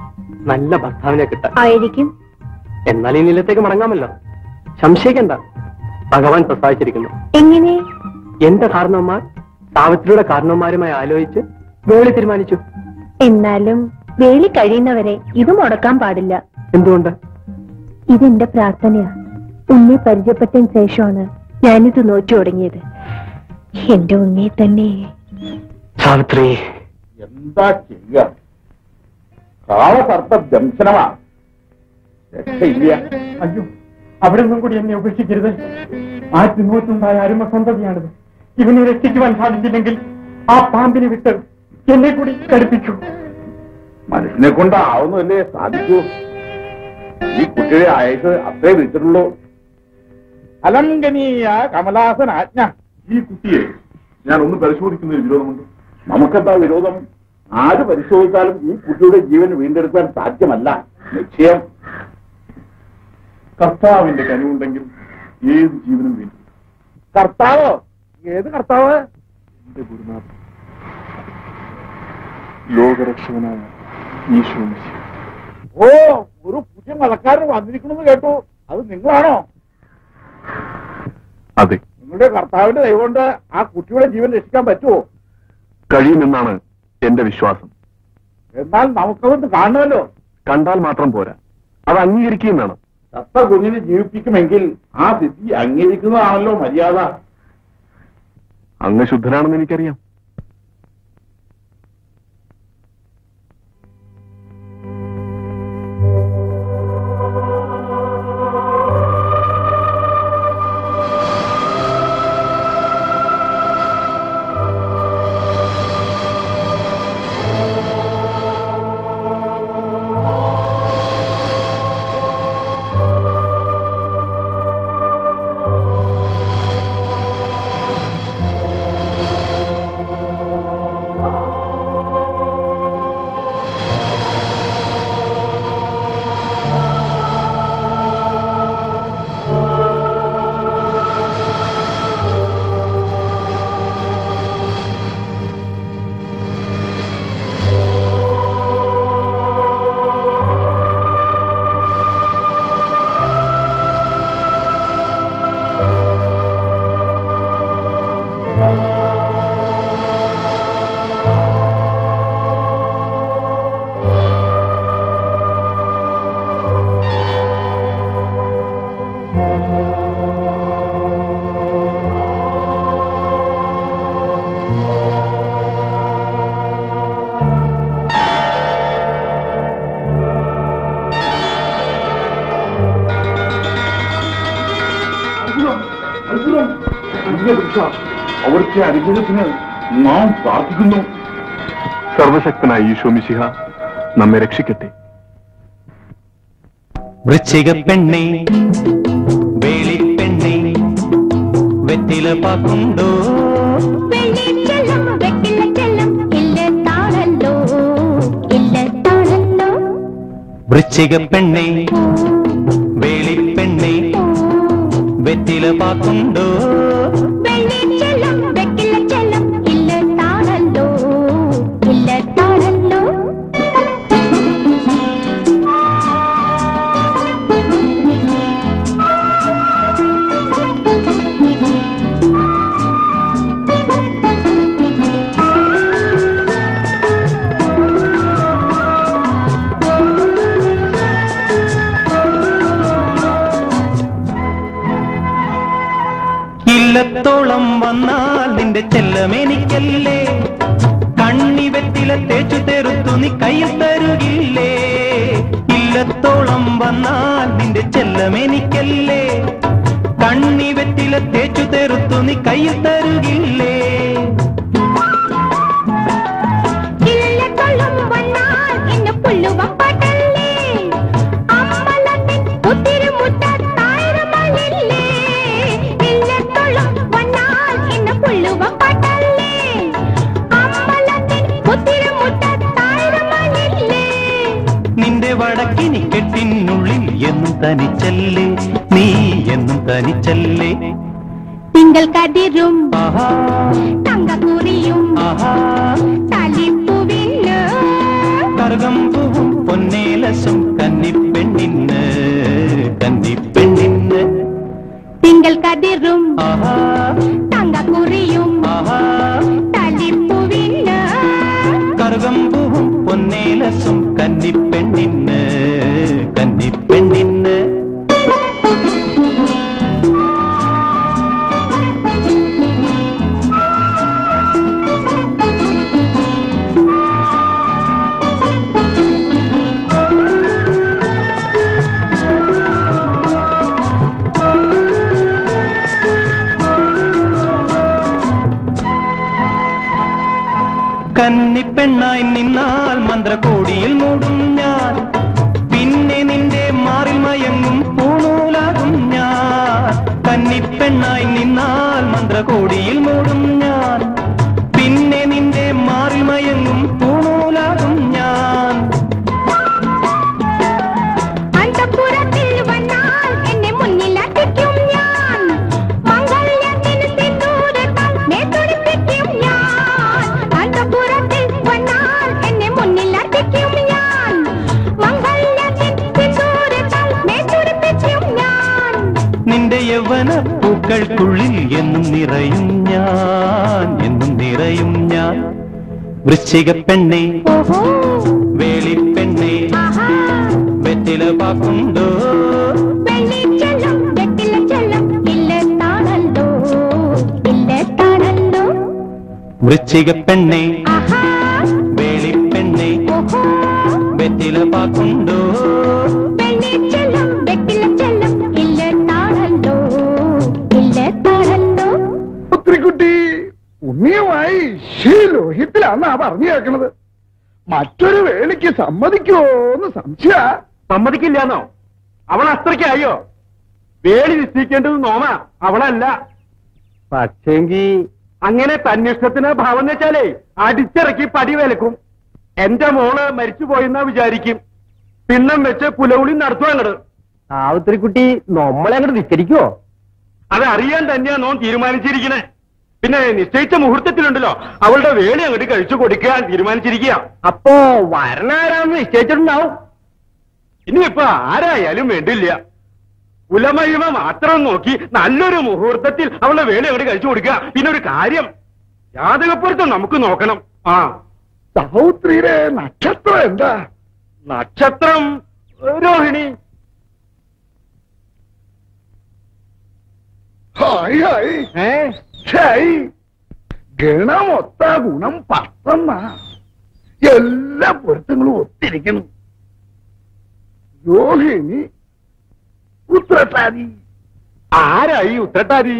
നല്ല ഭർത്താവിനെ കിട്ടാൻ ആയിരിക്കും എന്നാൽ ഈ നിലത്തേക്ക് മടങ്ങാമല്ലോ സംശയിക്കണ്ട ഭഗവാൻ പ്രസാദിച്ചിരിക്കുന്നു എങ്ങനെ എന്റെ കാരണവന്മാർ സാവിത്രിയുടെ കാരണവന്മാരുമായി ആലോചിച്ച് വേളി തീരുമാനിച്ചു എന്നാലും വേളി കഴിയുന്നവരെ ഇത് മുടക്കാൻ പാടില്ല എന്തുകൊണ്ട് ഇതെന്റെ പ്രാർത്ഥനയാ ഉണ്ണി പരിചയപ്പെട്ടതിന് ശേഷമാണ് ഞാനിത് നോക്കി തുടങ്ങിയത് എന്റെ ഉണ്ണിയെ തന്നെ സാവിത്രി എന്താ ചെയ്യുക കാളസർപ്പ ദംശനമാ രക്ഷയില്ല അയ്യോ അവിടെ നിന്നും കൂടി എന്നെ ഉപേക്ഷിക്കരുത് ആറ്റുനൂറ്റുണ്ടായ അരുമ സന്തതിയാണിത് ഇവനെ രക്ഷിക്കുവാൻ സാധിച്ചില്ലെങ്കിൽ ആ പാമ്പിനെ വിട്ട് എന്നെ കൂടി കടുപ്പിക്കൂ മനസ്സിനെ കൊണ്ടാവുന്നല്ലേ സാധിക്കൂ ഈ കുട്ടിയുടെ ആയുസ് അത്രേ വിളിച്ചിട്ടുള്ളൂ അലംഘനീയ കമലാസൻ ആജ്ഞ ഈ കുട്ടിയെ ഞാൻ ഒന്ന് പരിശോധിക്കുന്നതിൽ വിരോധമുണ്ട് നമുക്കെന്താ വിരോധം ആര് പരിശോധിച്ചാലും ഈ കുട്ടിയുടെ ജീവൻ വീണ്ടെടുക്കാൻ സാധ്യമല്ല നിശ്ചയം കർത്താവിന്റെ കനിവുണ്ടെങ്കിൽ ഏത് ജീവനും വീണ്ടും കർത്താവോ ഏത് കർത്താവ് എന്റെ ഗുരുനാഥൻ ലോകരക്ഷകനായ ഈശോ മിശിഹ. ഓ ഒരു പുതിയ മതക്കാരൻ വന്നിരിക്കണമെന്ന് കേട്ടു അത് നിങ്ങളാണോ അതെ നിങ്ങളുടെ കർത്താവിന്റെ ദൈവം കൊണ്ട് ആ കുട്ടിയുടെ ജീവൻ രക്ഷിക്കാൻ പറ്റുമോ കഴിയുമെന്നാണ് എന്റെ വിശ്വാസം എന്നാൽ നമുക്കതൊന്ന് കാണുമല്ലോ കണ്ടാൽ മാത്രം പോരാ അത് അംഗീകരിക്കുകയും വേണം ചത്ത കുഞ്ഞിനെ ജീവിപ്പിക്കുമെങ്കിൽ ആ സിദ്ധി അംഗീകരിക്കുന്നതാണല്ലോ മര്യാദ അങ്ങ് ശുദ്ധനാണെന്ന് എനിക്കറിയാം അത്ഭുതം ദിവ്യപുരുഷ അവിടുത്തെ അനുഗ്രഹത്തിന് നാം പ്രാർത്ഥിക്കുന്നു സർവശക്തനായ ഈശോ മിശിഹ നമ്മെ രക്ഷിക്കട്ടെ വൃശ്ചിക പെണ്ണെ വേളിപ്പെണ്ണെ വെറ്റില പാക്കുണ്ടോ വെള്ളിച്ചെല്ലം വെട്ടില ചെല്ലം ഇല്ല താളല്ലോ ഇല്ല താളല്ലോ വൃശ്ചിക പെണ്ണെ വേളിപ്പെണ്ണെ വെറ്റില പാക്കുണ്ടോ വെള്ളിച്ചെല്ലം വെട്ടില ചെല്ലം ഇല്ല താളല്ലോ ഇല്ല താളല്ലോ ഇല്ലത്തോളം വന്നാൽ നിന്റെ ചെല്ലമെനിക്കല്ലേ കണ്ണി വെറ്റില തേച്ചു തെറുത്തു നീ കയ്യിൽ തരുകില്ലേ ഇല്ലത്തോളം വന്നാൽ നിന്റെ ചെല്ലമെനിക്കല്ലേ കണ്ണി വെറ്റില തേച്ചു തെറുത്തു നീ കയ്യിൽ തരുകില്ലേ ഇല്ലക്കൊള്ളും വന്നാൽ എന്നെ പുല്ലുവം പാട്ടല്ലേ അമ്പലത്തിൻ ഒത്തിരി മുറ്റത്തായിരമല്ലേ ഇല്ലക്കൊള്ളും വന്നാൽ എന്നെ പുല്ലുവം പാട്ടല്ലേ അമ്പലത്തിൻ ഒത്തിരി മുറ്റത്തായിരമല്ലേ നിന്റെ വടക്കിനി കെട്ടിനുള്ളിൽ എന്നും തനിച്ചല്ലേ നീ എന്നും തനിച്ചല്ലേ തിങ്കൾ കതിരും തങ്കക്കുറിയും തലിപ്പുവിന് കറുകം പൂവും പൊന്നേല മന്ത്രകോടിയിൽ മൂടും ഞാൻ പിന്നെ നിന്റെ മാറിൽ മയങ്ങും പൂണൂലാകും ഞാൻ കന്നിപ്പെണ്ണായി നിന്നാൽ മന്ത്രകോടിയിൽ മൂടും ഞാൻ പിന്നെ നിന്റെ മാറിൽ മയങ്ങും പൂണൂലാകും ഞാൻ അന്തഃപുരത്തിൽ വന്നാൽ എന്നെ മുന്നിലടിക്കും ഞാൻ മംഗല്യത്തിന് സിന്ദൂരത്താൽ മേത്തൊടിപ്പിക്കും ഞാൻ അന്തഃപുരത്തിൽ വന്നാൽ എന്നെ മുന്നിലടിക്കും ഞാൻ മംഗല്യത്തിന് സിന്ദൂരത്താൽ മേത്തൊടിപ്പിക്കും ഞാൻ നിന്റെ യൗവന പൂക്കൾക്കുള്ളിൽ എന്നും നിറയും ഞാൻ എന്നും നിറയും ഞാൻ വൃശ്ചിക പെണ്ണെ വേളിപ്പെണ്ണെ വെറ്റില പാക്കുണ്ടോ വെള്ളിച്ചെല്ലും വെട്ടില ചെല്ലും ഇല്ലത്താണല്ലോ ഇല്ലത്താണല്ലോ വൃശ്ചിക പെണ്ണെ വേളിപ്പെണ്ണെ വെറ്റില പാക്കുണ്ടോ വെള്ളിച്ചെല്ലും വെട്ടില ചെല്ലും ഇല്ലത്താണല്ലോ ഇല്ലത്താണല്ലോ പുത്രിക്കുട്ടി പുണ്യമായി ശീലോഹിത്തിലാന്നാ പറഞ്ഞു കേൾക്കണത് മറ്റൊരു വേളിക്ക് സമ്മതിക്കുമോന്ന് സംശയ സമ്മതിക്കില്ലാന്നോ അവൾ അത്രയ്ക്കായോ വേളി നിശ്ചയിക്കേണ്ടത് നോമ അവളല്ല പക്ഷേങ്കി അങ്ങനെ തന്നിഷ്ടത്തിന് ഭാവം വെച്ചാലേ അടിച്ചിറക്കി പടി വിലക്കും എന്റെ മോള് മരിച്ചുപോയെന്നാ വിചാരിക്കും പിണ്ണം വെച്ച് പുലവുളി നടത്തും അങ്ങട് സാവിത്രിക്കുട്ടി നമ്മളെ അങ്ങോട്ട് നിശ്ചരിക്കുവോ അത് അറിയാൻ തന്നെയാ നോൻ തീരുമാനിച്ചിരിക്കണേ പിന്നെ നിശ്ചയിച്ച മുഹൂർത്തത്തിലുണ്ടല്ലോ അവളുടെ വേളി അങ്ങോട്ട് കഴിച്ചു കൊടുക്കാൻ തീരുമാനിച്ചിരിക്കുക അപ്പോ വരണാരാന്ന് നിശ്ചയിച്ചിട്ടുണ്ടാവും ഇനിയിപ്പോ ആരായാലും വേണ്ടില്ല കുലമഹിമ മാത്രം നോക്കി നല്ലൊരു മുഹൂർത്തത്തിൽ അവളുടെ വേളി അങ്ങോട്ട് കഴിച്ചു കൊടുക്കുക പിന്നെ ഒരു കാര്യം ജാതകപ്പുറത്ത് നമുക്ക് നോക്കണം ആ സഹോത്രിയുടെ നക്ഷത്രം എന്താ നക്ഷത്രം രോഹിണി ഹായ് ഹായ് ഛായ് ഗണമൊത്ത ഗുണം പത്തെന്നാ എല്ലാ പൊരുത്തങ്ങളും ഒത്തിരിക്കുന്നു രോഹിണി ഉത്രട്ടാരി ആരായി ഉത്രട്ടാരി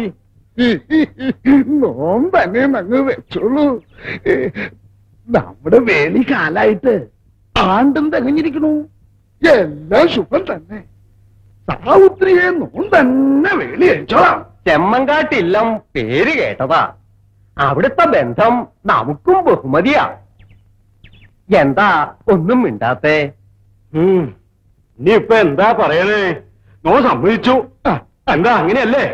നോം തന്നെ അങ്ങ് വെച്ചോളൂ ഏ, നമ്മുടെ വേലി കാലായിട്ട് ആണ്ടും തികഞ്ഞിരിക്കണു എല്ലാം ശുഭം തന്നെ സാവുത്രിയെ നോം തന്നെ വേലി അയച്ചോളാം ചെമ്മങ്കാട്ടില്ലം പേര് കേട്ടതാ അവിടുത്തെ ബന്ധം നമുക്കും ബഹുമതിയാ എന്താ ഒന്നും മിണ്ടാത്തേ ഇനിയിപ്പൊ എന്താ പറയണേ നോ സമ്മതിച്ചു ആ, എന്താ അങ്ങനെയല്ലേ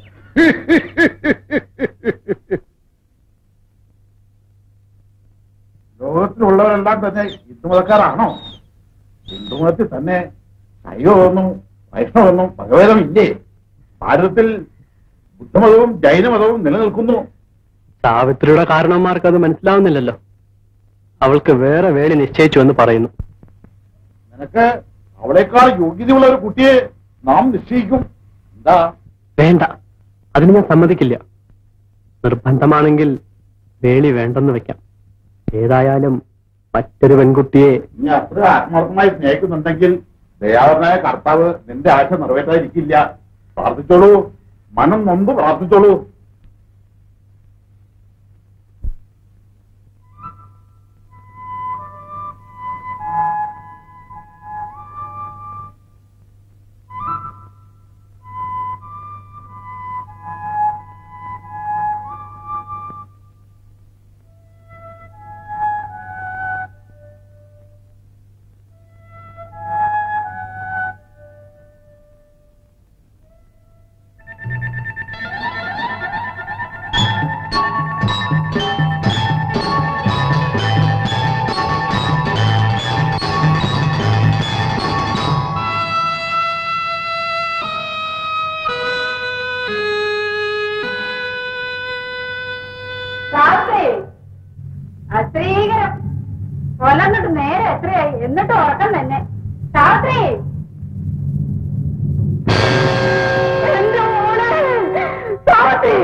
ലോകത്തിലുള്ളവരെല്ലാം തന്നെ ഹിന്ദുമതക്കാരാണോ ഹിന്ദുമതത്തിൽ തന്നെ ശൈവമൊന്നും വൈഷ്ണവൊന്നും ഭഗവതമില്ലേ ഭാരതത്തിൽ ബുദ്ധമതവും ജൈനമതവും നിലനിൽക്കുന്നു സാവിത്രിയുടെ കാരണവന്മാർക്ക് അത് മനസ്സിലാവുന്നില്ലല്ലോ അവൾക്ക് വേറെ വേളി നിശ്ചയിച്ചു എന്ന് പറയുന്നു നിനക്ക് അവളെക്കാൾ യോഗ്യതയുള്ള ഒരു കുട്ടിയെ നാം നിശ്ചയിക്കും എന്താ വേണ്ട അതിന് ഞാൻ സമ്മതിക്കില്ല നിർബന്ധമാണെങ്കിൽ വേളി വേണ്ടെന്ന് വെക്കാം ഏതായാലും മറ്റൊരു പെൺകുട്ടിയെ നീ അത്ര ആത്മാർത്ഥമായി സ്നേഹിക്കുന്നുണ്ടെങ്കിൽ ദയാവനായ കർത്താവ് നിന്റെ ആശ നിറവേറ്റാതിരിക്കില്ല പ്രാർത്ഥിച്ചോളൂ മനം നൊന്ത് പ്രാർത്ഥിച്ചോളൂ രാത്രി അശ്രീകരം കൊല്ലന്നിട്ട് നേരെ എത്രയായി എന്നിട്ട് ഉറക്കം തന്നെ രാത്രി എന്റെ മോളെ രാത്രി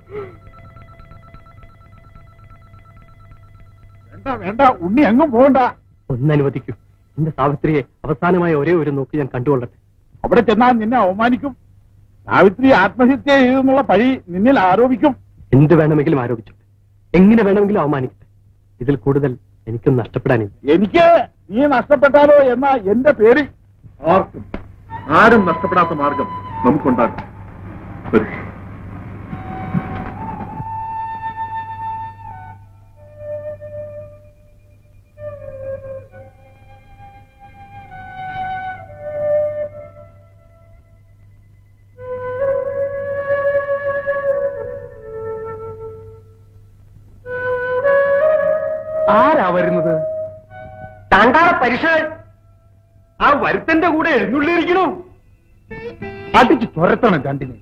വേണ്ട വേണ്ട ഉണ്ണി എങ്ങും പോകണ്ട ഒന്നനുവദിക്കൂ എന്റെ സാവിത്രിയെ അവസാനമായ ഒരേ ഒരു നോക്ക് ഞാൻ കണ്ടുകൊള്ളട്ടെ അവിടെ ചെന്നാൽ നിന്നെ അവമാനിക്കും സാവിത്രി ആത്മഹത്യ ചെയ്തെന്നുള്ള പഴി നിന്നിൽ ആരോപിക്കും എന്ത് വേണമെങ്കിലും ആരോപിച്ചു എങ്ങനെ വേണമെങ്കിലും അവമാനിക്കട്ടെ ഇതിൽ കൂടുതൽ എനിക്കും നഷ്ടപ്പെടാനില്ല എനിക്ക് നീ നഷ്ടപ്പെട്ടാലോ എന്ന എന്റെ പേര് ആർക്കും ആരും നഷ്ടപ്പെടാത്ത മാർഗം നമുക്കുണ്ടാകും വരൂ. ആരാ വരുന്നത് താണ്ടാറ പരിശോധന ആ വരുത്തന്റെ കൂടെ എഴുന്നള്ളിയിരിക്കണു അടിച്ചു തുരത്തണം രണ്ടിനെ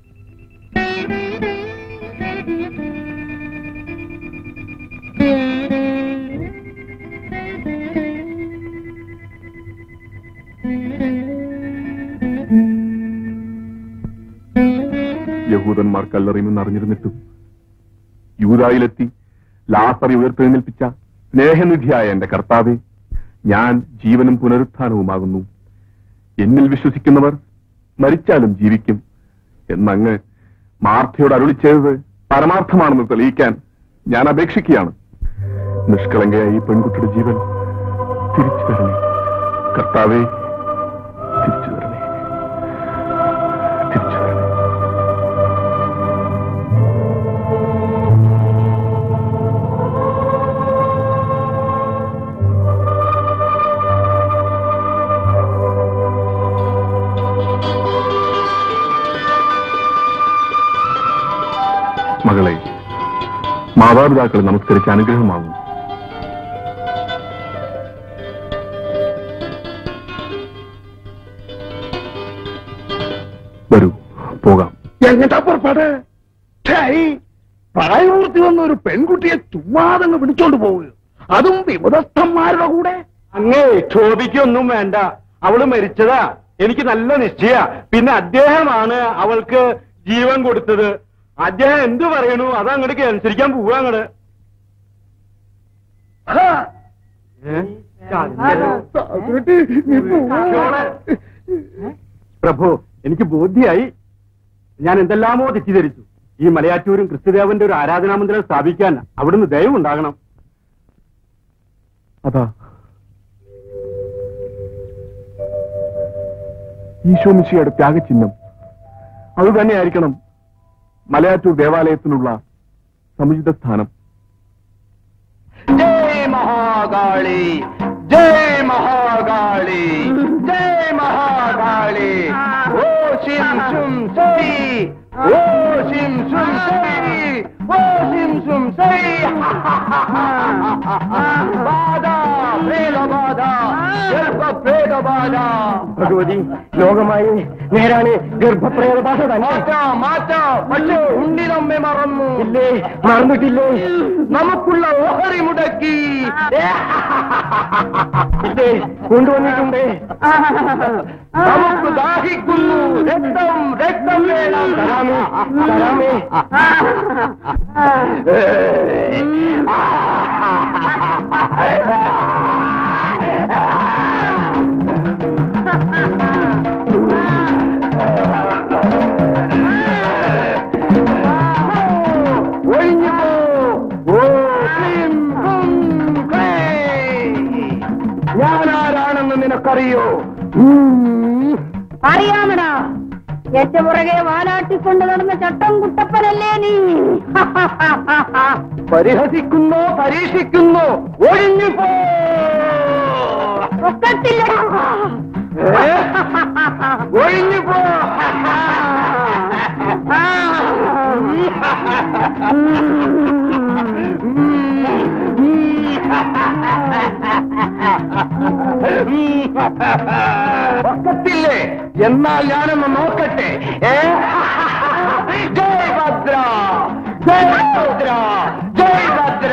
യഹൂദന്മാർ കല്ലെറിയുമെന്ന് അറിഞ്ഞിരുന്നിട്ടും യൂതായിലെത്തി ലാസറി ഉയർത്തെഴുന്നേൽപ്പിച്ച സ്നേഹനിധിയായ എന്റെ കർത്താവെ ഞാൻ ജീവനും പുനരുത്ഥാനവുമാകുന്നു എന്നിൽ വിശ്വസിക്കുന്നവർ മരിച്ചാലും ജീവിക്കും എന്നങ്ങ് മാർത്ഥയോട് അരുളി ചെയ്തത് പരമാർത്ഥമാണെന്ന് തെളിയിക്കാൻ ഞാൻ അപേക്ഷിക്കുകയാണ് നിഷ്കളങ്കയായ ഈ പെൺകുട്ടിയുടെ ജീവൻ തിരിച്ചു തരണേ കർത്താവെ തിരിച്ചു തരണേ തിരിച്ചു തരണേ മകളെ മാതാപിതാക്കളെ നമസ്കരിച്ച് അനുഗ്രഹമാകും വരൂ പോകാം എങ്ങട്ടാ പുറപ്പാട് ഛേയ്, പ്രായപൂർത്തി വന്ന ഒരു പെൺകുട്ടിയെ ചുമ്മാതങ്ങ് പിടിച്ചോണ്ട് പോവുക അതും വിമതസ്ഥന്മാരുടെ കൂടെ അങ്ങേ ക്ഷോഭിക്കൊന്നും വേണ്ട അവള് മരിച്ചതാ എനിക്ക് നല്ല നിശ്ചയ പിന്നെ അദ്ദേഹമാണ് അവൾക്ക് ജീവൻ കൊടുത്തത് അദ്ദേഹം എന്തു പറയണു അത് അങ്ങോട്ട് അനുസരിക്കാൻ പോവാ അങ്ങട് പ്രഭു എനിക്ക് ബോധ്യായി ഞാൻ എന്തെല്ലാമോ തെറ്റിദ്ധരിച്ചു ഈ മലയാറ്റൂരും ക്രിസ്തുദേവന്റെ ഒരു ആരാധനാമന്ദിരം സ്ഥാപിക്കാൻ അവിടുന്ന് ദയവുണ്ടാകണം അതാ ഈശോമിശിയുടെ ത്യാഗചിഹ്നം അത് തന്നെയായിരിക്കണം മലയാറ്റൂർ ദേവാലയത്തിനുള്ള സമുചിത സ്ഥാനം ജയ് മഹാകാളി ജയ് മഹാകാളി ജയ് മഹാകാളി ഓ ശിം ശും സൈ ഓ ശിം ശും സൈ ഓ ശിം ശും സൈ ബാധ പ്രേതബാധ ഗർഭ പ്രേതബാധ ഭഗവതി ലോകമായി നേരാണ് ഗർഭപ്രേതബാധ മാറ്റാം മാറ്റാം പക്ഷേ ഉണ്ണി നമ്മെ മറന്നു ഇല്ലേ മറന്നിട്ടില്ലേ നമുക്കുള്ള ഓഹരി മുടക്കി ഇല്ലേ കൊണ്ടുവന്നിട്ടുണ്ട് നമുക്ക് ദാഹിക്കുന്നു രക്തം രക്തം വേണം തരാമേ തരാമേ ഒഴിഞ്ഞു പോ. ഓ, ക്ലീം, കും, ക്ലേ. ഞാനാരാണെന്ന് നിനക്കറിയോ അറിയാമടാ എന്റെ പുറകെ വാലാട്ടിക്കൊണ്ട് നടന്ന ചട്ടം കുട്ടപ്പനല്ലേ നീ പരിഹസിക്കുന്നോ പരീക്ഷിക്കുന്നോ ഒഴിഞ്ഞു പോ ഒക്കത്തില്ലടാ ഏ? ഒഴിഞ്ഞു പോ ഒക്കത്തില്ലേ എന്നാൽ ഞാനൊന്ന് നോക്കട്ടെ ഏ? ജയ് ഭദ്ര ജയ് ഭദ്ര ജയ് ഭദ്ര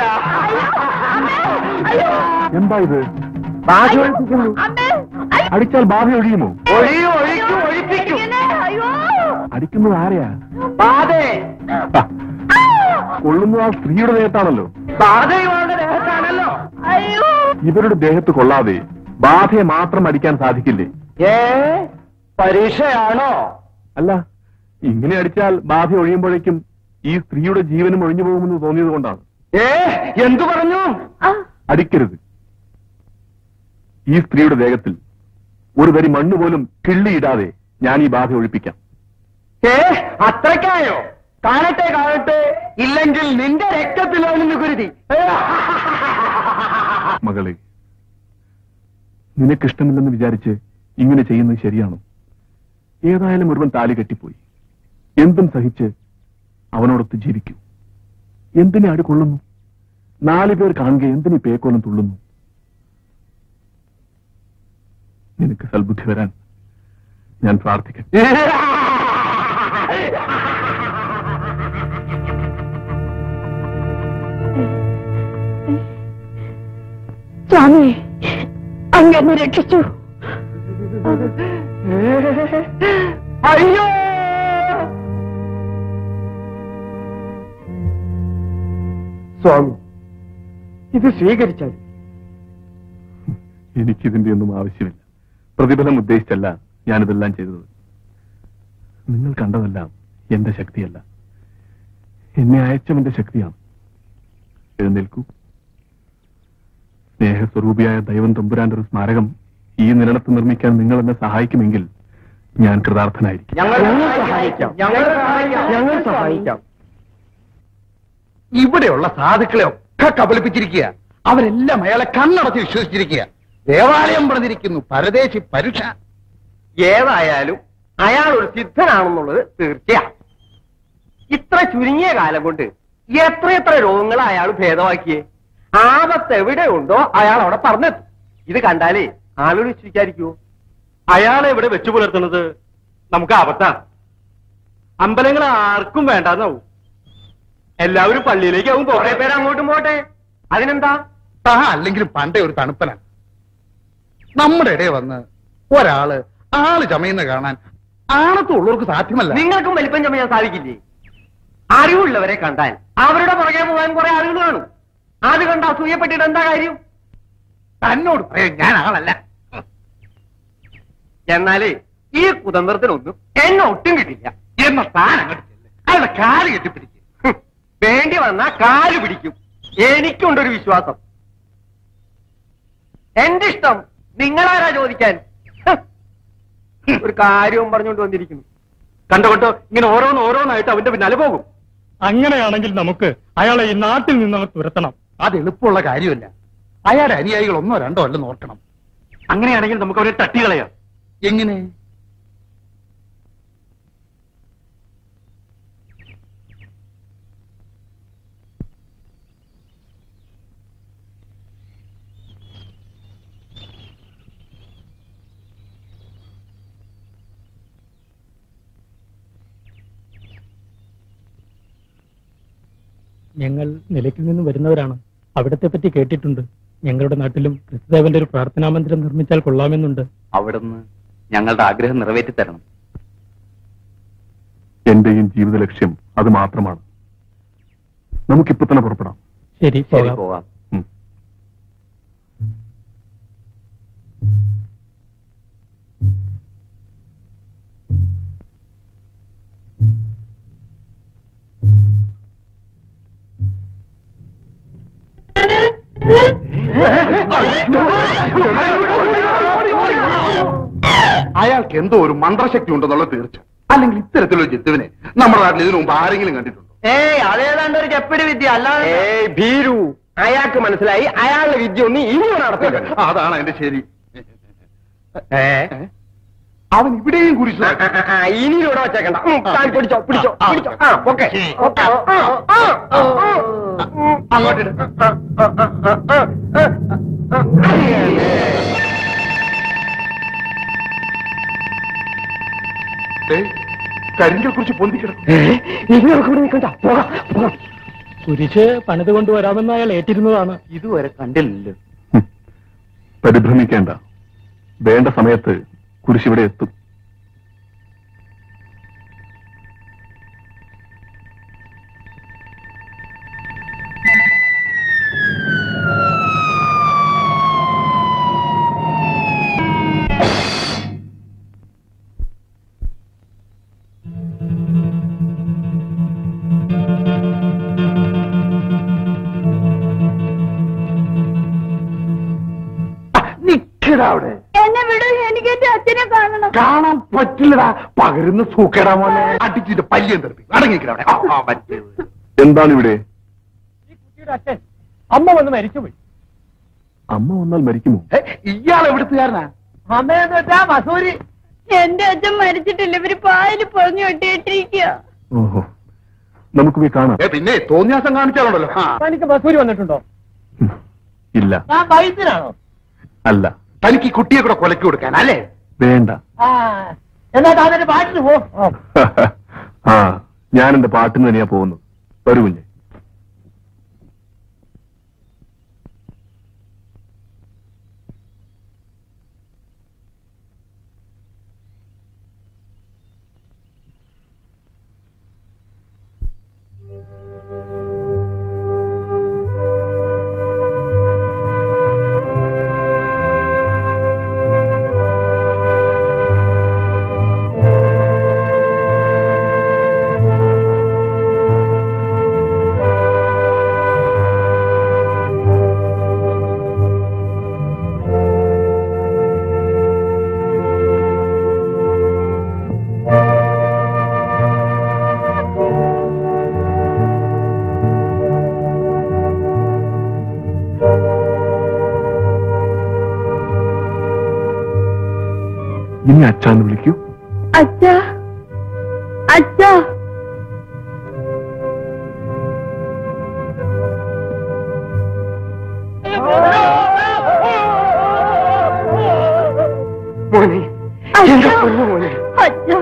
എന്താ ഇത് ബാധ ഒഴിപ്പിക്കുന്നു അടിച്ചാൽ ബാധ ഒഴിയുമോ ഒഴിയും ഒഴിക്കും ഒഴിപ്പിക്കും അടിക്കുന്നത് ആരെയാ ബാധേ ഹ, കൊള്ളുന്നത് ആ സ്ത്രീയുടെ ദേഹത്താണല്ലോ ബാധ ഇവളുടെ ദേഹത്താണല്ലോ ഇവരുടെ ദേഹത്ത് കൊള്ളാതെ ബാധയെ മാത്രം അടിക്കാൻ സാധിക്കില്ലേ ഏ പരീക്ഷയാണോ അല്ല ഇങ്ങനെ അടിച്ചാൽ ബാധ ഒഴിയുമ്പോഴേക്കും ഈ സ്ത്രീയുടെ ജീവനും ഒഴിഞ്ഞു പോകുമെന്ന് തോന്നിയത് കൊണ്ടാണ് ഏ എന്തു പറഞ്ഞു അടിക്കരുത് ഈ സ്ത്രീയുടെ ദേഹത്തിൽ ഒരു തരി മണ്ണ് പോലും കിള്ളിയിടാതെ ഞാൻ ഈ ബാധ ഒഴിപ്പിക്കാം ഏ അത്രക്കായോ കാണട്ടെ കാണട്ടെ ഇല്ലെങ്കിൽ നിന്റെ രക്തത്തിലോണെന്ന് കുരുതി മകളെ നിനക്കിഷ്ടമില്ലെന്ന് വിചാരിച്ച് ഇങ്ങനെ ചെയ്യുന്നത് ശരിയാണോ ഏതായാലും ഒരുവൻ താലി കെട്ടിപ്പോയി എന്തും സഹിച്ച് അവനോടൊത്ത് ജീവിക്കൂ എന്തിനെ ആട് കൊള്ളുന്നു നാലു പേർ കാണുക എന്തിനീ പേക്കോലം തുള്ളുന്നു നിനക്ക് സൽബുദ്ധി വരാൻ ഞാൻ പ്രാർത്ഥിക്കാം സ്വാമി അങ്ങനെ രക്ഷിച്ചു അയ്യോ സ്വാമി ഇത് സ്വീകരിച്ചാൽ എനിക്കിതിന്റെ ഒന്നും ആവശ്യമില്ല പ്രതിഫലം ഉദ്ദേശിച്ചല്ല ഞാനിതെല്ലാം ചെയ്തത് നിങ്ങൾ കണ്ടതെല്ലാം എന്റെ ശക്തിയല്ല എന്നെ അയച്ചവന്റെ ശക്തിയാണ് എഴുന്നേൽക്കൂ സ്നേഹസ്വരൂപിയായ ദൈവം തമ്പുരാന്റെ ഒരു സ്മാരകം ഈ നിരണത്ത് നിർമ്മിക്കാൻ നിങ്ങൾ എന്നെ സഹായിക്കുമെങ്കിൽ ഞാൻ കൃതാർത്ഥനായിരിക്കും ഞങ്ങൾ സഹായിക്കാം ഞങ്ങൾ സഹായിക്കാം ഞങ്ങൾ സഹായിക്കാം ഇവിടെയുള്ള സാധുക്കളെ ഒക്കെ കബളിപ്പിച്ചിരിക്കുക അവരെല്ലാം അയാളെ കണ്ണടച്ച് വിശ്വസിച്ചിരിക്കുക ദേവാലയം പറഞ്ഞിരിക്കുന്നു പരദേശി പരുഷ ഏതായാലും അയാൾ ഒരു സിദ്ധനാണെന്നുള്ളത് തീർച്ചയാണ് ഇത്ര ചുരുങ്ങിയ കാലം കൊണ്ട് എത്രയെത്ര രോഗങ്ങൾ അയാൾ ഭേദമാക്കിയേ ആപത്ത് എവിടെയുണ്ടോ അയാൾ അവിടെ പറഞ്ഞെത്തും ഇത് കണ്ടാലേ ആളുകൾ വിശ്വസിക്കാതിരിക്കുവോ അയാളെ ഇവിടെ വെച്ചു പുലർത്തുന്നത് നമുക്ക് ആപത്താ അമ്പലങ്ങൾ ആർക്കും വേണ്ടാന്നാവും എല്ലാവരും പള്ളിയിലേക്ക് ആവും കുറെ പോകെ പേര് അങ്ങോട്ടും പോട്ടെ അതിനെന്താ താ അല്ലെങ്കിലും പണ്ടേ ഒരു തണുപ്പനാണ് നമ്മുടെ ഇടയിൽ വന്ന് ഒരാള് ആള് ചമയുന്ന കാണാൻ ആണത്തുള്ളവർക്ക് സാധ്യമല്ല നിങ്ങൾക്കും വലിപ്പം ചമയാൻ സാധിക്കില്ലേ അറിവുള്ളവരെ കണ്ടാൽ അവരുടെ പുറകെ പോകാൻ കുറെ ആളുകൾ കാണും അത് കണ്ട് അസൂയപ്പെട്ടിട്ട് എന്താ കാര്യം തന്നോട് പറയാൻ ഞാൻ ആളല്ല എന്നാലേ ഈ കുതന്ത്രത്തിനൊന്നും എന്നെ ഒട്ടും കിട്ടില്ല എന്ന താൻ അങ്ങോട്ട് ചെല്ല്. അയാളുടെ കാല് കെട്ടിപ്പിടിക്കും ഹും, വേണ്ടി വന്നാ കാല് പിടിക്കും എനിക്കുണ്ടൊരു വിശ്വാസം എന്റെ ഇഷ്ടം നിങ്ങളാരാ ചോദിക്കാൻ ഹ്, ഒരു കാര്യവും പറഞ്ഞുകൊണ്ട് വന്നിരിക്കുന്നു കണ്ടോ കണ്ടോ ഇങ്ങനെ ഓരോന്ന് ഓരോന്നായിട്ട് അവന്റെ പിന്നാലെ പോകും അങ്ങനെയാണെങ്കിൽ നമുക്ക് അയാളെ ഈ നാട്ടിൽ നിന്നങ്ങ് തുരത്തണം അത് എളുപ്പമുള്ള കാര്യമല്ല അയാളുടെ അനുയായികൾ ഒന്നോ രണ്ടോ അല്ല നോക്കണം അങ്ങനെയാണെങ്കിൽ നമുക്ക് അവരെ തട്ടികളയാം എങ്ങനെ ഞങ്ങൾ നിലയ്ക്കിൽ നിന്ന് വരുന്നവരാണ് അവിടത്തെ പറ്റി കേട്ടിട്ടുണ്ട് ഞങ്ങളുടെ നാട്ടിലും ക്രിസ്തുദേവന്റെ ഒരു പ്രാർത്ഥനാ മന്ദിരം നിർമ്മിച്ചാൽ കൊള്ളാമെന്നുണ്ട് അവിടുന്ന് ഞങ്ങളുടെ ആഗ്രഹം നിറവേറ്റി തരണം എന്റെയും ജീവിത ലക്ഷ്യം അത് മാത്രമാണ് നമുക്കിപ്പോ തന്നെ പുറപ്പെടാം ശരി ശരി പോകാം പോകാം ഉം. അയാൾക്ക് എന്തോ ഒരു മന്ത്രശക്തി ഉണ്ടെന്നുള്ള തീർച്ച അല്ലെങ്കിൽ ഇത്തരത്തിലൊരു ജന്തുവിനെ നമ്മുടെ നാട്ടിൽ ഇതിനു മുമ്പ് ആരെങ്കിലും കണ്ടിട്ടുണ്ടോ ഏയ് അതേതാണ്ട് ഒരു ചെപ്പിടി വിദ്യ അല്ലാതെ ഏയ് ഭീരു അയാൾക്ക് മനസ്സിലായി അയാളുടെ വിദ്യ ഒന്നും ഇനി നടത്തില്ല അതാണ് അതിന്റെ ശരി അവൻ ഇവിടെയും കുറിച്ചു ഇനി ഇവിടെ വെച്ചേക്കണ്ട ഉം, താൻ പിടിച്ചോ പിടിച്ചോ പിടിച്ചോ ആ ഓക്കെ ഓക്കെ ആ, ആ, ആ, ആ. അങ്ങോട്ടിട് കരിങ്കൽ കുറിച്ച് പൊന്തിക്കിടക്കും ഇനി നമുക്ക് ഇവിടെ നിൽക്കണ്ട പോകാം പോകാം കുരിശ് പണിത് കൊണ്ടുവരാമെന്ന് അയാൾ ഏറ്റിരുന്നതാണ് ഇതുവരെ കണ്ടില്ലല്ലോ പരിഭ്രമിക്കേണ്ട വേണ്ട സമയത്ത് കുരിശിവിടെ എത്തും നിക്കടാ കാണാൻ പറ്റില്ലടാ പകരുന്ന സൂക്കേടാ മോനെ അടിച്ചിട്ട് പല്യം തെറിപ്പി അടങ്ങിക്കട എന്താണ് ഇവിടെ കുട്ടിയുടെ അച്ഛൻ അമ്മ വന്ന് മരിച്ചുപോയി അമ്മ വന്നാൽ മരിക്കുമോ ഇയാൾ എവിടുത്തുകാരനാ അമ്മയെന്ന് വെച്ചാ മസൂരി എന്റെ അച്ഛൻ മരിച്ചിട്ടില്ല ഇവര് പായല് പൊറഞ്ഞു വെട്ടിയിട്ടിരിക്കുക ഓഹോ നമുക്ക് പോയി കാണാം പിന്നെ തോന്നിയാസം കാണിച്ചാലുണ്ടല്ലോ തനിക്ക് മസൂരി വന്നിട്ടുണ്ടോ ഇല്ല ഞാൻ വൈദ്യനാണോ അല്ല തനിക്ക് ഈ കുട്ടിയെ കൂടെ കൊലക്കി കൊടുക്കാൻ അല്ലേ വേണ്ട ആ എന്നാ താനെ പാട്ടിന് പോ ആ ഞാൻ എന്റെ പാട്ടിന് തന്നെയാ പോകുന്നത് വരൂ കുഞ്ഞെ ഇനി അച്ഛാന്ന് വിളിക്കൂ അച്ഛാ അച്ഛാ മോനെ എന്റെ പൊന്നു മോനെ അച്ഛാ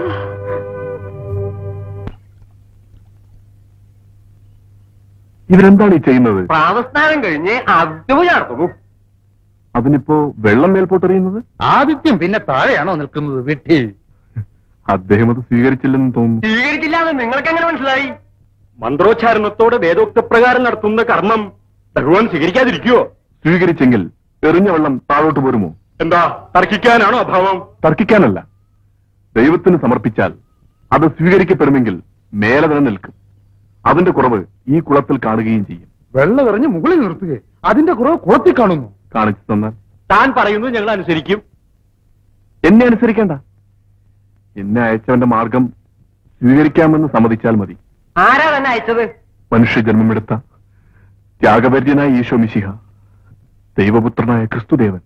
ഇവരെന്താണ് ഈ ചെയ്യുന്നത് പ്രാതസ്നാനം കഴിഞ്ഞ് അതുവഴി നടത്തുന്നു അതിനിപ്പോ വെള്ളം മേൽപോട്ടെറിയുന്നത് ആദിത്യം പിന്നെ താഴെയാണോ നിൽക്കുന്നത് വെട്ടി അദ്ദേഹം അത് സ്വീകരിച്ചില്ലെന്ന് തോന്നുന്നു സ്വീകരിച്ചില്ലാന്ന് നിങ്ങൾക്ക് എങ്ങനെ മനസ്സിലായി മന്ത്രോച്ചാരണത്തോടെ വേദോക്തപ്രകാരം നടത്തുന്ന കർമ്മം ഭഗവാൻ സ്വീകരിക്കാതിരിക്കുവോ സ്വീകരിച്ചെങ്കിൽ എറിഞ്ഞ വെള്ളം താഴോട്ട് പോരുമോ എന്താ തർക്കിക്കാനാണോ അഭാവം തർക്കിക്കാനല്ല ദൈവത്തിന് സമർപ്പിച്ചാൽ അത് സ്വീകരിക്കപ്പെടുമെങ്കിൽ മേലെ തന്നെ നിൽക്കും അതിന്റെ കുറവ് ഈ കുളത്തിൽ കാണുകയും ചെയ്യും വെള്ളം എറിഞ്ഞ് മുകളിൽ നിർത്തുക അതിന്റെ കുറവ് കുളത്തിൽ കാണുന്നു കാണിച്ചു തന്നാൽ താൻ പറയുന്നത് ഞങ്ങൾ അനുസരിക്കും എന്നെ അനുസരിക്കേണ്ട എന്നെ അയച്ചവന്റെ മാർഗം സ്വീകരിക്കാമെന്ന് സമ്മതിച്ചാൽ മതി ആരാ തന്നെ അയച്ചത് മനുഷ്യജന്മമെടുത്ത ത്യാഗപര്യനായ ഈശോ മിശിഹ ദൈവപുത്രനായ ക്രിസ്തുദേവൻ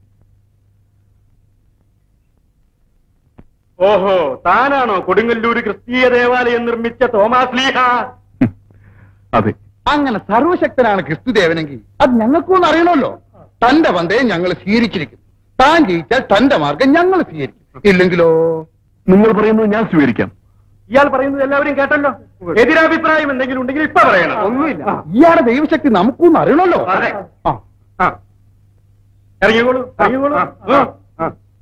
ഓഹോ താനാണോ കൊടുങ്ങല്ലൂര് ക്രിസ്തീയ ദേവാലയം നിർമ്മിച്ച തോമാസ് ലീഹ അതെ അങ്ങനെ സർവശക്തനാണ് ക്രിസ്തുദേവനെങ്കിൽ അത് ഞങ്ങൾക്കൊന്നും അറിയണമല്ലോ തന്റെ പന്തയെ ഞങ്ങൾ സ്വീകരിച്ചിരിക്കും താൻ ജയിച്ചാൽ തന്റെ മാർഗം ഞങ്ങൾ സ്വീകരിക്കും ഇല്ലെങ്കിലോ നിങ്ങൾ പറയുന്നത് ഞാൻ സ്വീകരിക്കാം ഇയാൾ പറയുന്നത് എല്ലാവരും കേട്ടല്ലോ എതിരഭിപ്രായം എന്തെങ്കിലും ഉണ്ടെങ്കിൽ ഇപ്പൊ പറയണം ഒന്നുമില്ല ഇയാളുടെ ദൈവശക്തി നമുക്കൊന്നും അറിയണമല്ലോ അതെ. ആ. ആ. ഇറങ്ങിക്കോളൂ ഇറങ്ങിക്കോളൂ ആ, ആ.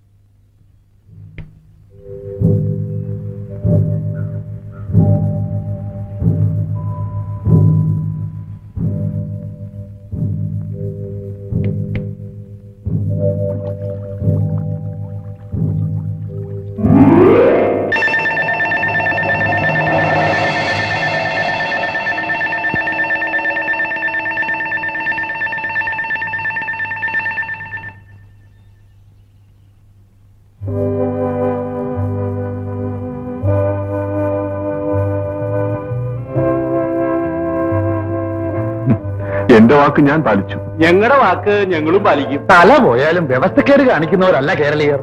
എന്റെ വാക്ക് ഞാൻ പാലിച്ചു ഞങ്ങളുടെ വാക്ക് ഞങ്ങളും പാലിക്കും തല പോയാലും വ്യവസ്ഥക്കേട് കാണിക്കുന്നവരല്ല കേരളീയർ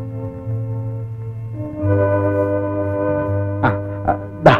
ആ, ആ, ദാ.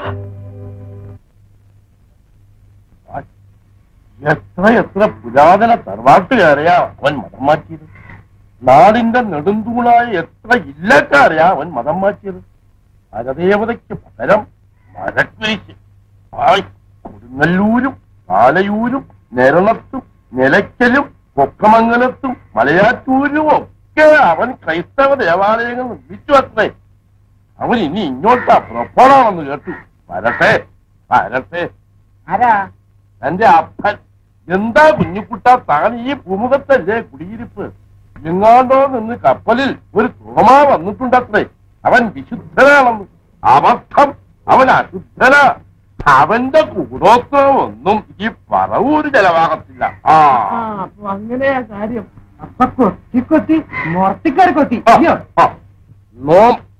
എത്ര എത്ര പുരാതന തറവാട്ടുകാരെയാ അവൻ മതം മാറ്റിയത് നാടിന്റെ നെടുന്തൂണായ എത്ര ഇല്ലക്കാരെയാ അവൻ മതം മാറ്റിയത് പരദേവതയ്ക്ക് പകരം മരക്കുരിശ് ആയ് കൊടുങ്ങല്ലൂരും പാലയൂരും നെരണത്തും നിലയ്ക്കലും പൊക്കമംഗലത്തും മലയാറ്റൂരും ഒക്കെ അവൻ ക്രൈസ്തവ ദേവാലയങ്ങൾ നിർമ്മിച്ചു അത്രേ അവൻ ഇനി ഇങ്ങോട്ടാ പുറപ്പെടാമെന്ന് കേട്ടു വരട്ടെ വരട്ടെ ആരാ എന്റെ അപ്പൻ എന്താ കുഞ്ഞുക്കുട്ട താൻ ഈ ഭൂമുഖത്തല്ലേ കുടിയിരിപ്പ് എങ്ങാണ്ടോ നിന്ന് കപ്പലിൽ ഒരു തുറമാ വന്നിട്ടുണ്ടത്രേ അവൻ വിശുദ്ധനാണെന്ന് അബദ്ധം അവൻ അശുദ്ധനാ അവന്റെ കൂടോത്രം ഒന്നും ഈ പറവൂര് ചെലവാകത്തില്ല ആ അപ്പൊ അങ്ങനെയാ കാര്യം അപ്പൊ കൊത്തി കൊത്തി മുറത്തിക്കാർ കൊത്തി അയ്യോ നോം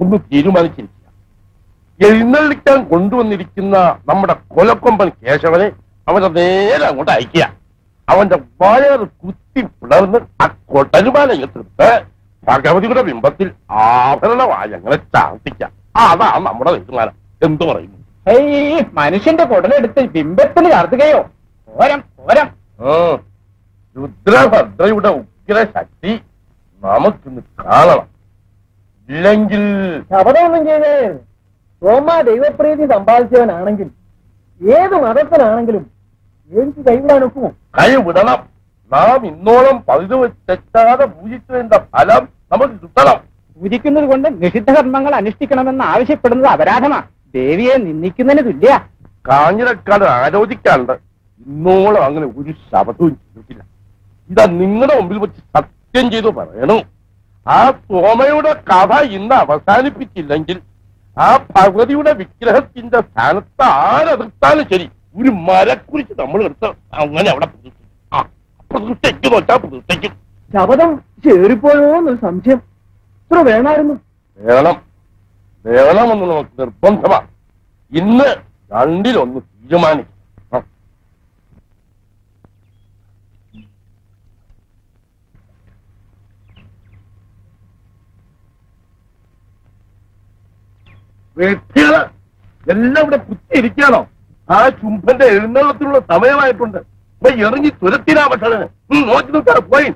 ഒന്ന് തീരുമാനിച്ചിരിക്കുക എഴുന്നള്ളിക്കാൻ കൊണ്ടുവന്നിരിക്കുന്ന നമ്മുടെ കൊലക്കൊമ്പൻ കേശവനെ അവന്റെ നേരെ അങ്ങോട്ട് അയക്കുക അവന്റെ വയറ് കുത്തി പിളർന്ന് ആ കൊട്ടരുമാല എടുത്ത് ഭഗവതിയുടെ ബിംബത്തിൽ ആഭരണമായി അങ്ങനെ ചാർത്തിക്കാം അതാ നമ്മുടെ തീരുമാനം എന്തു പറയുന്നു ഏയ് മനുഷ്യന്റെ കുടലെടുത്ത് ബിംബത്തിന് ചാർത്തുകയോ ഓരം ഓരം ആ, രുദ്രഭദ്രയുടെ ഉഗ്ര ശക്തി നമുക്കിന്ന് കാണണം ഇല്ലെങ്കിൽ ശപഥമൊന്നും ചെയ്ത് റോമ ദൈവപ്രീതി സമ്പാദിച്ചവനാണെങ്കിൽ ഏത് മതത്തിനാണെങ്കിലും എനിക്ക് കൈവിടാൻ ഒക്കുമോ കൈ വിടണം നാം ഇന്നോളം പതിവ് തെറ്റാതെ പൂജിച്ചതിന്റെ ഫലം നമുക്ക് കിട്ടണം പൂജിക്കുന്നത് കൊണ്ട് നിഷിദ്ധ കർമ്മങ്ങൾ അനുഷ്ഠിക്കണമെന്ന് ആവശ്യപ്പെടുന്നത് അപരാധമാ ദേവിയെ നിന്ദിക്കുന്നതിന് തുല്യ കാഞ്ഞിരക്കാട് ആലോചിക്കാണ്ട് ഇന്നോളം അങ്ങനെ ഒരു ശബ്ദവും ചെയ്തിട്ടില്ല ഇതാ നിങ്ങളുടെ മുമ്പിൽ വെച്ച് സത്യം ചെയ്തു പറയണു ആ സോമയുടെ കഥ ഇന്ന് അവസാനിപ്പിച്ചില്ലെങ്കിൽ ആ ഭഗവതിയുടെ വിഗ്രഹത്തിന്റെ സ്ഥാനത്ത് ആരെതിർത്താലും ശരി ഒരു മരക്കുറിച്ച് നമ്മൾ എടുത്ത് അങ്ങനെ അവിടെ പ്രതിഷ്ഠിക്കും. ആ പ്രതിഷ്ഠയ്ക്ക് നോച്ചാൽ പ്രതിഷ്ഠയ്ക്കും ശപഥം ചേറിപ്പോയോ എന്നൊരു സംശയം ഇത്ര വേണമായിരുന്നു വേണം വേണമെന്ന് നമുക്ക് നിർബന്ധമാണ് ഇന്ന് രണ്ടിലൊന്ന് തീരുമാനിക്കും ആ. വ്യക്തികള് എല്ലാം ഇവിടെ കുത്തിയിരിക്കാണോ ആ ചുംബന്റെ എഴുന്നള്ളത്തിനുള്ള സമയമായിട്ടുണ്ട് അപ്പൊ ഇറങ്ങി തുരത്തിനാ ഭക്ഷണന് നോക്കി നോക്കാ പോയി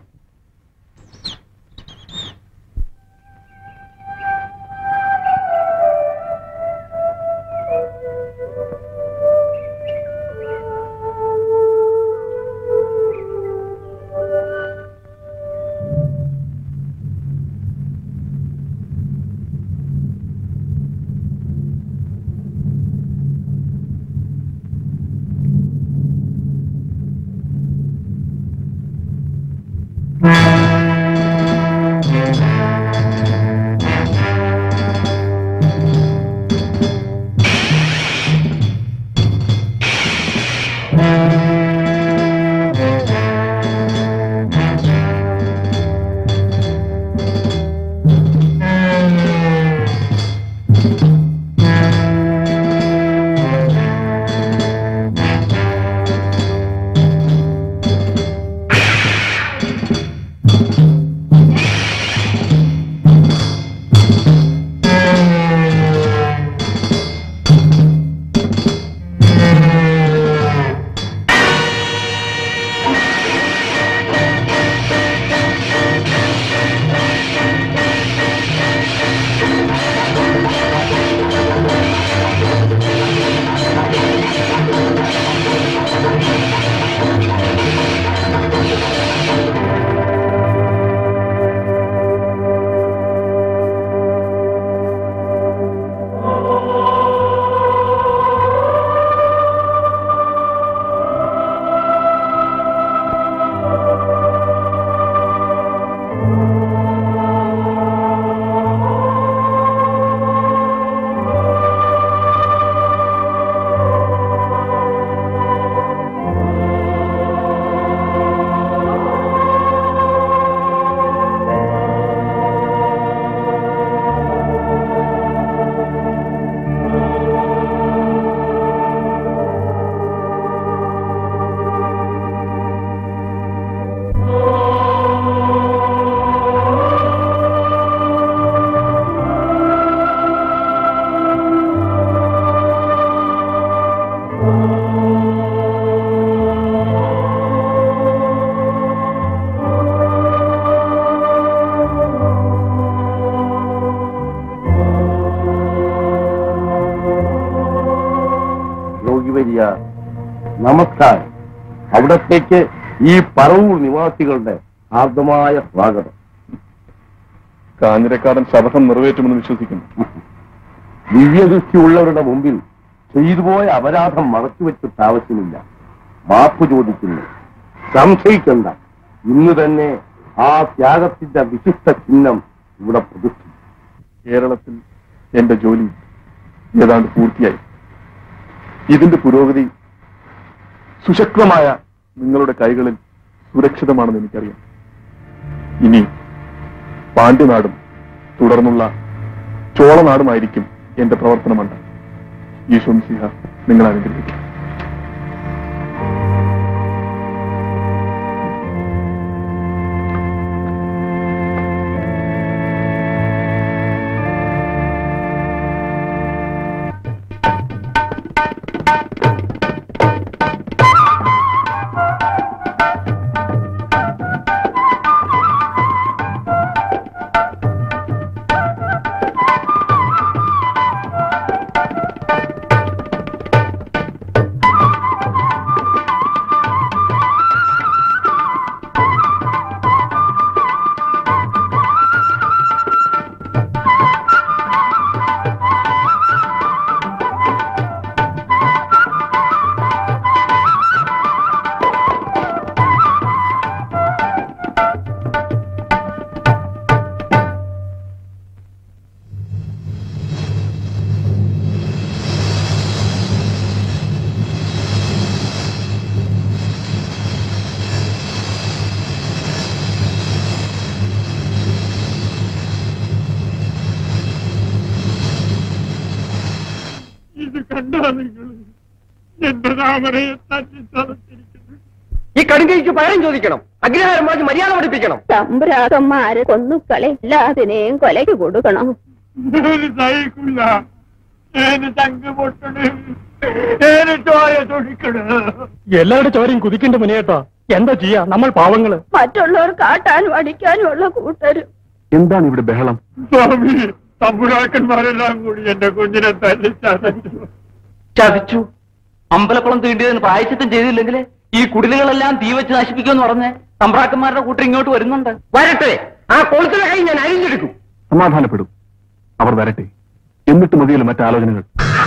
യോഗിവരിയ നമസ്കാരം അവിടത്തേക്ക് ഈ പറവൂർ നിവാസികളുടെ ആർദ്രമായ സ്വാഗതം കാഞ്ഞിരക്കാരൻ ശപഥം നിറവേറ്റുമെന്ന് വിശ്വസിക്കുന്നു ദിവ്യദൃഷ്ടിയുള്ളവരുടെ മുമ്പിൽ ചെയ്തുപോയ അപരാധം മറച്ചുവെച്ചിട്ട് ആവശ്യമില്ല മാപ്പ് ചോദിക്കുന്നു സംശയിക്കണ്ട ഇന്ന് തന്നെ ആ ത്യാഗത്തിന്റെ വിശിഷ്ട ചിഹ്നം ഇവിടെ പ്രതിഷ്ഠിക്കും കേരളത്തിൽ എന്റെ ജോലി ഏതാണ്ട് പൂർത്തിയായി ഇതിന്റെ പുരോഗതി സുശക്തമായ നിങ്ങളുടെ കൈകളിൽ സുരക്ഷിതമാണെന്ന് എനിക്കറിയാം ഇനി പാണ്ഡ്യനാടും തുടർന്നുള്ള ചോളനാടുമായിരിക്കും എന്റെ പ്രവർത്തനമുണ്ട് ഈശോ സിഹ നിങ്ങൾ അനുഗ്രഹിക്കും ഇത് കണ്ടാ നിങ്ങൾ എന്റെ താമരയെ തട്ടിത്തളച്ചിരിക്കുന്നു ഈ കടുങ്കയ്ക്ക് പകരം ചോദിക്കണം അഗ്രഹാരം പറഞ്ഞ് മര്യാദ പഠിപ്പിക്കണം തമ്പുരാക്കന്മാരെ കൊന്നുക്കളെ എല്ലാത്തിനെയും കൊലയ്ക്ക് കൊടുക്കണം ഒരു സഹിക്കില്ല ഏന് തങ്ക് പൊട്ടണ് ഏന് ചോര തൊഴിക്കണ് എല്ലാവരുടെ ചോരയും കുതിക്കണ്ട മുനേട്ടോ എന്താ ചെയ്യാ നമ്മൾ പാവങ്ങള് മറ്റുള്ളവർ കാട്ടാനും അടിക്കാനും ഉള്ള കൂട്ടരും എന്താണ് ഇവിടെ ബഹളം സ്വാമി തമ്പുരാക്കന്മാരെല്ലാം കൂടി എന്റെ കുഞ്ഞിനെ തല്ലി ചതച്ചു ചതിച്ചു അമ്പലക്കുളം തീണ്ടിയതിന് പ്രായച്ചിത്തം ചെയ്തില്ലെങ്കിൽ ഈ കുടിലുകളെല്ലാം തീ വെച്ച് നശിപ്പിക്കുമെന്ന് പറഞ്ഞ് തമ്പ്രാക്കന്മാരുടെ കൂട്ടർ ഇങ്ങോട്ട് വരുന്നുണ്ട് വരട്ടെ ആ കൊളുത്തിലെ കൈ ഞാൻ അരിഞ്ഞെടുക്കും സമാധാനപ്പെടും അവർ വരട്ടെ എന്നിട്ട് മതിയല്ലോ മറ്റാലോചനകൾ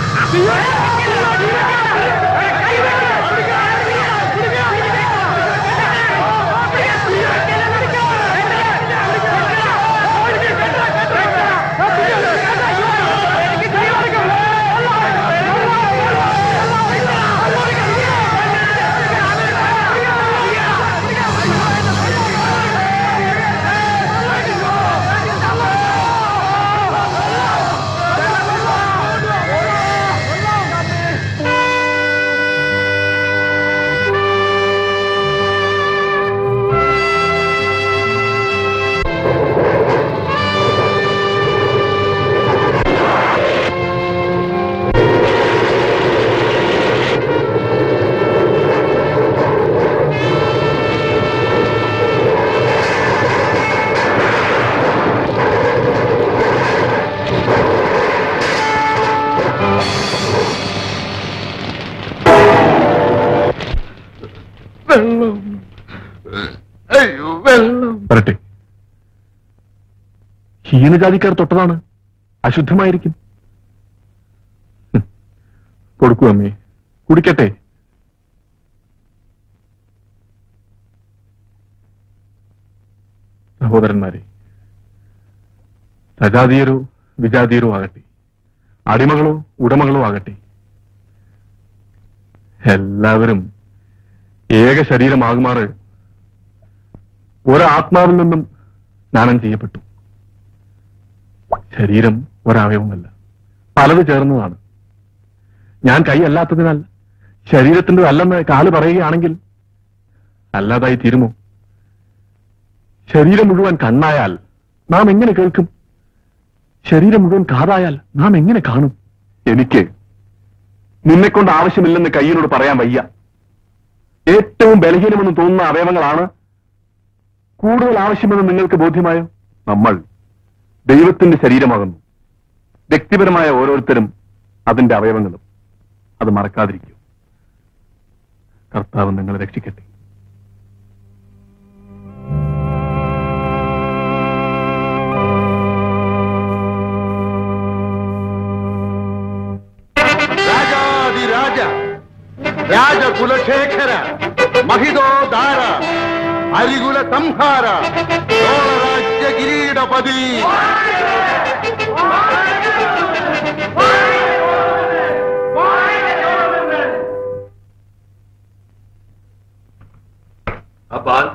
വെള്ളം അയ്യോ വെള്ളം വരട്ടെ ഹീനജാതിക്കാർ തൊട്ടതാണ് അശുദ്ധമായിരിക്കും ഹും. കൊടുക്കൂ അമ്മേ കുടിക്കട്ടെ സഹോദരന്മാരെ സജാതീയരോ വിജാതീയരോ ആകട്ടെ അടിമകളോ ഉടമകളോ ആകട്ടെ എല്ലാവരും ഏക ശരീരമാകുമാറ് ഒരാത്മാവിൽ നിന്നും സ്നാനം ചെയ്യപ്പെട്ടു ശരീരം ഒരവയവമല്ല പലത് ചേർന്നതാണ് ഞാൻ കൈ അല്ലാത്തതിനാൽ ശരീരത്തിന്റെ അല്ലെന്ന് കാല് പറയുകയാണെങ്കിൽ അല്ലാതായി തീരുമോ ശരീരം മുഴുവൻ കണ്ണായാൽ നാം എങ്ങനെ കേൾക്കും ശരീരം മുഴുവൻ കാതായാൽ നാം എങ്ങനെ കാണും എനിക്ക് നിന്നെക്കൊണ്ട് ആവശ്യമില്ലെന്ന് കയ്യിനോട് പറയാൻ വയ്യ ഏറ്റവും ബലഹീനമെന്ന് തോന്നുന്ന അവയവങ്ങളാണ് കൂടുതൽ ആവശ്യമെന്ന് നിങ്ങൾക്ക് ബോധ്യമായോ നമ്മൾ ദൈവത്തിന്റെ ശരീരമാകുന്നു വ്യക്തിപരമായ ഓരോരുത്തരും അതിന്റെ അവയവങ്ങളും അത് മറക്കാതിരിക്കൂ കർത്താവ് നിങ്ങളെ രക്ഷിക്കട്ടെ രാജാതിരാജ രാജകുലശേഖര മഹിതോദാര അരികുല സംഹാര ചോളരാജ്യ കിരീടപതി അപ്പാൽ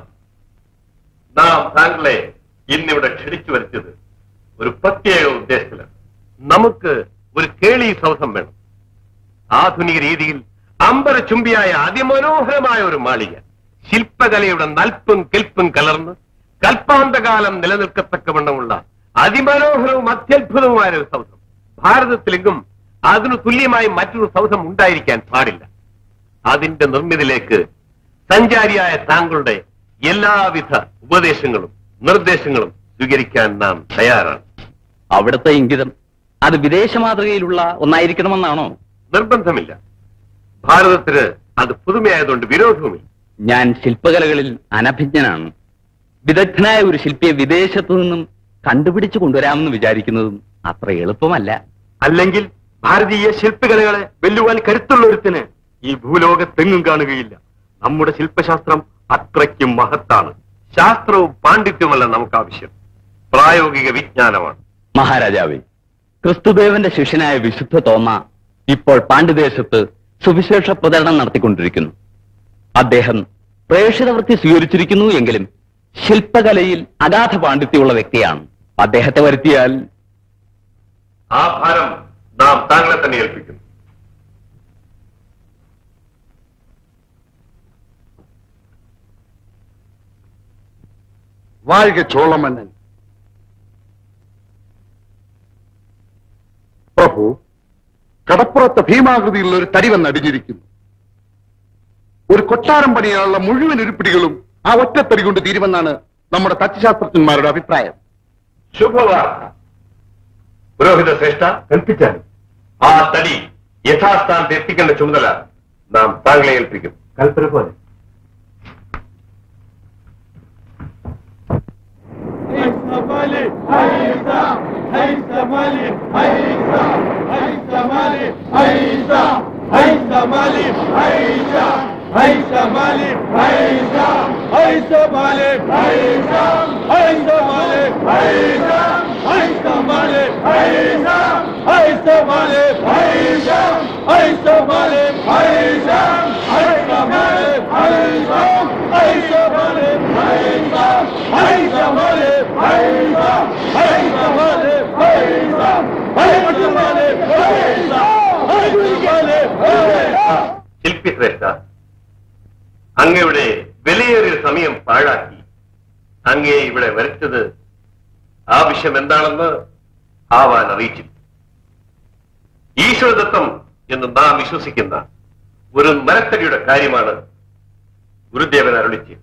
നാം താങ്കളെ ഇന്നിവിടെ ക്ഷണിച്ചു വരുത്തിയത് ഒരു പ്രത്യേക ഉദ്ദേശത്തിലാണ് നമുക്ക് ഒരു കേളി സൗധം വേണം ആധുനിക രീതിയിൽ അമ്പരചുംബിയായ അതിമനോഹരമായ ഒരു മാളിക ശില്പകലയുടെ നൽപ്പും കെൽപ്പും കലർന്ന് കൽപ്പാന്തകാലം നിലനിൽക്കത്തക്കവണ്ണമുള്ള അതിമനോഹരവും അത്യത്ഭുതവുമായ ഒരു സൗധം ഭാരതത്തിലെങ്കും അതിനു തുല്യമായി മറ്റൊരു സൗധം ഉണ്ടായിരിക്കാൻ പാടില്ല അതിന്റെ നിർമ്മിതിയിലേക്ക് സഞ്ചാരിയായ താങ്കളുടെ എല്ലാവിധ ഉപദേശങ്ങളും നിർദ്ദേശങ്ങളും സ്വീകരിക്കാൻ നാം തയ്യാറാണ് അവിടുത്തെ ഇംഗിതം അത് വിദേശ മാതൃകയിലുള്ള ഒന്നായിരിക്കണമെന്നാണോ നിർബന്ധമില്ല ഭാരതത്തിന് അത് പുതുമയായതുകൊണ്ട് വിരോധവുമില്ല ഞാൻ ശില്പകലകളിൽ അനഭിജ്ഞനാണ് വിദഗ്ധനായ ഒരു ശില്പിയെ വിദേശത്തു നിന്നും കണ്ടുപിടിച്ചു കൊണ്ടുവരാമെന്ന് വിചാരിക്കുന്നതും അത്ര എളുപ്പമല്ല അല്ലെങ്കിൽ ഭാരതീയ ശില്പകലകളെ വെല്ലുവാൻ കരുത്തുള്ള ഒരുത്തിന് ഈ ഭൂലോകത്തെങ്ങും കാണുകയില്ല നമ്മുടെ ശില്പശാസ്ത്രം അത്രയ്ക്കും മഹത്താണ് ശാസ്ത്രവും പാണ്ഡിത്യവുമല്ല നമുക്ക് ആവശ്യം പ്രായോഗിക വിജ്ഞാനമാണ് മഹാരാജാവേ ക്രിസ്തുദേവന്റെ ശിഷ്യനായ വിശുദ്ധ തോമ ഇപ്പോൾ പാണ്ഡ്യദേശത്ത് സുവിശേഷ പ്രചരണം നടത്തിക്കൊണ്ടിരിക്കുന്നു അദ്ദേഹം പ്രേക്ഷിതവൃത്തി സ്വീകരിച്ചിരിക്കുന്നു എങ്കിലും ശില്പകലയിൽ അഗാധ പാണ്ഡിത്യമുള്ള വ്യക്തിയാണ് അദ്ദേഹത്തെ വരുത്തിയാൽ ആ ഭാരം നാം താങ്കളെ തന്നെ ഏൽപ്പിക്കുന്നു வாழ்க சோழமன்னன் പ്രഭു കടപ്പുറത്ത് ഭീമാകൃതിയിലുള്ള ഒരു തടി വന്ന് അടിഞ്ഞിരിക്കുന്നു ഒരു കൊട്ടാരം പണിയാനുള്ള മുഴുവൻ ഉരുപ്പിടികളും ആ ഒറ്റത്തടി കൊണ്ട് തീരുമെന്നാണ് നമ്മുടെ തച്ചുശാസ്ത്രജ്ഞന്മാരുടെ അഭിപ്രായം ശുഭവാർത്ത പുരോഹിത ശ്രേഷ്ഠ കൽപ്പിച്ചാൽ ആ തടി യഥാസ്ഥാനത്ത് എത്തിക്കേണ്ട ചുമതല നാം താങ്കളെ ഏൽപ്പിക്കും കൽപ്പന പോലെ ശില്പി ശ്രേഷ്ഠ അങ്ങയുടെ വിലയേറിയ സമയം പാഴാക്കി അങ്ങയെ ഇവിടെ വരച്ചത് ആവശ്യം എന്താണെന്ന് ആവാൻ അറിയിച്ചില്ല ഈശ്വരദത്തം എന്ന് നാം വിശ്വസിക്കുന്ന ഒരു മരത്തടിയുടെ കാര്യമാണ് ഗുരുദേവൻ അരുളിച്ച്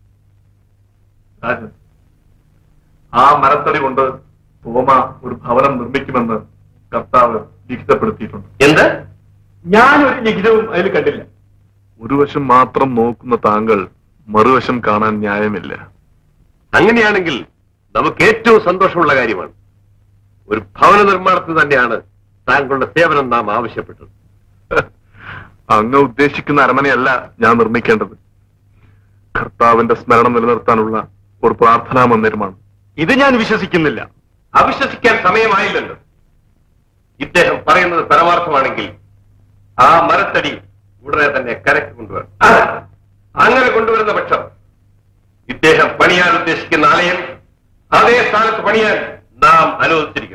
രാജൻ ആ മരത്തടി കൊണ്ട് തോമ ഒരു ഭവനം നിർമ്മിക്കുമെന്ന് കർത്താവ് ലിഖിതപ്പെടുത്തിയിട്ടുണ്ട് എന്ത് ഞാൻ ഒരു ലിഖിതവും അതിൽ കണ്ടില്ല ഒരു വശം മാത്രം നോക്കുന്ന താങ്കൾ മറുവശം കാണാൻ ന്യായമില്ല അങ്ങനെയാണെങ്കിൽ നമുക്ക് ഏറ്റവും സന്തോഷമുള്ള കാര്യമാണ് ഒരു ഭവന നിർമ്മാണത്തിന് തന്നെയാണ് താങ്കളുടെ സേവനം നാം ആവശ്യപ്പെട്ടത് അങ്ങ് ഉദ്ദേശിക്കുന്ന അരമനയല്ല ഞാൻ നിർമ്മിക്കേണ്ടത് കർത്താവിന്റെ സ്മരണം നിലനിർത്താനുള്ള ഒരു പ്രാർത്ഥനാ മന്ദിരമാണ് ഇത് ഞാൻ വിശ്വസിക്കുന്നില്ല അവിശ്വസിക്കാൻ സമയമായില്ലല്ലോ ഇദ്ദേഹം പറയുന്നത് പരമാർത്ഥമാണെങ്കിൽ ആ മരത്തടി ഉടനെ തന്നെ കരക്ക് കൊണ്ടുവരണം അങ്ങനെ കൊണ്ടുവരുന്ന പക്ഷം ഇദ്ദേഹം പണിയാൻ ഉദ്ദേശിക്കുന്ന ആലയം അതേ സ്ഥാനത്ത് പണിയാൻ നാം അനുവദിച്ചിരിക്കുന്നു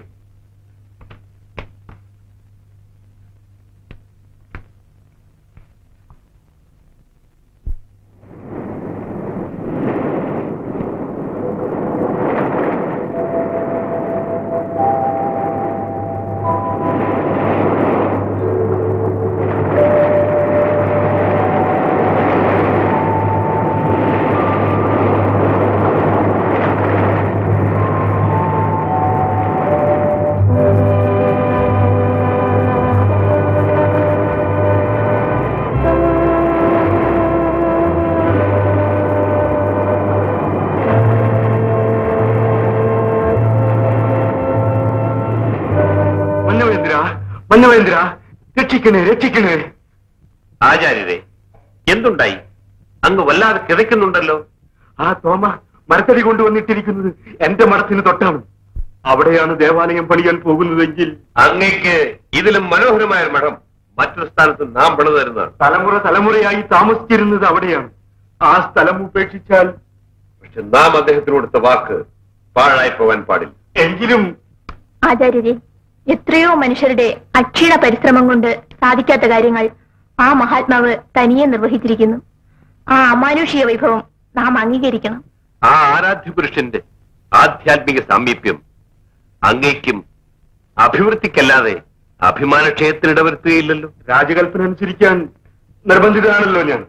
മന്നവേന്ദ്ര മന്നവേന്ദ്ര രക്ഷിക്കണേ രക്ഷിക്കണേ ആചാര്യരെ എന്തുണ്ടായി അങ്ങ് വല്ലാതെ കിതയ്ക്കുന്നുണ്ടല്ലോ ആ തോമ മരത്തടി കൊണ്ടുവന്നിട്ടിരിക്കുന്നത് എന്റെ മഠത്തിന് തൊട്ടാണ് അവിടെയാണ് ദേവാലയം പണിയാൻ പോകുന്നതെങ്കിൽ അങ്ങേക്ക് ഇതിലും മനോഹരമായ ഒരു മഠം മറ്റൊരു സ്ഥാനത്ത് നാം പണിതു തരുന്നതാണ് തലമുറ തലമുറയായി താമസിച്ചിരുന്നത് അവിടെയാണ് ആ സ്ഥലം ഉപേക്ഷിച്ചാൽ പക്ഷെ നാം അദ്ദേഹത്തിന് കൊടുത്ത വാക്ക് പാഴായി പോവാൻ പാടില്ല എങ്കിലും ആചാര്യരെ എത്രയോ മനുഷ്യരുടെ അക്ഷീണ പരിശ്രമം കൊണ്ട് സാധിക്കാത്ത കാര്യങ്ങൾ ആ മഹാത്മാവ് തനിയെ നിർവഹിച്ചിരിക്കുന്നു ആ അമാനുഷിക വൈഭവം നാം അംഗീകരിക്കണം ആ ആരാധ്യ പുരുഷന്റെ ആധ്യാത്മിക സാമീപ്യം അങ്ങേക്കും അഭിവൃദ്ധിക്കല്ലാതെ അഭിമാനക്ഷയത്തിന് ഇടവരുത്തുകയില്ലല്ലോ രാജകൽപ്പന അനുസരിക്കാൻ നിർബന്ധിതനാണല്ലോ ഞാൻ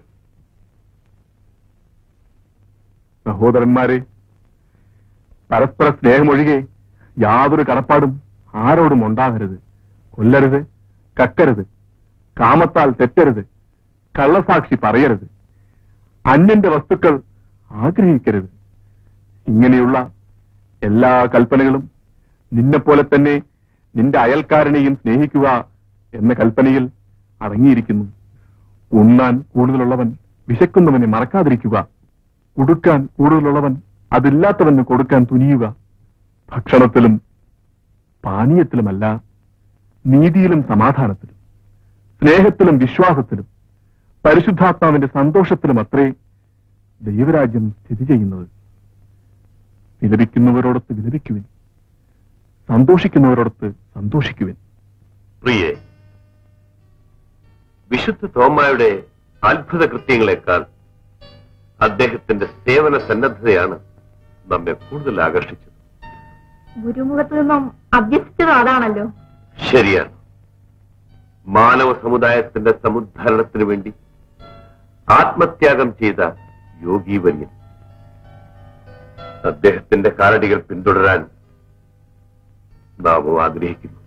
സഹോദരന്മാരെ പരസ്പര സ്നേഹമൊഴികെ യാതൊരു കടപ്പാടും ആരോടും ഉണ്ടാകരുത് കൊല്ലരുത് കക്കരുത് കാമത്താൽ തെറ്റരുത് കള്ളസാക്ഷി പറയരുത് അന്യന്റെ വസ്തുക്കൾ ആഗ്രഹിക്കരുത് ഇങ്ങനെയുള്ള എല്ലാ കൽപ്പനകളും നിന്നെപ്പോലെ തന്നെ നിന്റെ അയൽക്കാരനെയും സ്നേഹിക്കുക എന്ന കൽപ്പനയിൽ അടങ്ങിയിരിക്കുന്നു ഉണ്ണാൻ കൂടുതലുള്ളവൻ വിശക്കുന്നവനെ മറക്കാതിരിക്കുക ഉടുക്കാൻ കൂടുതലുള്ളവൻ അതില്ലാത്തവന് കൊടുക്കാൻ തുനിയുക ഭക്ഷണത്തിലും പാനീയത്തിലുമല്ല നീതിയിലും സമാധാനത്തിലും സ്നേഹത്തിലും വിശ്വാസത്തിലും പരിശുദ്ധാത്മാവിന്റെ സന്തോഷത്തിലും അത്രേ ദൈവരാജ്യം സ്ഥിതി ചെയ്യുന്നത് വിലപിക്കുന്നവരോടൊത്ത് വിലപിക്കുവിൻ സന്തോഷിക്കുന്നവരോടൊത്ത് സന്തോഷിക്കുവിൻ പ്രിയെ വിശുദ്ധ തോമായുടെ അത്ഭുത കൃത്യങ്ങളെക്കാൾ അദ്ദേഹത്തിന്റെ സേവന സന്നദ്ധതയാണ് നമ്മെ കൂടുതൽ ആകർഷിച്ചത് ഗുരുമുഖത്ത് നിന്നും അഭ്യസിച്ചത് അതാണല്ലോ ശരിയാണ് മാനവ സമുദായത്തിന്റെ സമുദ്ധാരണത്തിന് വേണ്ടി ആത്മത്യാഗം ചെയ്ത യോഗീവര്യൻ അദ്ദേഹത്തിന്റെ കാലടികൾ പിന്തുടരാൻ നാമും ആഗ്രഹിക്കുന്നു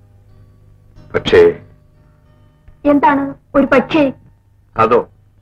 പക്ഷേ എന്താണ് ഒരു പക്ഷേ അതോ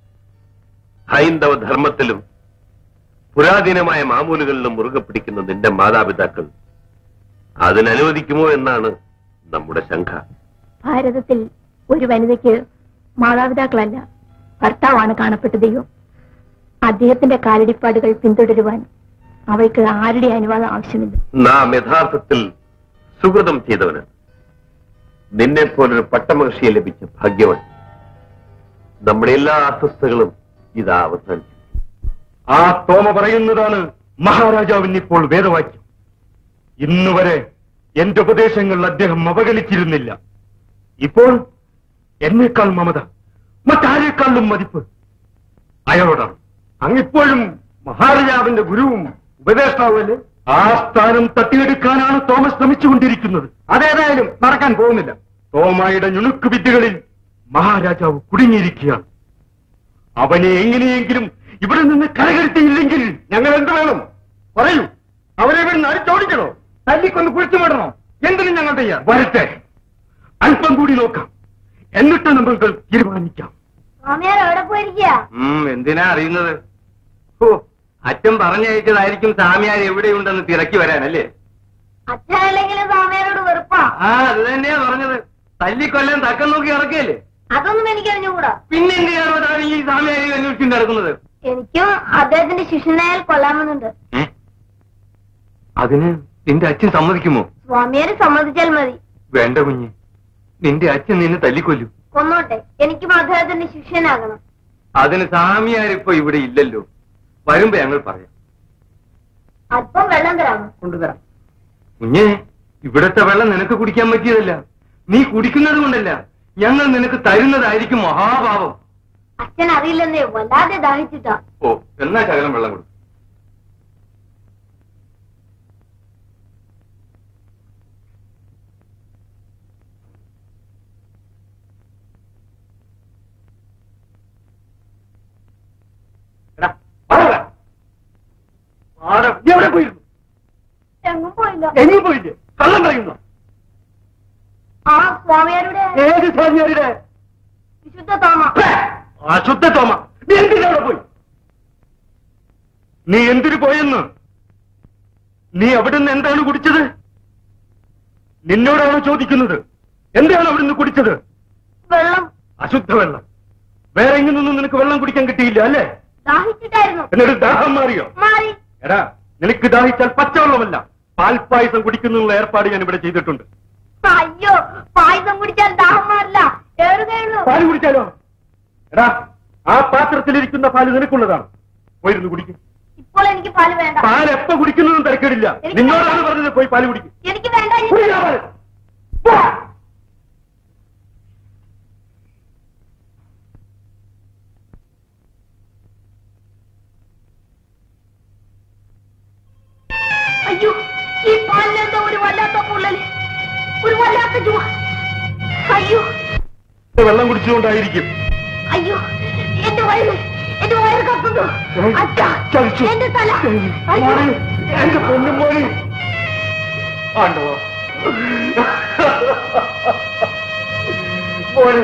ഹൈന്ദവ ധർമ്മത്തിലും പുരാതനമായ മാമൂലുകളിലും മുറുകെ പിടിക്കുന്ന നിന്റെ മാതാപിതാക്കൾ അതിനനുവദിക്കുമോ എന്നാണ് നമ്മുടെ ശങ്ക ഭാരതത്തിൽ ഒരു വനിതയ്ക്ക് മാതാപിതാക്കളല്ല ഭർത്താവാണ് കാണപ്പെട്ട ദൈവം അദ്ദേഹത്തിന്റെ കാലടിപ്പാടുകൾ പിന്തുടരുവാൻ അവൾക്ക് ആരുടെ അനുവാദം ആവശ്യമില്ല നാം യഥാർത്ഥത്തിൽ സുഹൃതം ചെയ്തവന് നിന്നെ പോലൊരു പട്ടമഹർഷിയെ ലഭിച്ച ഭാഗ്യവൻ നമ്മുടെ എല്ലാ അസ്വസ്ഥകളും ഇതാ അവസാനിച്ചു ആ തോമ പറയുന്നതാണ് മഹാരാജാവിന് ഇപ്പോൾ വേദവാക്യം ഇന്നുവരെ എന്റെ ഉപദേശങ്ങൾ അദ്ദേഹം അവഗണിച്ചിരുന്നില്ല ഇപ്പോൾ എന്നേക്കാൾ മമത മറ്റാരേക്കാളും മതിപ്പ് അയാളോടാണ് അങ്ങിപ്പോഴും മഹാരാജാവിന്റെ ഗുരുവും ഉപദേഷ്ടാവുമല്ലേ ആ സ്ഥാനം തട്ടിയെടുക്കാനാണ് തോമസ് ശ്രമിച്ചുകൊണ്ടിരിക്കുന്നത് അതേതായാലും നടക്കാൻ പോകുന്നില്ല തോമായുടെ ഞുണുക്ക് വിദ്യകളിൽ മഹാരാജാവ് കുടുങ്ങിയിരിക്കുകയാണ് അവനെ എങ്ങനെയെങ്കിലും ഇവിടെ നിന്ന് കരകരുത്തിയില്ലെങ്കിൽ ഞങ്ങൾ എന്ത് വേണം പറയൂ അവരെ ഇവിടെ നിന്ന് അടിച്ചോടിക്കണോ തല്ലിക്കൊന്ന് കുഴിച്ചുവിടണോ എന്തിനും ഞങ്ങൾ തയ്യാർ വരട്ടെ അല്പം കൂടി നോക്കാം എന്നിട്ട് നമുക്ക് തീരുമാനിക്കാം സ്വാമിയാർ എവിടെ പോയിരിക്കുക എന്തിനാ അറിയുന്നത് ഓ അച്ഛൻ പറഞ്ഞയച്ചതായിരിക്കും സാമിയാർ എവിടെയുണ്ടെന്ന് തിരക്കി വരാനല്ലേ അച്ഛനല്ലെങ്കിലും സ്വാമിയാരോട് വെറുപ്പാ ആ അത് തന്നെയാ പറഞ്ഞത് തല്ലിക്കൊല്ലാൻ തക്കം നോക്കി ഇറക്കിയല്ലേ അതൊന്നും എനിക്ക് അറിഞ്ഞുകൂടാ പിന്നെ എന്തിനാണോ താൻ ഈ സാമിയാരി അന്വേഷിച്ചുകൊണ്ട് നടക്കുന്നത് എനിക്കും അദ്ദേഹത്തിന്റെ ശിഷ്യനായാൽ കൊള്ളാമെന്നുണ്ട് അതിന് നിന്റെ അച്ഛൻ സമ്മതിക്കുമോ സ്വാമിയാര് സമ്മതിച്ചാൽ മതി വേണ്ട കുഞ്ഞ് നിന്റെ അച്ഛൻ നിന്നെ തല്ലിക്കൊല്ലു കൊന്നോട്ടെ എനിക്കും അദ്ദേഹത്തിന്റെ ശിഷ്യനാകണം അതിന് സാമിയാരിപ്പോ ഇവിടെ ഇല്ലല്ലോ വരുമ്പോ ഞങ്ങൾ പറയാം അല്പം വെള്ളം തരാമോ കൊണ്ടുതരാം കുഞ്ഞെ ഇവിടത്തെ വെള്ളം നിനക്ക് കുടിക്കാൻ പറ്റിയതല്ല നീ കുടിക്കുന്നത് കൊണ്ടല്ല ഞങ്ങൾ നിനക്ക് തരുന്നതായിരിക്കും മഹാഭാവം അച്ഛൻ അറിയില്ലെന്നേ വല്ലാതെ ദാഹിച്ചിട്ടാ ഓ എന്നാ ശകലം വെള്ളം കൊടുക്കും നീ എവിടെ പോയിരുന്നു എങ്ങും പോയില്ല എങ്ങും പോയില്ലേ കള്ളം പറയുന്നു ആ സ്വാമിയാരുടെ ഏത് സ്വാമിയാരുടെ വിശുദ്ധ തോമ അശുദ്ധ തോമ നീ എന്തിനവിടെ പോയി നീ എന്തിനു പോയെന്ന് നീ അവിടുന്ന് എന്താണ് കുടിച്ചത് നിന്നോടാണോ ചോദിക്കുന്നത് എന്താണ് അവിടുന്ന് കുടിച്ചത് വെള്ളം അശുദ്ധ വെള്ളം വേറെ എങ്ങനൊന്നും നിനക്ക് വെള്ളം കുടിക്കാൻ കിട്ടിയില്ല അല്ലേ ദാഹിച്ചിട്ടായിരുന്നു എന്നിട്ട് ദാഹം മാറിയോ മാറി എടാ നിനക്ക് ദാഹിച്ചാൽ പച്ചവെള്ളമല്ല പാൽപ്പായസം കുടിക്കുന്നുള്ള ഏർപ്പാട് ഞാൻ ഇവിടെ ചെയ്തിട്ടുണ്ട് അയ്യോ പായസം കുടിച്ചാൽ ദാഹം മാറില്ല ഏറുകയുള്ളൂ പാല് കുടിച്ചാലോ എടാ ആ പാത്രത്തിലിരിക്കുന്ന പാല് നിനക്കുള്ളതാണ് പോയിരുന്നു കുടിക്കും ഇപ്പോൾ എനിക്ക് പാല് വേണ്ട പാൽ എപ്പോ കുടിക്കുന്നതും തിരക്കേടില്ല എനിക്ക് നിന്നോടാണ് പറഞ്ഞത് പോയി പാല് കുടിക്കും എനിക്ക് വേണ്ട കുടിക്കാ പാല്. വല്ലാത്ത ചുമ അയ്യോ വെള്ളം കുടിച്ചുകൊണ്ടായിരിക്കും അയ്യോ എന്റെ വയറ് എന്റെ വയറ് കത്തുന്നു അച്ഛാ എന്റെ തല അയ്യോ എന്റെ പൊന്നും മോനെ ആണ്ടോ മോനെ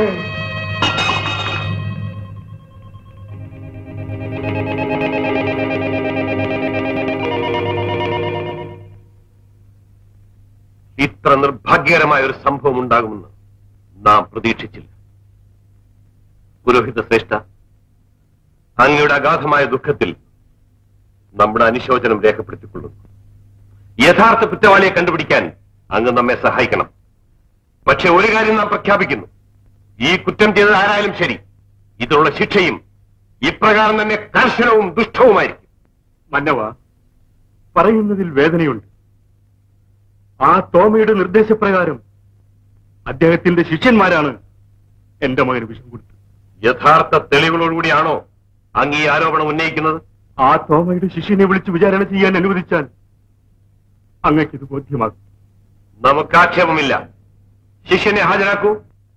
ഇത്ര നിർഭാഗ്യകരമായ ഒരു സംഭവം ഉണ്ടാകുമെന്ന് നാം പ്രതീക്ഷിച്ചില്ല പുരോഹിത ശ്രേഷ്ഠ അങ്ങയുടെ അഗാധമായ ദുഃഖത്തിൽ നമ്മുടെ അനുശോചനം രേഖപ്പെടുത്തിക്കൊള്ളുന്നു യഥാർത്ഥ കുറ്റവാളിയെ കണ്ടുപിടിക്കാൻ അങ്ങ് നമ്മെ സഹായിക്കണം പക്ഷെ ഒരു കാര്യം നാം പ്രഖ്യാപിക്കുന്നു ഈ കുറ്റം ചെയ്തത് ആരായാലും ശരി ഇതിനുള്ള ശിക്ഷയും ഇപ്രകാരം തന്നെ കർശനവും ദുഷ്ടവുമായിരിക്കും മന്നവ പറയുന്നതിൽ വേദനയുണ്ട് ആ തോമയുടെ നിർദ്ദേശപ്രകാരം അദ്ദേഹത്തിന്റെ ശിഷ്യന്മാരാണ് എന്റെ മകന് വിഷം കൊടുത്തത് യഥാർത്ഥ തെളിവുകളോടുകൂടിയാണോ അങ്ങ് ഈ ആരോപണം ഉന്നയിക്കുന്നത് ആ തോമയുടെ ശിഷ്യനെ വിളിച്ച് വിചാരണ ചെയ്യാൻ അനുവദിച്ചാൽ അങ്ങയ്ക്കിത് ബോധ്യമാകും നമുക്ക് ആക്ഷേപമില്ല ശിഷ്യനെ ഹാജരാക്കൂ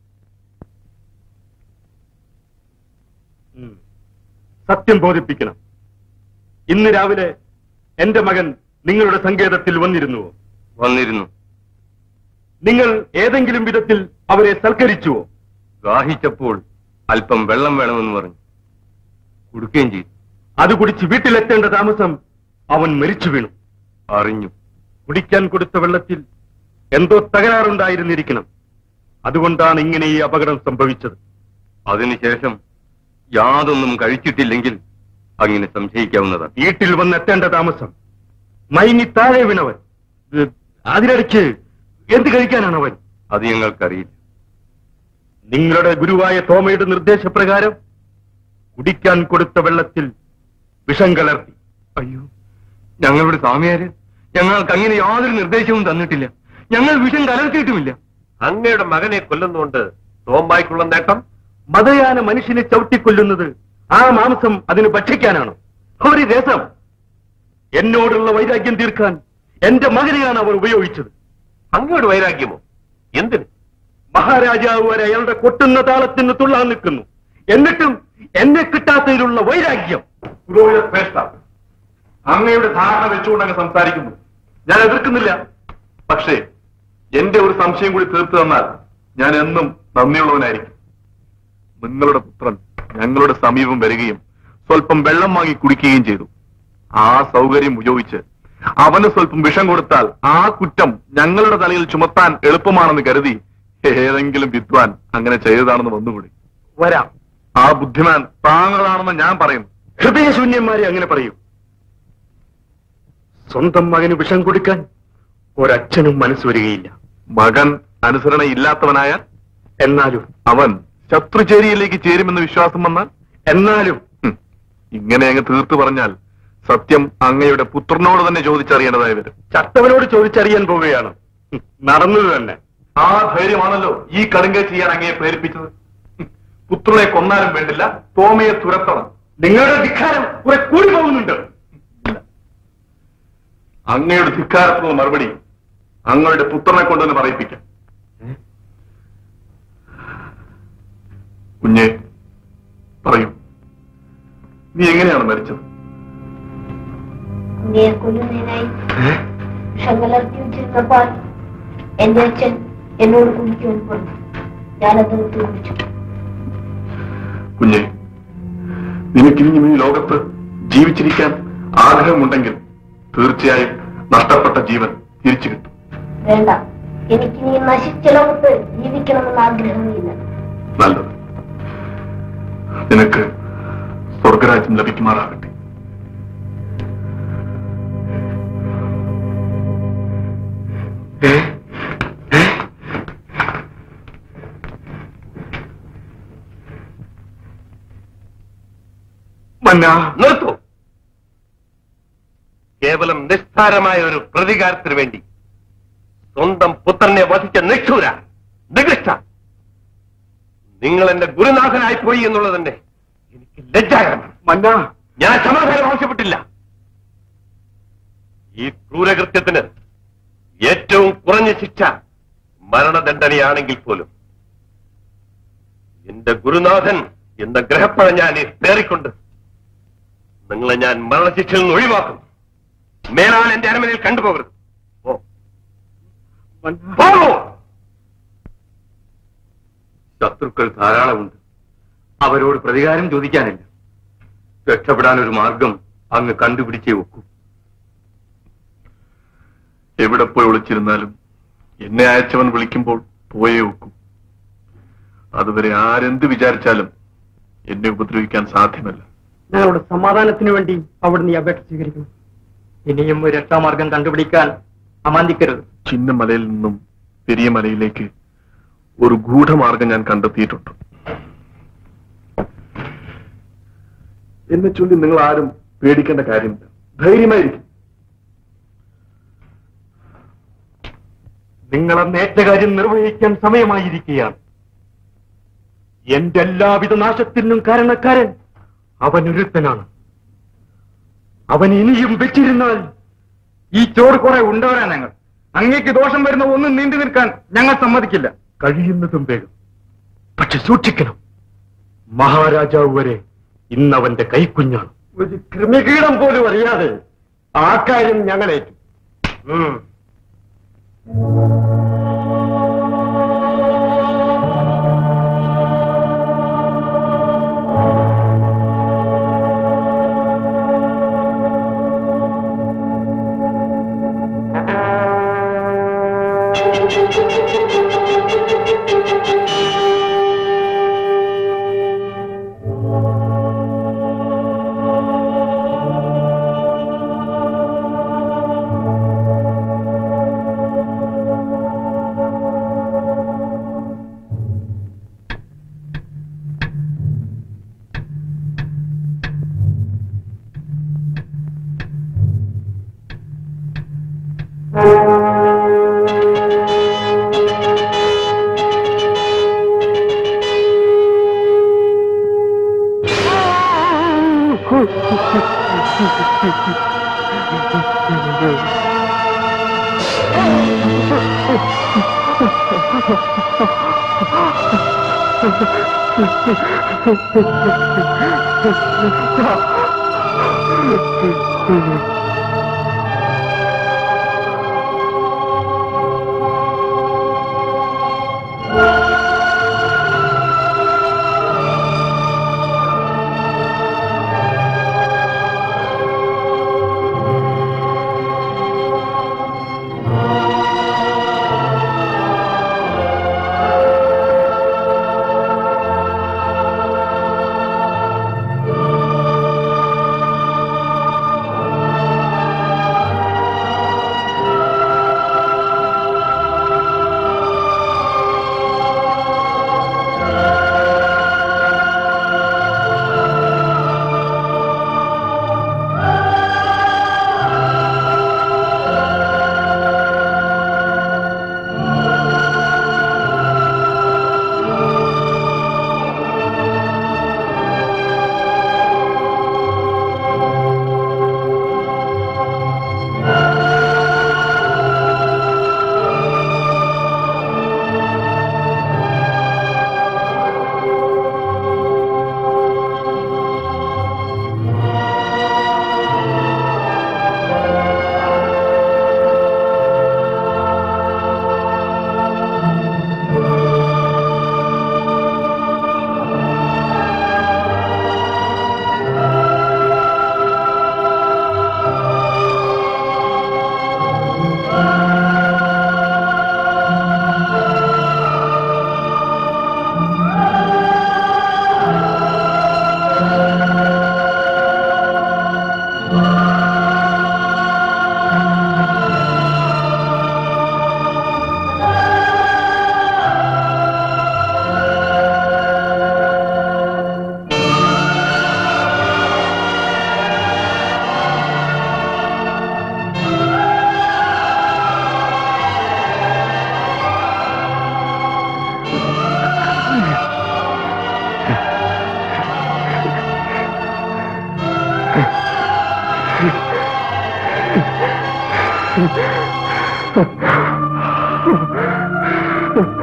ഉം. സത്യം ബോധിപ്പിക്കണം ഇന്ന് രാവിലെ എന്റെ മകൻ നിങ്ങളുടെ സങ്കേതത്തിൽ വന്നിരുന്നുവോ വന്നിരുന്നു നിങ്ങൾ ഏതെങ്കിലും വിധത്തിൽ അവരെ സൽക്കരിച്ചുവോ ദാഹിച്ചപ്പോൾ അല്പം വെള്ളം വേണമെന്ന് പറഞ്ഞു കൊടുക്കുകയും ചെയ്തു അത് കുടിച്ച് വീട്ടിലെത്തേണ്ട താമസം അവൻ മരിച്ചു വീണു അറിഞ്ഞു കുടിക്കാൻ കൊടുത്ത വെള്ളത്തിൽ എന്തോ തകരാറുണ്ടായിരുന്നിരിക്കണം അതുകൊണ്ടാണ് ഇങ്ങനെ ഈ അപകടം സംഭവിച്ചത് അതിനുശേഷം യാതൊന്നും കഴിച്ചിട്ടില്ലെങ്കിൽ അങ്ങനെ സംശയിക്കാവുന്നതാണ് വീട്ടിൽ വന്നെത്തേണ്ട താമസം മയങ്ങി താഴെ വീണവൻ ഇത് അതിനിടയ്ക്ക് എന്ത് കഴിക്കാനാണ് അവൻ അത് ഞങ്ങൾക്കറിയില്ല നിങ്ങളുടെ ഗുരുവായ തോമയുടെ നിർദ്ദേശപ്രകാരം കുടിക്കാൻ കൊടുത്ത വെള്ളത്തിൽ വിഷം കലർത്തി അയ്യോ ഞങ്ങളുടെ സ്വാമിയാര് ഞങ്ങൾക്ക് അങ്ങനെ യാതൊരു നിർദ്ദേശവും തന്നിട്ടില്ല ഞങ്ങൾ വിഷം കലർത്തിയിട്ടുമില്ല അങ്ങയുടെ മകനെ കൊല്ലുന്നുകൊണ്ട് തോമ്പായ്ക്കുള്ള നേട്ടം മതയാന മനുഷ്യനെ ചവിട്ടിക്കൊല്ലുന്നത് ആ മാംസം അതിന് ഭക്ഷിക്കാനാണോ ഒരു രസം എന്നോടുള്ള വൈരാഗ്യം തീർക്കാൻ എന്റെ മകനെയാണ് അവർ ഉപയോഗിച്ചത് അങ്ങയുടെ വൈരാഗ്യമോ എന്തിന് മഹാരാജാവ് വരെ അയാളുടെ കൊട്ടുന്ന താളത്തിന് തുള്ളാൻ നിൽക്കുന്നു എന്നിട്ടും എന്നെ കിട്ടാത്തതിലുള്ള വൈരാഗ്യം പുരോഹിത ശ്രേഷ്ഠ അങ്ങയുടെ ധാരണ വെച്ചുകൊണ്ട് അങ്ങ് സംസാരിക്കുന്നു ഞാൻ എതിർക്കുന്നില്ല പക്ഷേ എന്റെ ഒരു സംശയം കൂടി തീർത്തു തന്നാൽ ഞാൻ എന്നും നന്ദിയുള്ളവനായിരിക്കും നിങ്ങളുടെ പുത്രൻ ഞങ്ങളുടെ സമീപം വരികയും സ്വല്പം വെള്ളം വാങ്ങി കുടിക്കുകയും ചെയ്തു ആ സൗകര്യം ഉപയോഗിച്ച് അവന് സ്വല്പം വിഷം കൊടുത്താൽ ആ കുറ്റം ഞങ്ങളുടെ തലയിൽ ചുമത്താൻ എളുപ്പമാണെന്ന് കരുതി ഏതെങ്കിലും വിദ്വാൻ അങ്ങനെ ചെയ്തതാണെന്ന് വന്നുകൂടി വരാം ആ ബുദ്ധിമാൻ താങ്കളാണെന്ന് ഞാൻ പറയുന്നു ഹൃദയശൂന്യന്മാരെ അങ്ങനെ പറയൂ സ്വന്തം മകന് വിഷം കൊടുക്കാൻ ഒരച്ഛനും മനസ്സ് വരികയില്ല മകൻ അനുസരണ ഇല്ലാത്തവനായാൽ എന്നാലും അവൻ ശത്രുചേരിയിലേക്ക് ചേരുമെന്ന് വിശ്വാസം വന്നാൽ എന്നാലും ഹും, ഇങ്ങനെ അങ്ങ് തീർത്തു പറഞ്ഞാൽ സത്യം അങ്ങയുടെ പുത്രനോട് തന്നെ ചോദിച്ചറിയേണ്ടതായി വരും ചത്തവനോട് ചോദിച്ചറിയാൻ പോവുകയാണ് ഹും, നടന്നത് തന്നെ ആ ധൈര്യമാണല്ലോ ഈ കടുങ്ക ചെയ്യാൻ അങ്ങയെ പ്രേരിപ്പിച്ചത് ഹും, പുത്രനെ കൊന്നാലും വേണ്ടില്ല തോമയെ തുരത്തണം നിങ്ങളുടെ ധിക്കാരം കുറെ കൂടി പോകുന്നുണ്ട് അങ്ങയുടെ ധിക്കാരത്തിനുള്ള മറുപടി അങ്ങയുടെ പുത്രനെ കൊണ്ടുവന്ന് പറയിപ്പിക്കാം കുഞ്ഞെ പറയൂ നീ എങ്ങനെയാണ് മരിച്ചത് അങ്ങയെ കൊല്ലുന്നതിനായി വിഷം കലർത്തി വെച്ചിരുന്ന പാൽ എന്റെ അച്ഛൻ എന്നോട് കുടിക്കുവാൻ പറഞ്ഞു ഞാനത് എടുത്ത് കുടിച്ചു കുഞ്ഞെ നിനക്കിനിയും ഈ ലോകത്ത് ജീവിച്ചിരിക്കാൻ ആഗ്രഹമുണ്ടെങ്കിൽ തീർച്ചയായും നഷ്ടപ്പെട്ട ജീവൻ തിരിച്ചു കിട്ടും വേണ്ട എനിക്ക് നീ നശിച്ച ലോകത്ത് ജീവിക്കണമെന്ന് ആഗ്രഹമില്ല നല്ലത് നിനക്ക് സ്വർഗരാജ്യം ലഭിക്കുമാറാകട്ടെ മന്നാ നിർത്തൂ കേവലം നിസ്സാരമായ ഒരു പ്രതികാരത്തിന് വേണ്ടി സ്വന്തം പുത്രനെ വധിച്ച നിഷ്ഠൂര നികൃഷ്ട നിങ്ങൾ എന്റെ ഗുരുനാഥനായി പോയി എന്നുള്ളത് തന്നെ എനിക്ക് ലജ്ജാകരമാണ് മന്നാ ഞാൻ സമാധാനം ആവശ്യപ്പെട്ടില്ല ഈ ക്രൂരകൃത്യത്തിന് ഏറ്റവും കുറഞ്ഞ ശിക്ഷ മരണദണ്ഡനയാണെങ്കിൽ പോലും എന്റെ ഗുരുനാഥൻ എന്ന ഗ്രഹപ്പഴ ഞാൻ പേറിക്കൊണ്ട് നിങ്ങളെ ഞാൻ മരണശിക്ഷയിൽ നിന്ന് ഒഴിവാക്കും മേലാൽ എന്റെ അരമനയിൽ കണ്ടുപോകരുത് ഓ പോകൂ. ശത്രുക്കൾ ധാരാളമുണ്ട് അവരോട് പ്രതികാരം ചോദിക്കാനില്ല രക്ഷപ്പെടാൻ ഒരു മാർഗം അങ്ങ് കണ്ടുപിടിച്ചേ ഒക്കൂ എവിടെ പോയി ഒളിച്ചിരുന്നാലും എന്നെ അയച്ചവൻ വിളിക്കുമ്പോൾ പോയേ ഒക്കൂ അതുവരെ ആരെന്ത് വിചാരിച്ചാലും എന്നെ ഉപദ്രവിക്കാൻ സാധ്യമല്ല ഞങ്ങളുടെ സമാധാനത്തിനു വേണ്ടി അവിടുന്ന് ഈ അപേക്ഷ സ്വീകരിക്കുന്നു ഇനിയും ഒരു രക്ഷാമാർഗം കണ്ടുപിടിക്കാൻ അമാന്തിക്കരുത് ചിന്നമലയിൽ നിന്നും പെരിയ മലയിലേക്ക് ഒരു ഗൂഢമാർഗം ഞാൻ കണ്ടെത്തിയിട്ടുണ്ട് എന്നെ ചൊല്ലി നിങ്ങൾ ആരും പേടിക്കേണ്ട കാര്യമില്ല ധൈര്യമായിരിക്കും നിങ്ങളന്ന് ഏറ്റ കാര്യം നിർവഹിക്കാൻ സമയമായിരിക്കുകയാണ് എന്റെ എല്ലാവിധ നാശത്തിനും കാരണക്കാരൻ അവൻ ഒരുത്തനാണ് അവൻ ഇനിയും വെച്ചിരുന്നാൽ ഈ ചോറ് കുറെ ഉണ്ടവരാ ഞങ്ങൾ അങ്ങേക്ക് ദോഷം വരുന്ന ഒന്നും നീണ്ടു നിൽക്കാൻ ഞങ്ങൾ സമ്മതിക്കില്ല കഴിയുന്നതും വേഗം പക്ഷെ സൂക്ഷിക്കണം മഹാരാജാവ് വരെ ഇന്നവന്റെ കൈക്കുഞ്ഞാണ് ഒരു കൃമികീടം പോലും അറിയാതെ ആ കാര്യം ഞങ്ങളേറ്റു ഉം.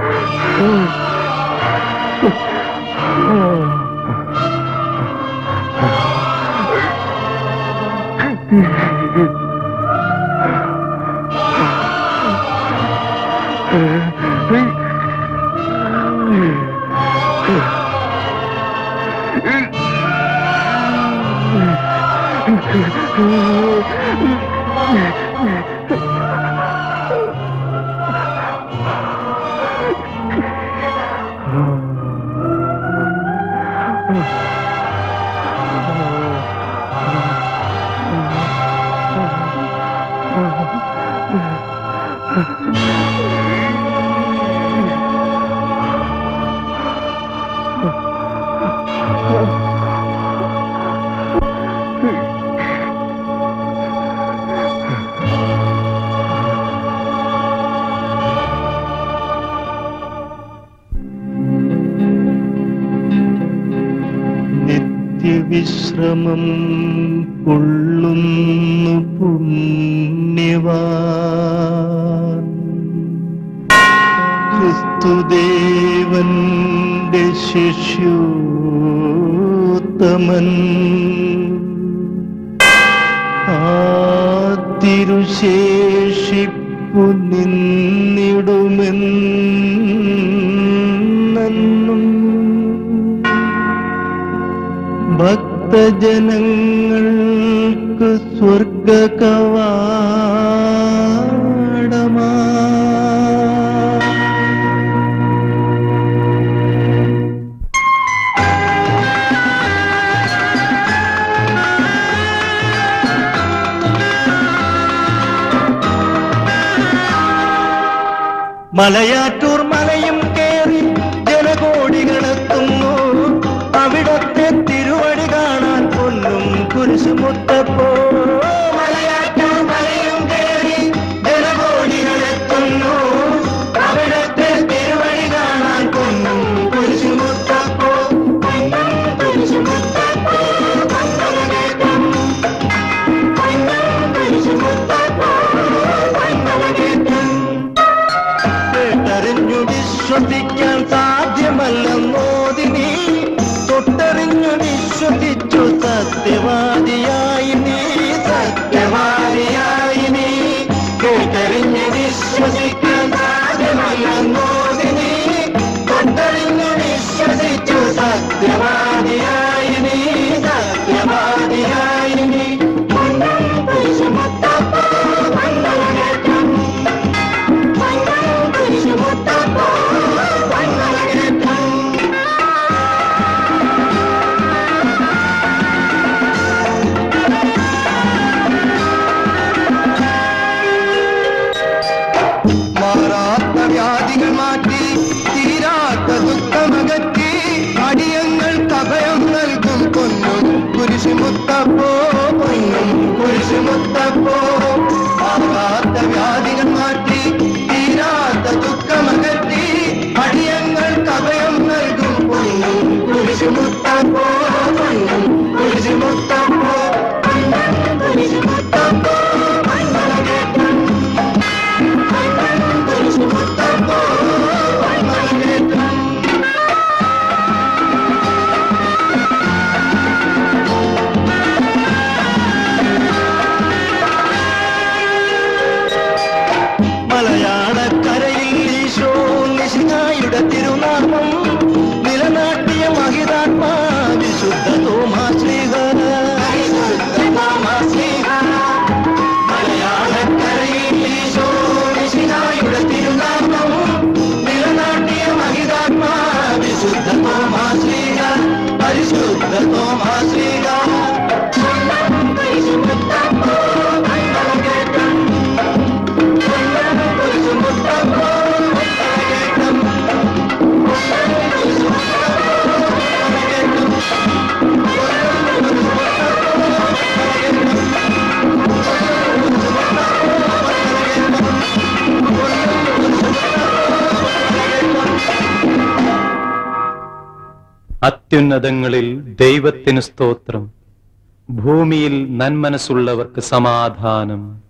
നിത്യവിശ്രമം കൊള്ളുന്നു പുണ്യവാ ക്രിസ്തുദേവന്റെ ശിഷ്യോത്തമൻ ആ തിരുശേഷിപ്പു നിന്നിടുമെന്നും ഭക്തജനങ്ങൾക്ക് സ്വർഗകവാടമാ മലയാറ്റൂർ മലയും കേറി ജനകോടികളെത്തുന്നു അവിടത്തെ തിരുവടി കാണാൻ പൊന്നും കുരിശുമുത്തപ്പോ മലയാറ്റൂർ മലയും കേറി ജനകോടികളെത്തുന്നു അവിടത്തെ തിരുവടി കാണാൻ പൊന്നും കുരിശുമുത്തപ്പോ പൊന്നും കുരിശുമുത്തപ്പോ പൊന്നലകേറ്റം പൊന്നും കുരിശുമുത്തപ്പോ പൊന്നലകേറ്റം കേട്ടറിഞ്ഞു വിശ്വസിക്കാൻ സാധ്യമല്ലെന്നോതി നീ തൊട്ടറിഞ്ഞു വിശ്വസിച്ചു സത്യവാദിയായി നീ സത്യവാദിയായി നീ കേട്ടറിഞ്ഞു വിശ്വസിക്കാൻ സാധ്യമല്ലെന്നോതി നീ തൊട്ടറിഞ്ഞു വിശ്വസിച്ചു സത്യവാദിയായി നീ സത്യവാദിയായി നീ പൊന്നും കുരിശുമുത്തപ്പോ മംഗളകേറ്റം മാറാത്ത വ്യാധികൾ മാറ്റി തീരാത്ത ദുഃഖമകറ്റി അടിയങ്ങൾക്ക് അഭയം നൽകും പൊന്നും കുരിശുമുത്തപ്പോ പൊന്നും കുരിശുമുത്തപ്പോ മാറാത്ത വ്യാധികൾ മാറ്റി തീരാത്ത ദുഃഖമകറ്റി അടിയങ്ങൾക്ക് അഭയം നൽകും പൊന്നും കുരിശുമുത്തപ്പോ പൊന്നും കുരിശുമുത്തപ്പോ പൊന്നും കുരിശുമുത്തപ്പോ മംഗളകേറ്റം മലയാളക്കരയിൽ ഈശോ നിശിനായുടെ തിരുനാമം നിലനാട്ടിയ മഹിതാത്മാ വിശുദ്ധ തോമാശ്രീഹ മലയാളക്കരയിൽ ഈശോ നിശിനായുടെ തിരുനാമം നിലനാട്ടിയ മഹിതാത്മാ വിശുദ്ധ തോമാശ്രീഹ പരിശുദ്ധ തോമാശ്രീഹ പരിശുദ്ധ അത്യുന്നതങ്ങളിൽ ദൈവത്തിന് സ്തോത്രം ഭൂമിയിൽ നന്മനസ്സുള്ളവർക്ക് സമാധാനം